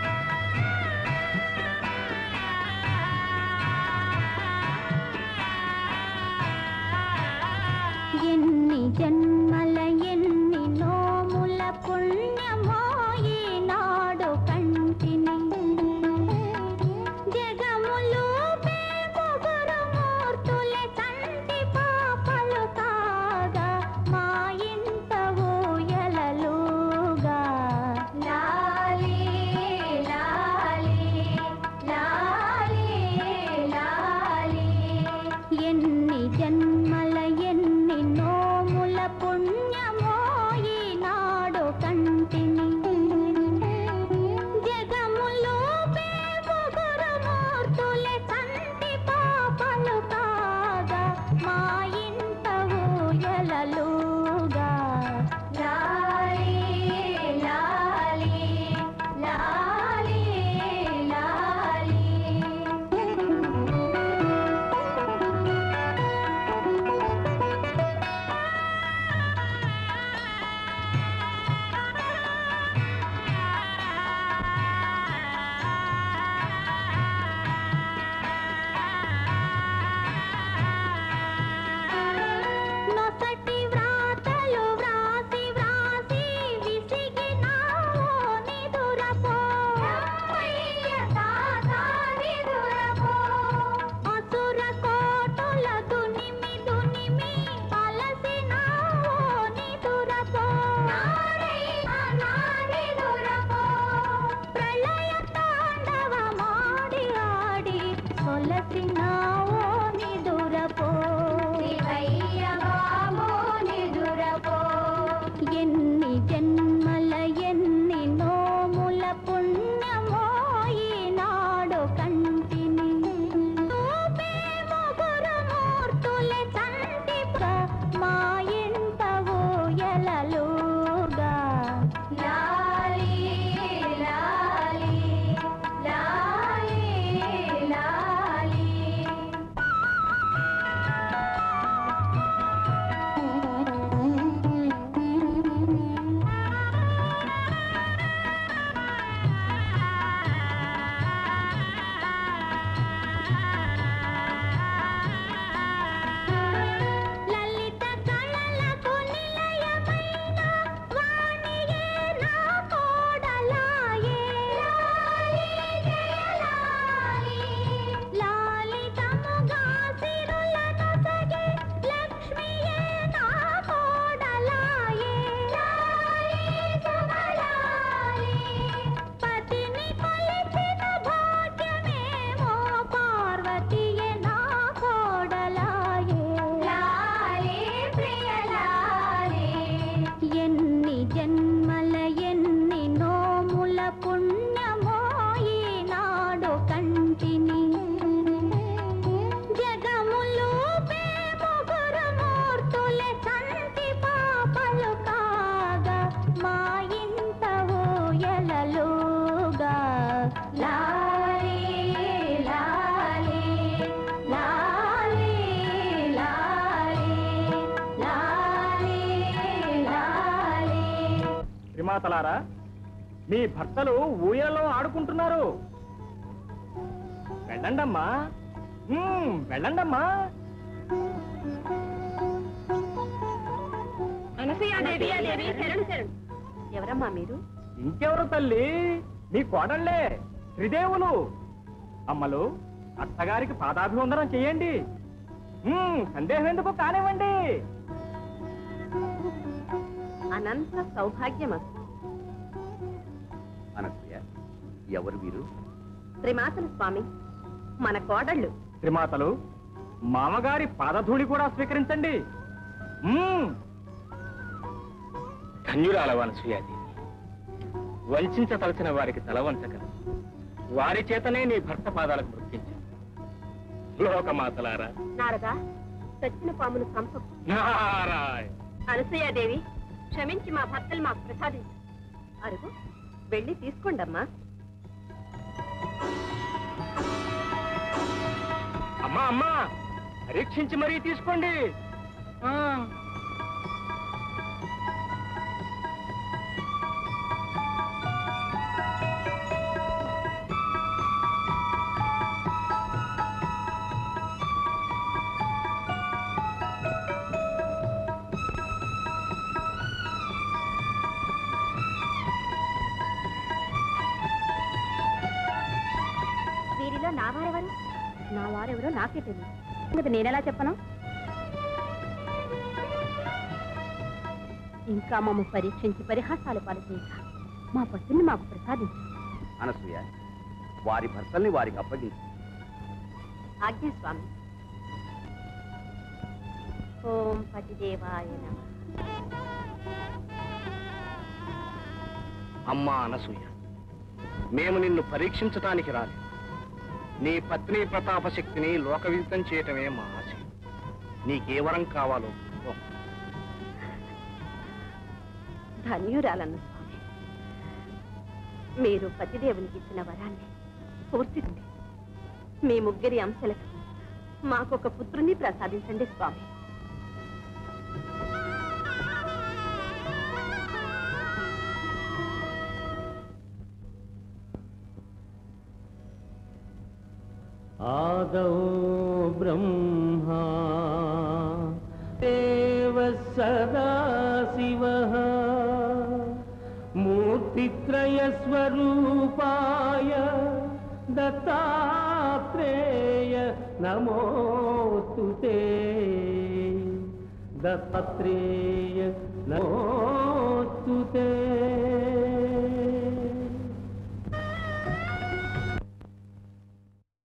ఆ జన్మల ఎన్ని నోముల పుణ్యమో ఈనాడు కంటిని జగములు ముగురు మూర్తుల సంతి పాపలు కాగా మా ఇంత ఊయలలుగా లాలీ లాలీ లాలీ లాలీ లాలీ లాలీ త్రిమాతలారా మీ భర్తలు ఊయలలో ఆడుకుంటున్నారు వెళ్ళండమ్మా మ్మ్, వెళ్ళండమ్మా అనసూయాదేవి శరణు శరణు ఎవరమ్మా మీరు ఇంకెవరు తల్లి మీ కోడళ్లే త్రిదేవులు అమ్మలు అత్తగారికి పాదాభివందనం చేయండి మ్మ్, సందేహం ఎందుకు కానివ్వండి అనంత సౌభాగ్యమస్తు అనసూయ ఎవరు వీరు త్రిమాతల స్వామి మన కోడళ్ళు త్రిమాతలు మామగారి పాదధూళి కూడా స్వీకరించండి మ్మ్. ధన్యురాల అనసూయాదేవి వంచతలసిన వారికి తల వంచగలదు వారి చేతనే నీ భర్త పాదాలకు మృత్యించు లోకమాతలారా నారదా చచ్చిన పామును సంపకు నారాయణ అనసూయాదేవి క్షమించి మా భర్తలు మాకు ప్రసాదించు అరుగు వెళ్ళి తీసుకోండమ్మా అమ్మా అమ్మా పరీక్షించి మరీ తీసుకోండి ఆ. వీరిలో నా వారెవరు నా వారెవరో నాకే తెలియదు ఇంకది నేనెలా చెప్పను ఇంకా మమ్మ పరీక్షించి పరిహాసాలు పాలు చేయక మా పత్తిని మాకు ప్రసాదించు అనసూయ వారి భర్తల్ని వారికి అప్పగించు ఆజ్ఞ స్వామి ఓం పతిదేవాయ నమః అమ్మా అనసూయ మేము నిన్ను పరీక్షించటానికి రాలేదు నీ పత్ని ప్రతాప శక్తిని లోకవిదితం చేయటమే మా ఆశయం నీకే వరం కావాలో ఓ. ధన్యురాలన్న స్వామి మీరు పతిదేవునికి ఇచ్చిన వరాన్ని పూర్తింది మీ ముగ్గురి అంశలకు మాకొక పుత్రుని ప్రసాదించండి స్వామి आदौ ब्रह्मा देव सदाशिवः मूर्तित्रयस्वरूपाय दत्तात्रेय नमोऽस्तु ते दत्तात्रेय नमोऽस्तु ते